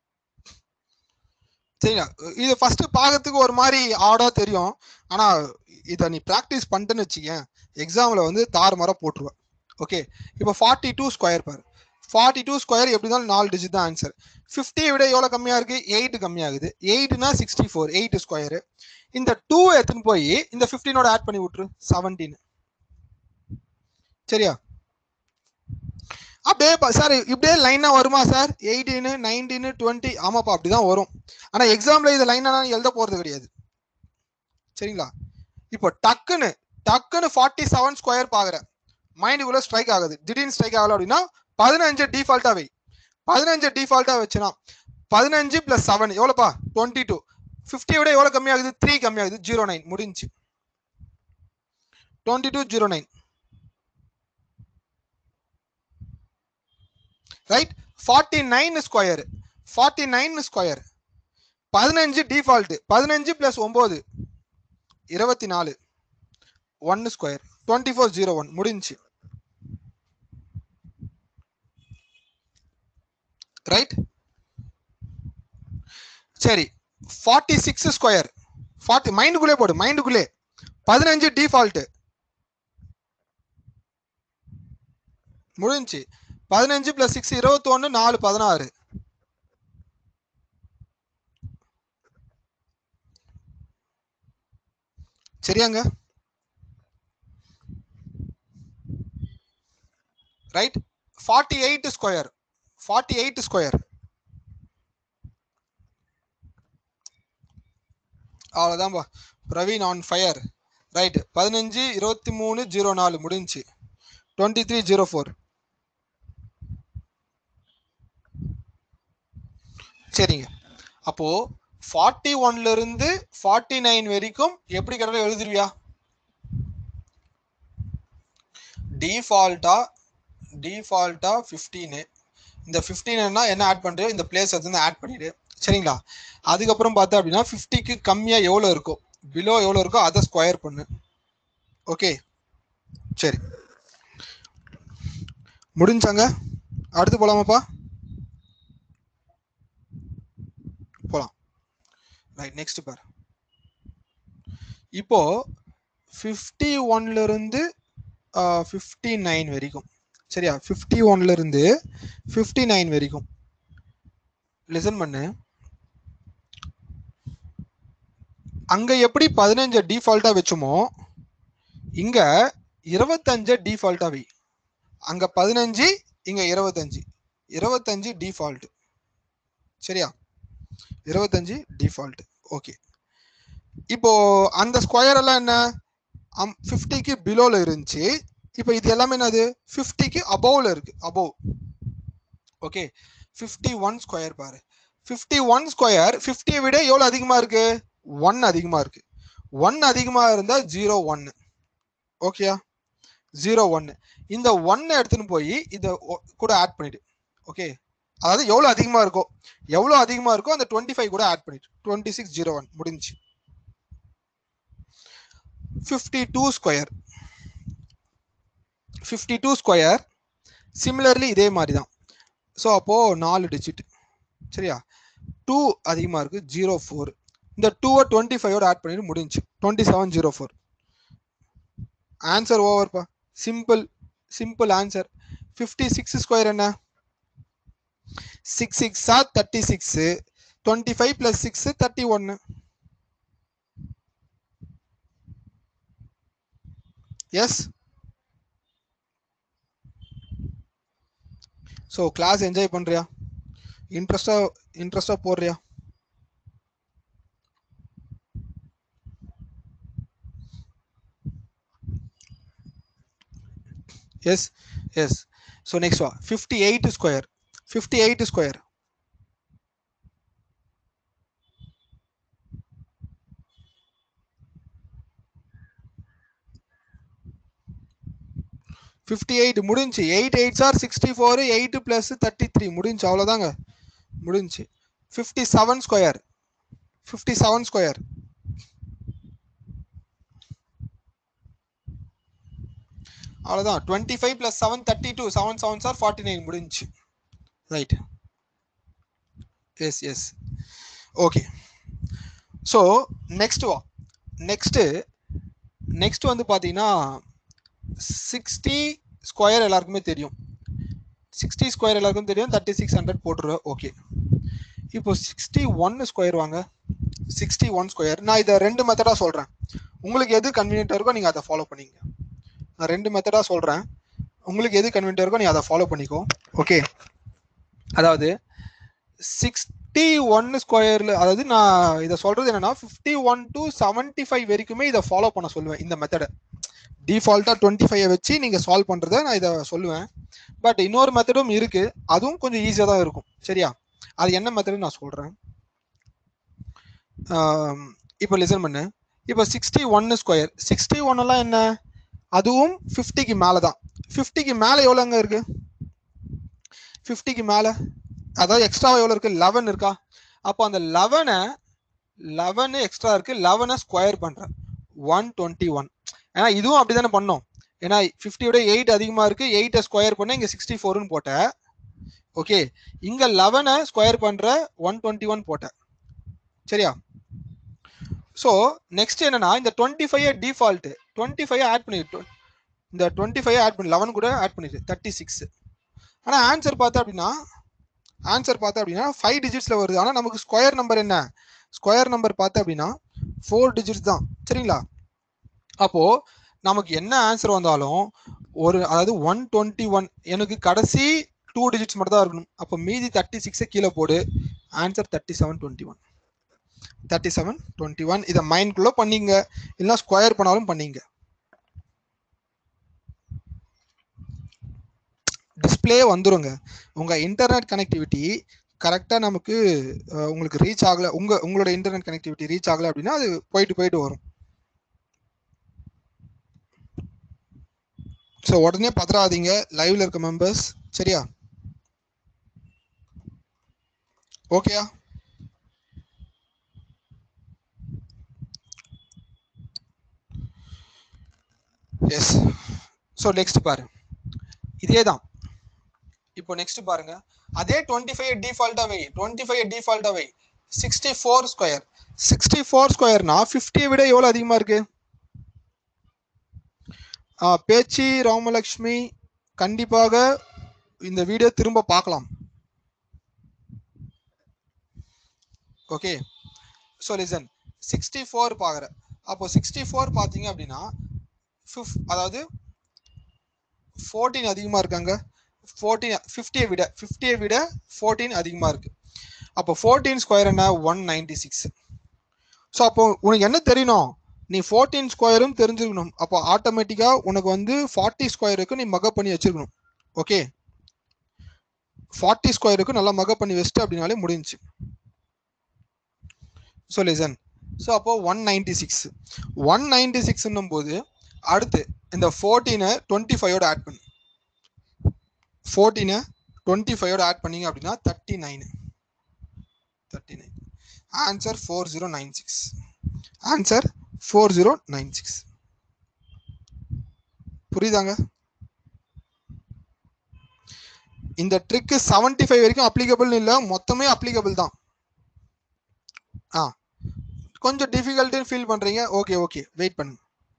சரிங்களா இது ஃபர்ஸ்ட் பார்க்கறதுக்கு ஒரு மாதிரி ஆடா தெரியும் ஆனா இதை நீ ப்ராக்டிஸ் பண்ணிட்டேன்னு வச்சுக்கேன் எக்ஸாம்ல வந்து தாறு மரம் போட்டுருவேன் ஓகே இப்போ ஃபார்ட்டி டூ ஸ்கொயர் பாரு ஃபார்ட்டி டூ ஸ்கொயர் எப்படி இருந்தாலும் நாலு டிஜிட் தான் ஆன்சர் ஃபிஃப்டியை விட எவ்வளோ கம்மியாக இருக்கு எயிட் கம்மியாகுது எயிட்னா சிக்ஸ்டி ஃபோர் எயிட் ஸ்கொயரு இந்த டூ எடுத்துன்னு போய் இந்த ஃபிஃப்டீனோட ஆட் பண்ணி விட்டுரு செவன்டீன் சரியா அப்படியே சார் இப்படியே லைனா வருமா சார் எயிட்டீனு நைன்டீனு டுவெண்ட்டி ஆமாப்பா அப்படிதான் வரும் ஆனா எக்ஸாம்ல இது லைனா எழுத போறது கிடையாது சரிங்களா இப்போ டக்குன்னு டக்குன்னு ஃபார்ட்டி செவன் ஸ்கொயர் பாக்குறேன் மைண்டுக்குள்ள ஸ்ட்ரைக் ஆகுது திடீர்னு ஸ்ட்ரைக் ஆகல அப்படின்னா பதினஞ்சு டிஃபால்ட்டா வை பதினஞ்சு டிஃபால்ட்டா வச்சுனா பதினஞ்சு பிளஸ் செவன் எவ்வளோப்பா டுவெண்ட்டி டூ ஃபிஃப்டி விட எவ்வளோ கம்மியாகுது த்ரீ கம்மியாகுது ஜீரோ நைன் முடிஞ்சு twenty two zero nine right forty nine square forty nine square பதினஞ்சு டிஃபால்ட் பதினஞ்சு பிளஸ் ஒன்பது இருபத்தி நாலு ஒன்னு square twenty four zero one முடிஞ்சு ரைட் சரி ஃபார்ட்டி சிக்ஸ் ஸ்கொயர் ஃபார்ட்டி மைண்டுக்குள்ளே போடு மைண்டுக்குள்ளே பதினஞ்சு டிஃபால்ட் முடிஞ்சு பதினஞ்சு பிளஸ் சிக்ஸ் இருபத்தி ஒன்னு நாலு பதினாறு சரியாங்க right forty eight square forty eight square அவ்வளோதான்பா பிரவீன் ஆன் ஃபயர் ரைட் பதினஞ்சு இருபத்தி மூணு ஜீரோ நாலு முடிஞ்சு டுவெண்ட்டி த்ரீ ஜீரோ ஃபோர் சரிங்க அப்போ ஃபார்ட்டி ஒன்ல இருந்து ஃபார்ட்டி நைன் வரைக்கும் எப்படி கடவுள் எழுதுருவியா டிஃபால்ட்டா டிஃபால்ட்டா ஃபிஃப்டீனு இந்த ஃபிஃப்டீன்னா என்ன ஆட் பண்ணுறது இந்த பிளேஸ் வந்து ஆட் பண்ணிடு சரிங்களா அதுக்கப்புறம் பார்த்தா அப்படின்னா ஃபிஃப்டிக்கு கம்மியாக எவ்வளோ இருக்கோ பிலோ எவ்வளோ இருக்கோ அதை ஸ்கொயர் பண்ணு ஓகே சரி முடிஞ்சாங்க அடுத்து போலாமாப்பா போலாம் ரைட் நெக்ஸ்ட் பார் இப்போ ஃபிஃப்டி ஒன்ல இருந்து ஃபிஃப்டி நைன் வரைக்கும் சரியா ஃபிஃப்டி ஒன்ல இருந்து ஃபிஃப்டி நைன் வரைக்கும் லிசன் பண்ணு அங்க எப்படி பதினஞ்சு டிஃபால்ட்டா வச்சோமோ இங்க இருபத்தஞ்ச டிஃபால்ட்டா வை அங்க பதினஞ்சு இங்க இருபத்தஞ்சு இருபத்தஞ்சு டிஃபால்ட் சரியா இருபத்தஞ்சு டிஃபால்ட் ஓகே இப்போ அந்த ஸ்கொயர் எல்லாம் என்ன ஃபிஃப்டிக்கு பிலோல இருந்துச்சு இப்போ இது எல்லாமே என்னது ஃபிஃப்டிக்கு அபவ்ல இருக்கு above okay fifty one square பாரு ஃபிஃப்டி ஒன் ஸ்கொயர் ஃபிஃப்டியை விட எவ்வளோ அதிகமாக இருக்கு ஒன் அதிகமாக இருக்கு ஒன் அதிகமாக இருந்தால் ஜீரோ ஒன்னு ஓகேயா ஜீரோ ஒன்னு இந்த ஒன்னை எடுத்துன்னு போய் இதை கூட ஆட் பண்ணிடு ஓகே அதாவது எவ்வளோ அதிகமாக இருக்கோ எவ்வளோ அதிகமாக இருக்கோ அந்த டுவெண்ட்டி ஃபைவ் கூட ஆட் பண்ணிடு டுவெண்ட்டி சிக்ஸ் ஜீரோ ஒன் முடிஞ்சு fifty two square fifty two square similarly இதே மாதிரி தான் ஸோ அப்போது நாலு டிஜிட் சரியா டூ அதிகமாக இருக்குது ஜீரோ ஃபோர் இந்த டூவை டுவெண்ட்டி ஃபைவோட ஆட் பண்ணிட்டு முடிஞ்சு twenty seven zero four answer ஓவர்ப்பா simple simple answer fifty six square என்ன சிக்ஸ் சிக்ஸா thirty six twenty five plus six thirty ஒன்று எஸ் ஸோ கிளாஸ் என்ஜாய் பண்ணுறியா இன்ட்ரெஸ்டா இன்ட்ரெஸ்டா போடுறியா எஸ் எஸ் ஸோ நெக்ஸ்ட் வா fifty eight square fifty eight square fifty eight முடிஞ்சு eight eight are sixty four eight plus thirty three முடிஞ்சு அவ்வளோதாங்க முடிஞ்சு fifty seven square fifty seven square அவ்வளோதான் twenty five plus seven thirty two seven seven are forty nine முடிஞ்சு right yes yes okay so next வா next next வந்து பார்த்தீங்கன்னா sixty square எல்லாருக்குமே தெரியும் சிக்ஸ்டி ஸ்கொயர் எல்லாருக்கும் தெரியும் தேர்ட்டி சிக்ஸ் ஹண்ட்ரட் போட்டுருவேன் ஓகே இப்போ சிக்ஸ்டி ஒன் ஸ்கொயர் வாங்க சிக்ஸ்டி ஒன் ஸ்கொயர் நான் இதை ரெண்டு மெத்தடாக சொல்கிறேன் உங்களுக்கு எது கன்வீனியன்ட்டாக இருக்கோ நீங்கள் அதை ஃபாலோ பண்ணிங்க நான் ரெண்டு மெத்தடாக சொல்கிறேன் உங்களுக்கு எது கன்வீனியன்ட்டாக இருக்கோ நீங்கள் அதை ஃபாலோ பண்ணிக்கோ ஓகே அதாவது சிக்ஸ்டி ஒன் ஸ்கொயரில் அதாவது நான் இதை சொல்கிறது என்னன்னா fifty one to seventy five வரைக்குமே இதை ஃபாலோ பண்ண சொல்லுவேன் இந்த மெத்தடை டிஃபால்ட்டாக டுவெண்ட்டி ஃபைவ் வச்சு நீங்கள் சால்வ் பண்ணுறத நான் இதை சொல்லுவேன் பட் இன்னொரு மெத்தடும் இருக்குது அதுவும் கொஞ்சம் ஈஸியாக தான் இருக்கும் சரியா அது என்ன மெத்தடு நான் சொல்கிறேன் இப்போ லிசன் பண்ணு இப்போ சிக்ஸ்டி ஒன்னு ஸ்கொயர் சிக்ஸ்டி ஒன்னெல்லாம் என்ன அதுவும் ஃபிஃப்டிக்கு மேலே தான் ஃபிஃப்டிக்கு மேலே எவ்வளோங்க இருக்கு ஃபிஃப்டிக்கு மேலே அதாவது எக்ஸ்ட்ராவா எவ்வளோ இருக்கு லெவன் இருக்கா அப்போ அந்த லெவனை லெவனு எக்ஸ்ட்ரா இருக்கு லெவனை ஸ்கொயர் பண்றேன் ஒன் டுவெண்ட்டி ஒன் ஏன்னா இதுவும் அப்படி தானே பண்ணோம் ஏன்னா ஃபிஃப்டியோட எயிட் அதிகமாக இருக்கு எயிட்டை ஸ்கொயர் பண்ண இங்கே சிக்ஸ்டி ஃபோர்னு போட்டேன் ஓகே இங்க லெவனை ஸ்கொயர் பண்ற ஒன் டுவெண்ட்டி ஒன் போட்டேன் சரியா ஸோ நெக்ஸ்ட் என்னன்னா இந்த twenty five default twenty five add பண்ணிட்டு இந்த டுவெண்ட்டி ஃபைவ் ஆட் பண்ணி லெவன் கூட ஆட் பண்ணிட்டு தேர்ட்டி சிக்ஸ் ஆனால் ஆன்சர் பார்த்தா அப்படின்னா ஆன்சர் பார்த்தா அப்படின்னா ஃபைவ் டிஜிட்ஸில் வருது ஆனால் நமக்கு ஸ்கொயர் நம்பர் என்ன ஸ்கொயர் நம்பர் பார்த்தா அப்படின்னா ஃபோர் டிஜிட்ஸ் தான் சரிங்களா அப்போ நமக்கு என்ன ஆன்சர் வந்தாலும் ஒரு அதாவது ஒன் டுவெண்ட்டி ஒன் எனக்கு கடைசி டூ டிஜிட்ஸ் மட்டும் தான் இருக்கணும் அப்போ மீதி தேர்ட்டி சிக்ஸை கீழே போடு answer thirty seven twenty one thirty seven twenty one இதை மைண்ட்குள்ளே பண்ணிங்க இல்லைன்னா ஸ்கொயர் பண்ணாலும் பண்ணிங்க டிஸ்பிளே வந்துருங்க உங்கள் இன்டர்நெட் கனெக்டிவிட்டி கரெக்டாக நமக்கு அஹ், உங்களுக்கு ரீச் ஆகலை உங்கள் உங்களோட இன்டர்நெட் கனெக்டிவிட்டி ரீச் ஆகலை அப்படின்னா அது போயிட்டு போயிட்டு வரும் ஸோ உடனே பதறாதீங்க லைவ்ல இருக்க மெம்பர்ஸ் சரியா ஓகேயா எஸ் ஸோ நெக்ஸ்ட் பாரு இதே தான் இப்போ நெக்ஸ்ட் பாருங்க அதே டுவெண்ட்டி ஃபைவ் டிஃபால்ட்டா வை டுவெண்ட்டி ஃபைவ் டிஃபால்ட்டா வை sixty four square sixty four ஸ்கொயர்னா ஃபிஃப்டியை விட எவ்வளோ அதிகமாக இருக்கு ஆ, பேச்சி ராமலக்ஷ்மி கண்டிப்பாக இந்த வீடியோ திரும்ப பார்க்கலாம் okay so listen sixty four பார்க்குற அப்போ சிக்ஸ்டி ஃபோர் பார்த்தீங்க அப்படின்னா ஃபிஃப் அதாவது ஃபோர்டீன் அதிகமாக இருக்காங்க ஃபோர்டீன் ஃபிஃப்டியை விட ஃபிஃப்டியை விட ஃபோர்டீன் அதிகமாக இருக்கு அப்போ ஃபோர்டீன் ஸ்கொயர் என்ன ஒன் நைன்டி சிக்ஸ் ஸோ அப்போ உனக்கு என்ன தெரியணும் நீ ஃபோர்டீன் ஸ்கொயரும் தெரிஞ்சுக்கணும் அப்போ ஆட்டோமேட்டிக்காக உனக்கு வந்து ஃபார்ட்டி ஸ்கொயருக்கு நீ மக பண்ணி வச்சிருக்கணும் ஓகே ஃபார்ட்டி ஸ்கொயருக்கு நல்லா மக பண்ணி வச்சுட்டு அப்படின்னாலே முடிஞ்சுச்சு ஸோ லிசன் ஸோ அப்போ one ninety six one ninety சிக்ஸ்னும் போது அடுத்து இந்த ஃபோர்டீனை டுவெண்ட்டி ஃபைவோட ஆட் பண்ணு ஃபோர்டீனை டுவெண்ட்டி ஃபைவோட ஆட் பண்ணீங்க அப்படின்னா thirty nine thirty nine answer four zero nine six answer four zero nine six புரியுதாங்க இந்த ட்ரிக்கு செவன்டி ஃபைவ் வரைக்கும் அப்ளிகபிள் இல்லை மொத்தமே அப்ளிகபிள் தான் ஆ கொஞ்சம் டிஃபிகல்ட்டுன்னு ஃபீல் பண்றீங்க ஓகே ஓகே வெயிட் பண்ணு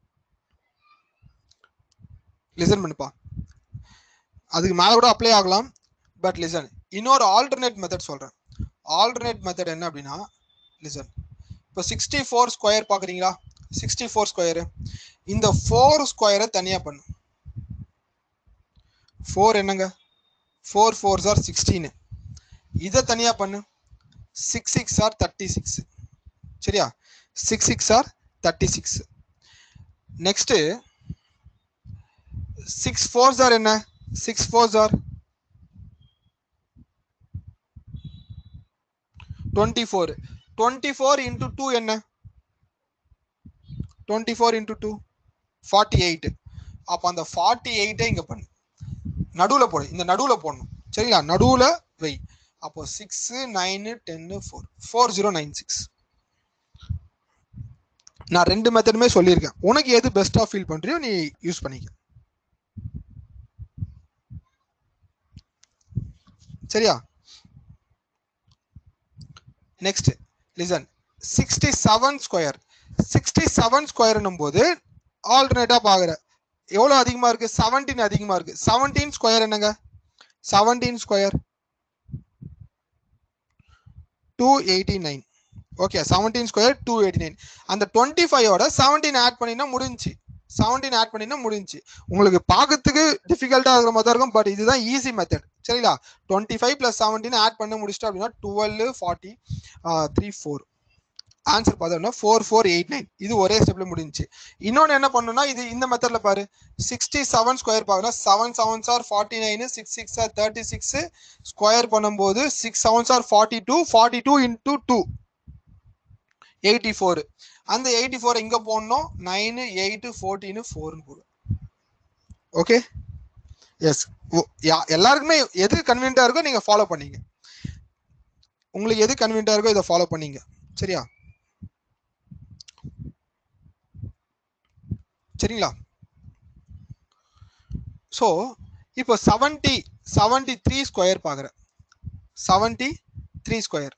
லிசன் பண்ணுப்பா அதுக்கு மேலே கூட அப்ளை ஆகலாம் பட் லிசன் இன்னொரு ஆல்டர்னேட் மெத்தட் சொல்கிறேன் ஆல்டர்னேட் மெத்தட் என்ன அப்படின்னா லிசன் இப்போ சிக்ஸ்டி ஃபோர் ஸ்கொயர் பார்க்குறீங்களா சிக்ஸ்டி ஃபோர் ஸ்கொயரு இந்த ஃபோர் ஸ்கொயரை தனியாக பண்ணு ஃபோர் என்னங்க ஃபோர் ஃபோர்ஸ் ஆர் சிக்ஸ்டீனு இதை தனியாக பண்ணு six six are thirty six சரியா six six are thirty six next six fours are என்ன six fours are twenty four twenty four into two என்ன twenty four into two forty eight அப்போ அந்த forty எயிட்டை இங்கே பண்ணு நடுவில் போடு இந்த நடுவில் போடணும் சரிங்களா நடுவில் வை அப்போ six nine ten four four zero nine six நான் ரெண்டு மெத்தடுமே சொல்லியிருக்கேன் உனக்கு எது பெஸ்ட்டாக ஃபீல் பண்ணுறியோ நீ யூஸ் பண்ணிக்க சரியா next listen sixty seven square sixty seven ஸ்கொயர்னும் போது ஆல்டர்னேட்டாக பார்க்குற எவ்வளோ அதிகமாக இருக்கு செவன்டீன் அதிகமாக இருக்கு செவன்டீன் ஸ்கொயர் என்னங்க seventeen square two eighty nine okay seventeen square two eighty nine அந்த டுவெண்ட்டி ஃபைவோட செவன்டீன் ஆட் பண்ணினா முடிஞ்சுச்சு செவன்டீன் ஆட் பண்ணினா முடிஞ்சுச்சு உங்களுக்கு பார்க்கறதுக்கு டிஃபிகல்ட்டாக இருக்கிற மாதிரி தான் இருக்கும் பட் இதுதான் ஈஸி மெத்தட் சரிங்களா twenty five plus seventeen add பண்ண முடிச்சிட்டோம் அப்படின்னா twelve forty three four answer பார்த்தோம்னா ஃபோர் ஃபோர் எயிட் நைன் இது ஒரே ஸ்டெப்ல முடிஞ்சுச்சு இன்னொன்று என்ன பண்ணணும்னா இது இந்த மெத்தட்ல பாரு சிக்ஸ்டி செவன் ஸ்கொயர் பார்க்கணும் seven seven are forty nine six six are thirty six square பண்ணும்போது six seven are forty two forty two into two eighty four அந்த எயிட்டி ஃபோர் இங்கே போடணும் நைனு எயிட்டு ஃபோர்டீனு ஃபோர்னு போடும் ஓகே எஸ் எல்லாருக்குமே எது கன்வீனியண்டா இருக்கோ நீங்க ஃபாலோ பண்ணீங்க உங்களுக்கு எது கன்வீனியண்டா இருக்கோ இதை ஃபாலோ பண்ணீங்க சரியா சரிங்களா ஸோ இப்போ செவன்டி செவன்டி த்ரீ ஸ்கொயர் பார்க்குறேன் seventy three square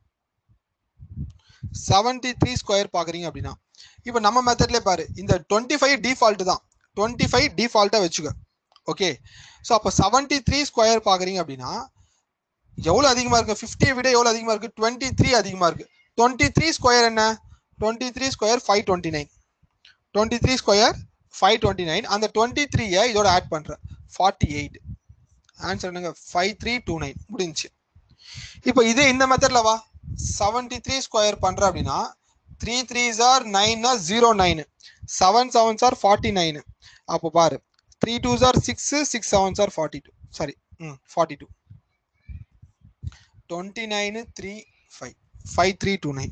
seventy three square பார்க்குறீங்க அப்படின்னா இப்போ நம்ம மெத்தட்லேயே பாரு இந்த டுவெண்ட்டி ஃபைவ் டிஃபால்ட் தான் டுவெண்ட்டி ஃபைவ் டிஃபால்ட்டாக வச்சுக்க ஓகே ஸோ அப்போ செவன்டி த்ரீ ஸ்கொயர் பார்க்குறீங்க அப்படின்னா எவ்வளோ அதிகமாக இருக்கு ஃபிஃப்டியை விட எவ்வளோ அதிகமாக இருக்கு டுவெண்ட்டி த்ரீ அதிகமாக இருக்கு டுவெண்ட்டி த்ரீ ஸ்கொயர் என்ன twenty three square five twenty nine twenty three square five twenty nine அந்த டுவெண்ட்டி த்ரீயை இதோட ஆட் பண்ணுறேன் ஃபார்ட்டி எயிட் ஆன்சர் என்னங்க ஃபைவ் த்ரீ டூ நைன் முடிஞ்சுச்சு இப்போ இதே இந்த மெத்தட்ல வா செவன்டி த்ரீ ஸ்கொயர் பண்ற அப்படின்னா த்ரீ த்ரீ சார் நைன்னா zero nine seven seven are forty nine அப்போ பாரு three two are six six seven are forty two sorry hmm forty two twenty nine three five five three two nine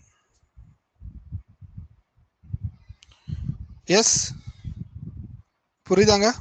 yes புரியுதாங்க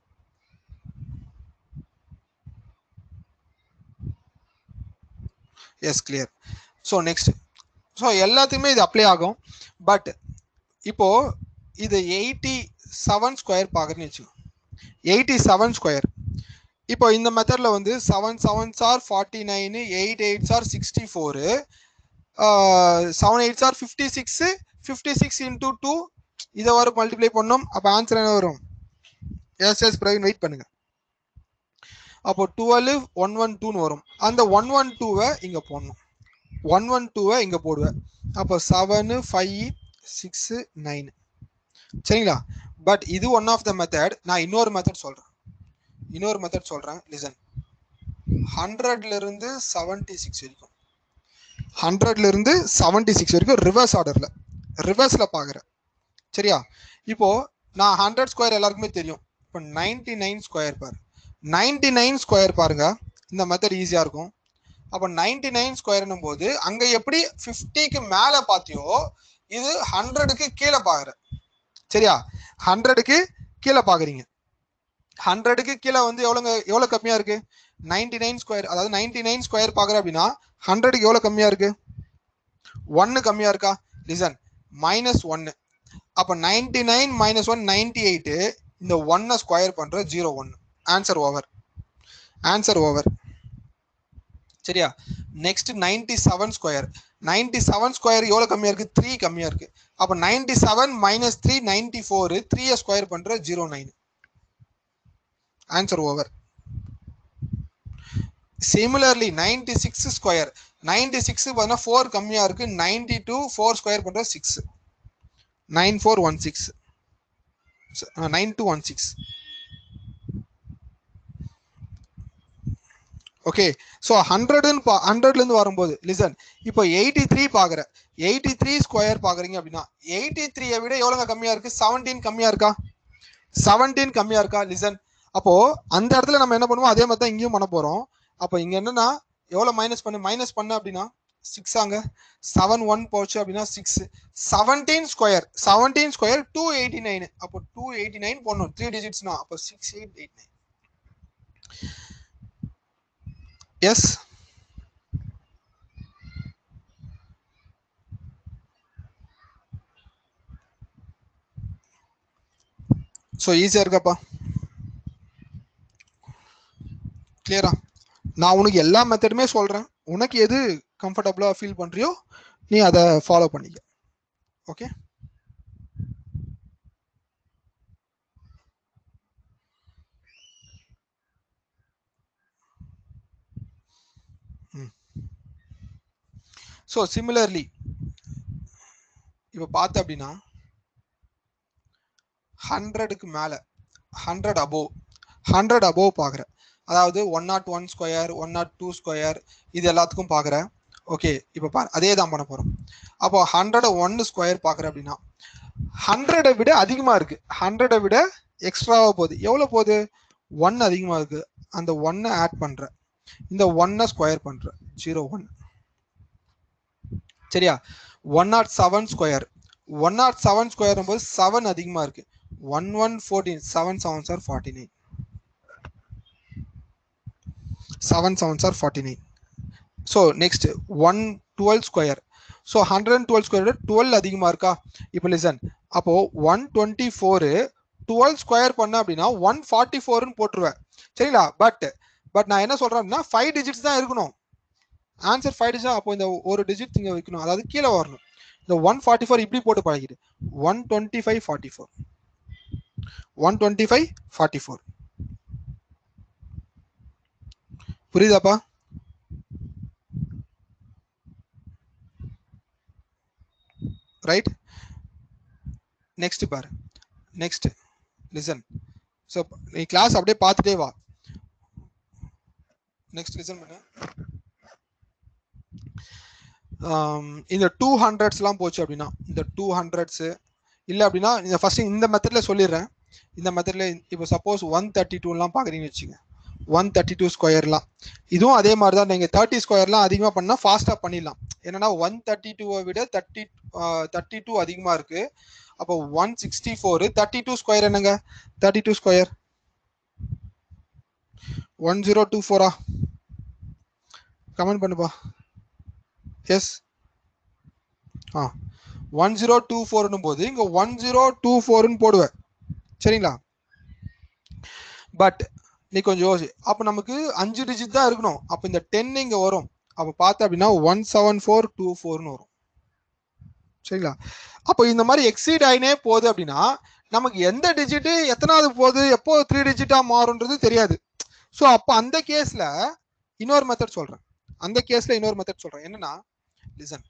yes clear so next so எல்லாத்துக்குமே இது apply ஆகும் but இப்போ இது eighty seven square பார்க்குறேன்னு வச்சுக்கோ eighty seven square இப்போ இந்த மெத்தடில் வந்து seven seven are forty nine eight eight are sixty four seven eight are fifty six fifty six into two இதை வர மல்டிப்ளை பண்ணோம் அப்போ ஆன்சர் என்ன வரும் எஸ் எஸ் பிரவீன் வெயிட் பண்ணுங்க அப்போ டுவெல் ஒன் ஒன் டூன்னு வரும் அந்த ஒன் ஒன் டூவை இங்கே போடணும் ஒன் ஒன் டூவை இங்கே போடுவேன் அப்போ செவனு ஃபைவ் சிக்ஸு நைனு சரிங்களா பட் இது ஒன் ஆஃப் த மெத்தட் நான் இன்னொரு மெத்தட் சொல்கிறேன் இன்னொரு மெத்தட் சொல்கிறேன் லிசன் ஹண்ட்ரட்லேருந்து செவன்ட்டி சிக்ஸ் வரைக்கும் ஹண்ட்ரட்லேருந்து செவன்ட்டி சிக்ஸ் வரைக்கும் ரிவர்ஸ் ஆர்டரில் ரிவர்ஸில் பார்க்குறேன் சரியா இப்போ நான் ஹண்ட்ரட் ஸ்கொயர் எல்லாருக்குமே தெரியும் இப்போ நைன்டி நைன் ஸ்கொயர் பாரு நைன்டி நைன் ஸ்கொயர் பாருங்க இந்த மெத்தட் ஈஸியாக இருக்கும் அப்போ நைன்டி நைன் ஸ்கொயர்னும் போது அங்கே எப்படி ஃபிஃப்டிக்கு மேலே பார்த்தியோ இது ஹண்ட்ரடுக்கு கீழே பார்க்குற சரியா ஹண்ட்ரடுக்கு கீழே பார்க்குறீங்க ஹண்ட்ரடுக்கு கீழே வந்து எவ்வளோங்க எவ்வளோ கம்மியாக இருக்கு நைன்டி நைன் ஸ்கொயர் அதாவது நைன்டி நைன் ஸ்கொயர் பார்க்குற அப்படின்னா ஹண்ட்ரடுக்கு எவ்வளோ கம்மியாக இருக்கு ஒன்று கம்மியாக இருக்கா லிசன் மைனஸ் ஒன்று அப்போ ninety nine minus one ninety eight இந்த ஒன்னை ஸ்கொயர் பண்ணுற ஜீரோ ஒன்று ஆன்சர் ஓவர் ஆன்சர் ஓவர் சரியா next ninety seven square ninety seven square எவ்வளோ கம்மியாக இருக்குது த்ரீ கம்மியாக இருக்குது அப்போ ninety seven minus three ninety four த்ரீயை ஸ்கொயர் பண்ணுற zero nine answer over similarly ninety six square ninety six பார்த்தீங்கன்னா ஃபோர் கம்மியாக இருக்குது நைன்டி டூ ஃபோர் ஸ்கொயர் பண்ணுற six nine four one six nine two one six okay so ஹண்ட்ரடுன்னு பா ஹண்ட்ரட்லேருந்து வரும்போது லிசன் இப்போ எயிட்டி த்ரீ பார்க்குற எயிட்டி த்ரீ ஸ்கொயர் பார்க்குறீங்க அப்படின்னா எயிட்டி த்ரீயை விட எவ்வளோங்க கம்மியாக இருக்குது செவன்டீன் கம்மியாக இருக்கா செவன்டீன் கம்மியாக இருக்கா லிசன் அப்போது அந்த இடத்துல நம்ம என்ன பண்ணுவோம் அதே மாதிரி தான் இங்கேயும் பண்ண போகிறோம் அப்போ இங்கே என்னன்னா எவ்வளோ மைனஸ் பண்ணு மைனஸ் பண்ணு அப்படின்னா சிக்ஸ் ஆங்க செவன் ஒன் போச்சு அப்படின்னா six seventeen square seventeen square two eighty nine அப்போ டூ எயிட்டி நைன் போடணும் த்ரீ டிஜிட்ஸ்னா அப்போ six eight eight nine yes so ஈஸியாக இருக்காப்பா கிளியரா நான் உனக்கு எல்லா மெத்தடுமே சொல்கிறேன் உனக்கு எது கம்ஃபர்டபுளாக ஃபீல் பண்ணுறியோ நீ அதை ஃபாலோ பண்ணிக்க ஓகே ஸோ சிமிலர்லி இப்போ பார்த்த அப்படின்னா ஹண்ட்ரடுக்கு மேலே ஹண்ட்ரட் அபோவ் ஹண்ட்ரட் அபோவ் பார்க்குறேன் அதாவது one nought one square one nought two square இது எல்லாத்துக்கும் பார்க்குறேன் ஓகே இப்போ பா அதே தான் பண்ண போகிறோம் அப்போ ஹண்ட்ரட் ஒன்று ஸ்கொயர் பார்க்குறேன் அப்படின்னா ஹண்ட்ரடை விட அதிகமாக இருக்குது ஹண்ட்ரடை விட எக்ஸ்ட்ராவாக போகுது எவ்வளோ போகுது ஒன் அதிகமாக இருக்குது அந்த ஒன்னை ஆட் பண்ணுறேன் இந்த ஒன்னை ஸ்கொயர் பண்ணுறேன் ஜீரோ ஒன் சரியா one nought seven square one nought seven square போது செவன் அதிகமாக இருக்குது one one fourteen seven seven are forty nine seven seven are forty nine so next one twelve square so hundred and twelve square twelve அதிகமாக இருக்கா இப்போ listen அப்போ one twenty four twelve square பண்ண அப்படின்னா one forty ஃபோர்னு போட்டுருவேன் சரிங்களா but but நான் என்ன சொல்றேன் அப்படின்னா ஃபைவ் டிஜிட்ஸ் தான் இருக்கணும் ஆன்சர் ஃபைவ் டிஜிட் அப்போ இந்த ஒரு டிஜிட் இங்கே வைக்கணும் அதாவது கீழே வரணும் இந்த ஒன் ஃபார்ட்டி ஃபோர் இப்படி போட்டு பழகிடு one twenty five forty four one twenty five forty four புரியுதாப்பா ரைட் நெக்ஸ்ட் பாரு நெக்ஸ்ட் லிசன் ஸோ நீ கிளாஸ் அப்படியே பார்த்துட்டே வா நெக்ஸ்ட் லிசன் பண்ணு ஆம், இந்த டூ ஹண்ட்ரட்ஸ்லாம் போச்சு அப்படின்னா இந்த டூ ஹண்ட்ரட்ஸு இல்லை அப்படின்னா இந்த ஃபர்ஸ்ட் இந்த மெத்தடில் சொல்லிடுறேன் இந்த மெத்தடில் இப்போ சப்போஸ் ஒன் தேர்ட்டி டூலாம் பார்க்குறீங்கன்னு வச்சுங்க ஒன் தேர்ட்டி டூ ஸ்கொயர்லாம் இதுவும் அதே மாதிரி தான் நீங்கள் தேர்ட்டி ஸ்கொயர்லாம் அதிகமாக பண்ணால் ஃபாஸ்ட்டாக பண்ணிடலாம் என்னன்னா ஒன் தேர்ட்டி டூவை விட தேர்ட்டி தேர்ட்டி டூ அதிகமாக இருக்குது அப்போ one sixty four thirty two square என்னங்க thirty two square one zero two ஃபோரா கமெண்ட் பண்ணுப்பா yes ah one zero two ஃபோர்னும் போது இங்கே ஒன் ஜீரோ டூ ஃபோர்னு போடுவேன் சரிங்களா பட் நீ கொஞ்சம் யோசி அப்போ நமக்கு அஞ்சு டிஜிட் தான் இருக்கணும் அப்போ இந்த டென் இங்கே வரும் அப்போ பார்த்த அப்படின்னா ஒன் செவன் ஃபோர் டூ ஃபோர்னு வரும் சரிங்களா அப்போ இந்த மாதிரி எக்ஸீட் ஆயினே போகுது அப்படின்னா நமக்கு எந்த டிஜிட்டு எத்தனாவது போகுது எப்போ த்ரீ டிஜிட்டா மாறுன்றது தெரியாது ஸோ அப்போ அந்த கேஸ்ல இன்னொரு மெத்தட் சொல்றேன் அந்த கேஸ்ல இன்னொரு மெத்தட் சொல்றேன் என்னன்னா லிசன்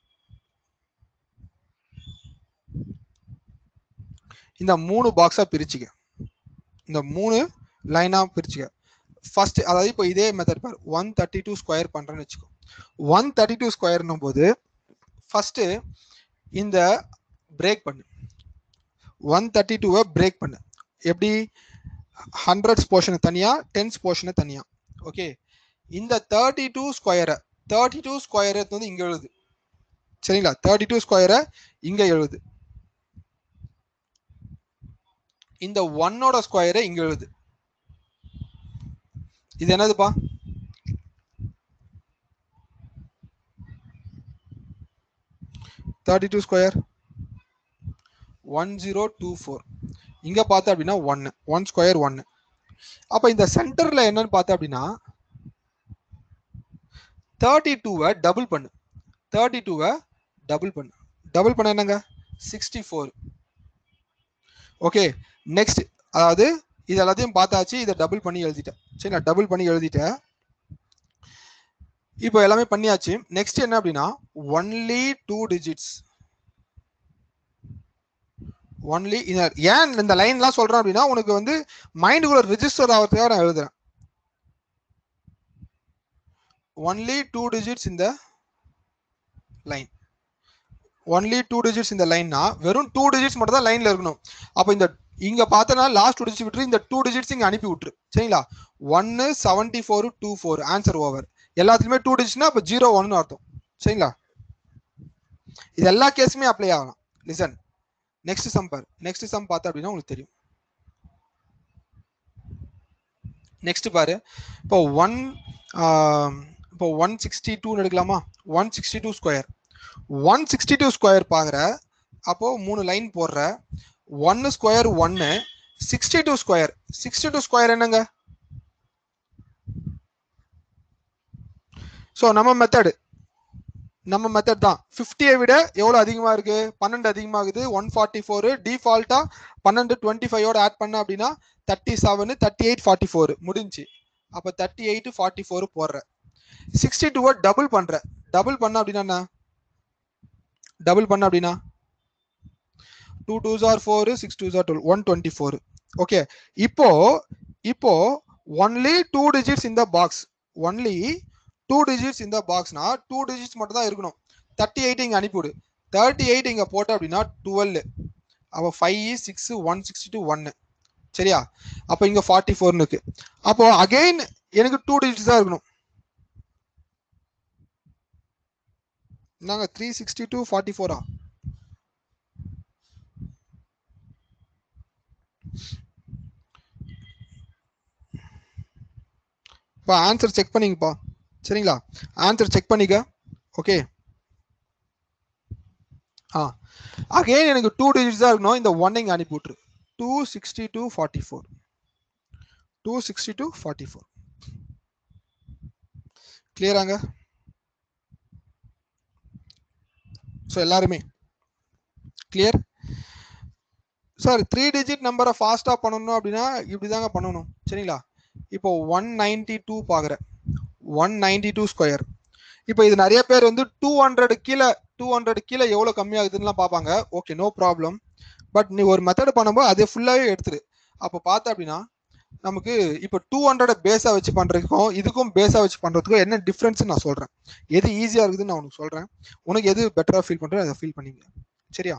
இந்த மூணு பாக்ஸா பிரிச்சுக்க இந்த மூணு லைனா பிரிச்சுக்க ஃபர்ஸ்ட் அதாவது இப்போ இதே மெத்தட் பாரு ஒன் தேர்ட்டி டூ ஸ்கொயர் பண்றேன்னு வச்சுக்கோ ஒன் தேர்ட்டி டூ ஸ்கொயர்னும் போது ஃபர்ஸ்ட் இந்த பிரேக் பண்ணு ஒன் தேர்ட்டி டூவை பிரேக் பண்ணு எப்படி ஹண்ட்ரட்ஸ் போர்ஷனை தனியா டென்ஸ் போர்ஷனை தனியா ஓகே இந்த தேர்ட்டி டூ ஸ்கொயரை தேர்ட்டி டூ ஸ்கொயரை வந்து இங்க எழுது சரிங்களா தேர்ட்டி டூ ஸ்கொயரை இங்க எழுது இந்த ஒன்னோட ஸ்கொயரை இங்க எழுது இது என்னதுப்பா thirty two square one zero two four இங்க பார்த்தா அப்படின்னா ஒன்னு ஒன் ஸ்கொயர் ஒன்னு அப்ப இந்த சென்டர்ல என்னன்னு பார்த்தா அப்படின்னா தேர்ட்டி டூவை டபுள் பண்ணு தேர்ட்டி டூவை டபுள் பண்ணு டபுள் பண்ண என்னங்க சிக்ஸ்டி ஃபோர் ஓகே நெக்ஸ்ட் அதாவது இது எல்லாத்தையும் பார்த்தாச்சு இதை டபுள் பண்ணி எழுதிட்டேன் சரி நான் டபுள் பண்ணி எழுதிட்டேன் இப்போ எல்லாமே பண்ணியாச்சு நெக்ஸ்ட் என்ன அப்படின்னா ஒன்லி டூ டிஜிட்ஸ் ஒன்லி ஏன் இந்த லைன்லாம் சொல்றேன் அப்படின்னா உனக்கு வந்து மைண்டுக்குள்ள ரிஜிஸ்டர் ஆகிறதுக்காக நான் எழுதுறேன் ஒன்லி டூ டிஜிட்ஸ் இந்த லைன் ஒன்லி டூ டிஜிட்ஸ் இந்த லைன்னா வெறும் டூ டிஜிட்ஸ் மட்டும் தான் லைன்ல இருக்கணும் அப்போ இந்த இங்க பார்த்தனா லாஸ்ட் டூ டிஜிட் விட்டுரு இந்த டூ டிஜிட்ஸ் இங்க அனுப்பி விட்டுரு சரிங்களா ஒன்னு seventy four two four answer over எல்லாத்துலயுமே டூ டிஜிட்ஸ்னா அப்போ ஜீரோ ஒன்னு அர்த்தம் சரிங்களா இது எல்லா கேஸுமே அப்ளை ஆகலாம் லிசன் நெக்ஸ்ட் சம் பாரு நெக்ஸ்ட் சம் பார்த்தா அப்படின்னா உங்களுக்கு தெரியும் நெக்ஸ்ட் பாரு இப்போ ஒன் இப்போ ஒன் சிக்ஸ்டி டூன்னு எடுக்கலாமா one sixty two square one sixty two square பார்க்குற அப்போ மூணு லைன் போடுற ஒன்னு ஸ்கொயர் ஒன்னு sixty two square sixty two square என்னங்க ஸோ நம்ம மெத்தடு நம்ம மெத்தட் தான் ஃபிஃப்டியை விட எவ்வளோ அதிகமாக இருக்கு பன்னெண்டு அதிகமாகுது ஒன் ஃபார்ட்டி ஃபோரு டிஃபால்ட்டா பன்னெண்டு டுவெண்ட்டி ஃபைவோட ஆட் பண்ண அப்படின்னா thirty seven thirty eight forty four முடிஞ்சு அப்போ தேர்ட்டி எயிட் ஃபார்ட்டி ஃபோர் போடுற சிக்ஸ்டி டூவை டபுள் பண்ற டபுள் பண்ண அப்படின்னா என்ன டபுள் பண்ண அப்படின்னா two two jar four six two ஜார் twelve one twenty four okay இப்போ இப்போ ஒன்லி டூ டிஜிட்ஸ் இந்த பாக்ஸ் ஒன்லி டூ டிஜிட்ஸ் இந்த பாக்ஸ்னா டூ டிஜிட்ஸ் மட்டும் தான் இருக்கணும் தேர்ட்டி எயிட் இங்கே அனுப்பிவிடு தேர்ட்டி எயிட் இங்கே போட்ட அப்படின்னா டுவெல் அப்போ five six one sixty two ஒன்னு சரியா அப்போ இங்கே ஃபார்ட்டி ஃபோர்னு இருக்கு அப்போ அகைன் எனக்கு டூ டிஜிட்ஸ் தான் இருக்கணும் நாங்கள் த்ரீ சிக்ஸ்டி டூ ஃபார்ட்டி ஃபோரா இப்போ ஆன்சர் செக் பண்ணிங்கப்பா சரிங்களா ஆன்சர் செக் பண்ணிக்க ஓகே ஆ அகைன் எனக்கு டூ டிஜிட்ஸ் தான் இருக்கணும் இந்த ஒன் இங்கே அனுப்பி விட்ரு two sixty two forty four two sixty two forty four கிளியராங்க ஸோ எல்லாருமே கிளியர் சார் த்ரீ டிஜிட் நம்பரை ஃபாஸ்ட்டாக பண்ணணும் அப்படின்னா இப்படி தாங்க பண்ணணும் சரிங்களா இப்போ ஒன் நைன்டி டூ பார்க்குறேன் ஒன் நைன்டி டூ ஸ்கொயர் இப்போ இது நிறைய பேர் வந்து டூ ஹண்ட்ரட் கீழே டூ ஹண்ட்ரட் கீழே எவ்வளோ கம்மியாகுதுன்னுலாம் பார்ப்பாங்க ஓகே நோ ப்ராப்ளம் பட் நீ ஒரு மெத்தட் பண்ணும்போது அதை ஃபுல்லாகவே எடுத்துரு அப்போ பார்த்த அப்படின்னா நமக்கு இப்போ டூ ஹண்ட்ரட் பேஸாக வச்சு பண்ணுறதுக்கும் இதுக்கும் பேஸாக வச்சு பண்ணுறதுக்கும் என்ன டிஃப்ரென்ஸ் நான் சொல்கிறேன் எது ஈஸியாக இருக்குதுன்னு நான் உனக்கு சொல்கிறேன் உனக்கு எது பெட்டராக ஃபீல் பண்ணுறோ அதை ஃபீல் பண்ணிங்க சரியா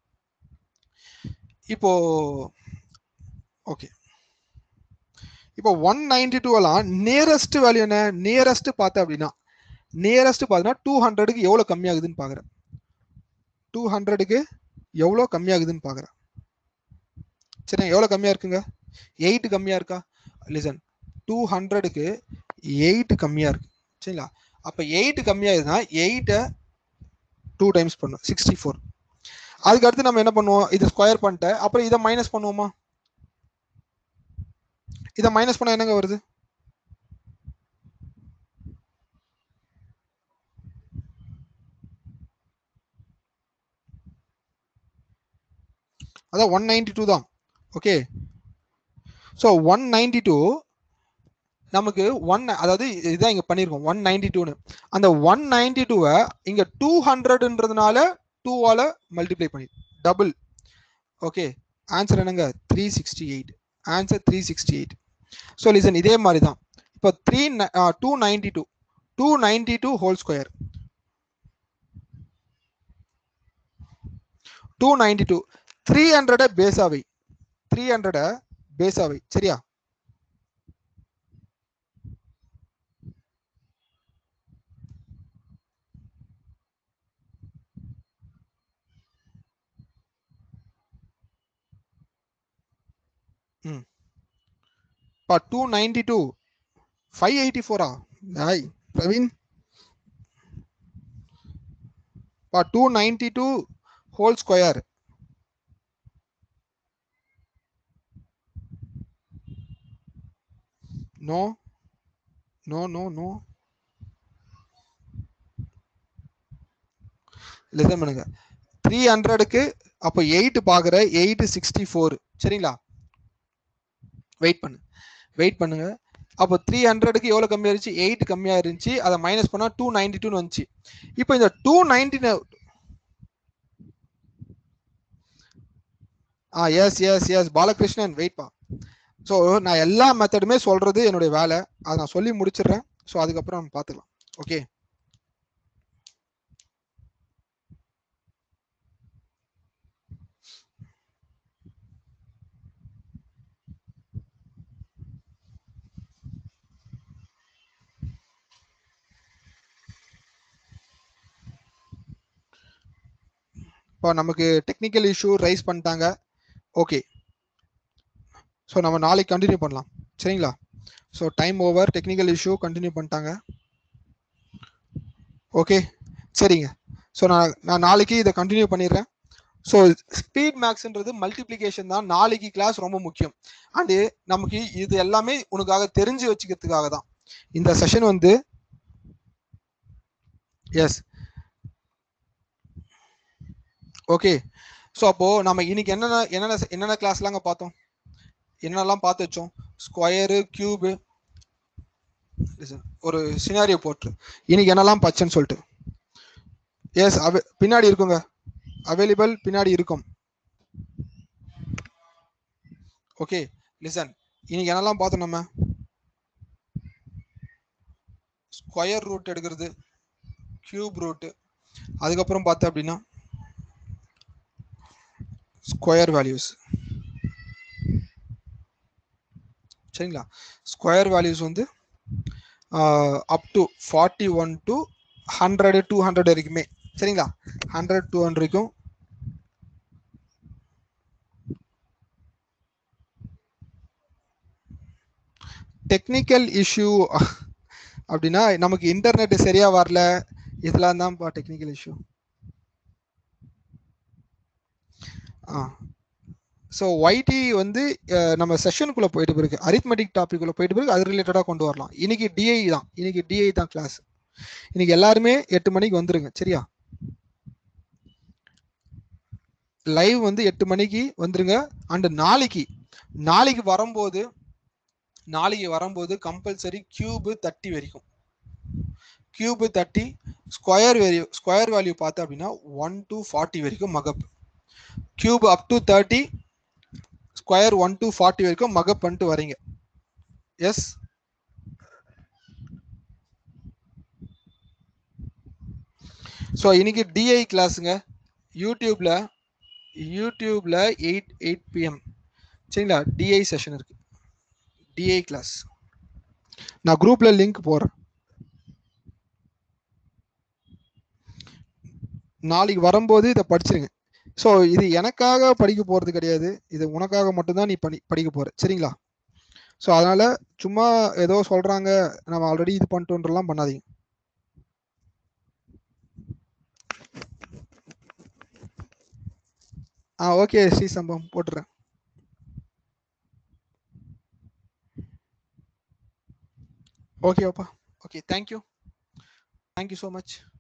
இப்போ ஓகே இப்போ ஒன் நைன்டி டூலாம் நியரஸ்ட் வேல்யூ என்ன நியரஸ்ட் பார்த்த அப்படின்னா நியரஸ்ட் பார்த்தீங்கன்னா டூ ஹண்ட்ரடுக்கு எவ்வளோ கம்மியாகுதுன்னு பார்க்குறேன் டூ ஹண்ட்ரடுக்கு எவ்வளோ கம்மியாகுதுன்னு பார்க்குறேன் சரி எவ்வளோ கம்மியாக இருக்குங்க எயிட் கம்மியாக இருக்கா லிசன் டூ ஹண்ட்ரடுக்கு எயிட் கம்மியாக இருக்கு சரிங்களா அப்போ எயிட் கம்மியாகுதுன்னா எயிட்டை டூ டைம்ஸ் பண்ணும் சிக்ஸ்டி ஃபோர் அதுக்கு அடுத்து நம்ம என்ன பண்ணுவோம் இதை ஸ்கொயர் பண்ணிட்டு அப்புறம் இதை மைனஸ் பண்ணுவோமா இதை மைனஸ் பண்ண என்னங்க வருது அதான் ஒன் நைன்டி டூ தான் okay so one ninety two நமக்கு ஒன் அதாவது இதுதான் இங்கே பண்ணியிருக்கோம் ஒன் நைன்டி டூன்னு அந்த ஒன் நைன்டி டூவை இங்கே டூ ஹண்ட்ரட்ன்றதுனால டூவால் மல்டிப்ளை பண்ணி டபுள் ஓகே ஆன்சர் என்னங்க three sixty eight answer three sixty eight so listen இதே மாதிரி தான் இப்போ three two ninety two two ninety two whole square two ninety two three hundred பேஸாவை த்ரீ ஹண்ட்ரட பேஸாவை சரியா ம் பா two ninety two five eighty ஃபோரா ஹாய் பிரவீன் பா two ninety two whole square no no no no listen பண்ணுங்க three ஹண்ட்ரடுக்கு அப்போ எயிட் பார்க்குற எயிட் சிக்ஸ்டி ஃபோர் சரிங்களா வெயிட் பண்ணு வெயிட் பண்ணுங்க அப்போ த்ரீ ஹண்ட்ரடுக்கு எவ்வளோ கம்மியாக இருந்துச்சு எயிட் கம்மியாக இருந்துச்சு அதை மைனஸ் பண்ணால் டூ நைன்டி டூன்னு வந்துச்சு இப்போ இந்த two ninety ah yes yes yes Balakrishnan வெயிட்பா ஸோ நான் எல்லா மெத்தடுமே சொல்றது என்னுடைய வேலை அதை நான் சொல்லி முடிச்சிடுறேன் ஸோ அதுக்கப்புறம் நம்ம பார்த்துக்கலாம் ஓகே இப்போ நமக்கு டெக்னிக்கல் இஷ்யூ ரைஸ் பண்ணிட்டாங்க ஓகே ஸோ நம்ம நாளைக்கு கண்டினியூ பண்ணலாம் சரிங்களா so time over technical issue continue பண்ணிட்டாங்க ஓகே சரிங்க ஸோ நான் நான் நாளைக்கு இதை கண்டினியூ பண்ணிடுறேன் ஸோ ஸ்பீட் மேக்ஸ்ன்றது மல்டிப்ளிகேஷன் தான் நாளைக்கு கிளாஸ் ரொம்ப முக்கியம் அண்டு நமக்கு இது எல்லாமே உனக்காக தெரிஞ்சு வச்சுக்கிறதுக்காக தான் இந்த செஷன் வந்து எஸ் ஓகே ஸோ அப்போ நம்ம இன்னைக்கு என்னென்ன என்னென்ன என்னென்ன கிளாஸ்லாங்க பார்த்தோம் என்னென்னலாம் பார்த்து வச்சோம் ஸ்கொயரு கியூபு ஒரு சினாரியோ போட்டு இன்னைக்கு என்னெல்லாம் பச்சைன்னு சொல்லிட்டு எஸ் அவ பின்னாடி இருக்குங்க அவைலபிள் பின்னாடி இருக்கும் ஓகே லிசன் இன்னைக்கு என்னெல்லாம் பார்த்தோம் நம்ம ஸ்கொயர் ரூட் எடுக்கிறது கியூப் ரூட்டு அதுக்கப்புறம் பார்த்தோம் அப்படின்னா ஸ்கொயர் வேல்யூஸ் சரிங்களா ஸ்கொயர் வேல்யூஸ் வந்து up to forty one to hundred two hundred வரைக்குமே சரிங்களா ஹண்ட்ரட் டூ ஹண்ட்ரட் வரைக்கும் டெக்னிக்கல் இஷ்யூ அப்படின்னா நமக்கு இன்டர்நெட் சரியா வரல இதெல்லாம் தான்ப்பா technical issue ah so YT வந்து அஹ், நம்ம செஷனுக்குள்ள போயிட்டு பிறகு அரித்மெட்டிக் டாபிக் உள்ள போயிட்டு பிறகு அது ரிலேட்டடாக கொண்டு வரலாம் இன்னைக்கு டிஐ தான் இன்னைக்கு டிஐ தான் கிளாஸ் இன்னைக்கு எல்லாருமே எட்டு மணிக்கு வந்துருங்க சரியா லைவ் வந்து எட்டு மணிக்கு வந்துருங்க அண்ட் நாளைக்கு நாளைக்கு வரும்போது நாளைக்கு வரும்போது கம்பல்சரி கியூபு தட்டி வரைக்கும் கியூபு தட்டி ஸ்கொயர் வேல்யூ ஸ்கொயர் வேல்யூ பார்த்து அப்படின்னா ஒன் டு ஃபார்ட்டி வரைக்கும் mug up cube up to thirty square one to forty வரைக்கும் மகப் பண்ணிட்டு வரீங்க எஸ் ஸோ இன்னைக்கு டிஐ கிளாஸுங்க யூடியூப்ல யூடியூப்ல எயிட் எயிட் பிஎம் சரிங்களா டிஐ செஷன் இருக்கு டிஐ கிளாஸ் நான் குரூப்ல லிங்க் போடுறேன் நாளைக்கு வரும்போது இதை படிச்சிருங்க ஸோ இது எனக்காக படிக்க போறது கிடையாது இது உனக்காக மட்டும்தான் நீ படி படிக்க போற சரிங்களா ஸோ அதனால சும்மா ஏதோ சொல்றாங்க நம்ம ஆல்ரெடி இது பண்ணிட்டோன்றலாம் பண்ணாதீங்க ஆ ஓகே ஸ்ரீ சம்பவம் போட்டுறேன் ஓகேவாப்பா okay thank you thank you so much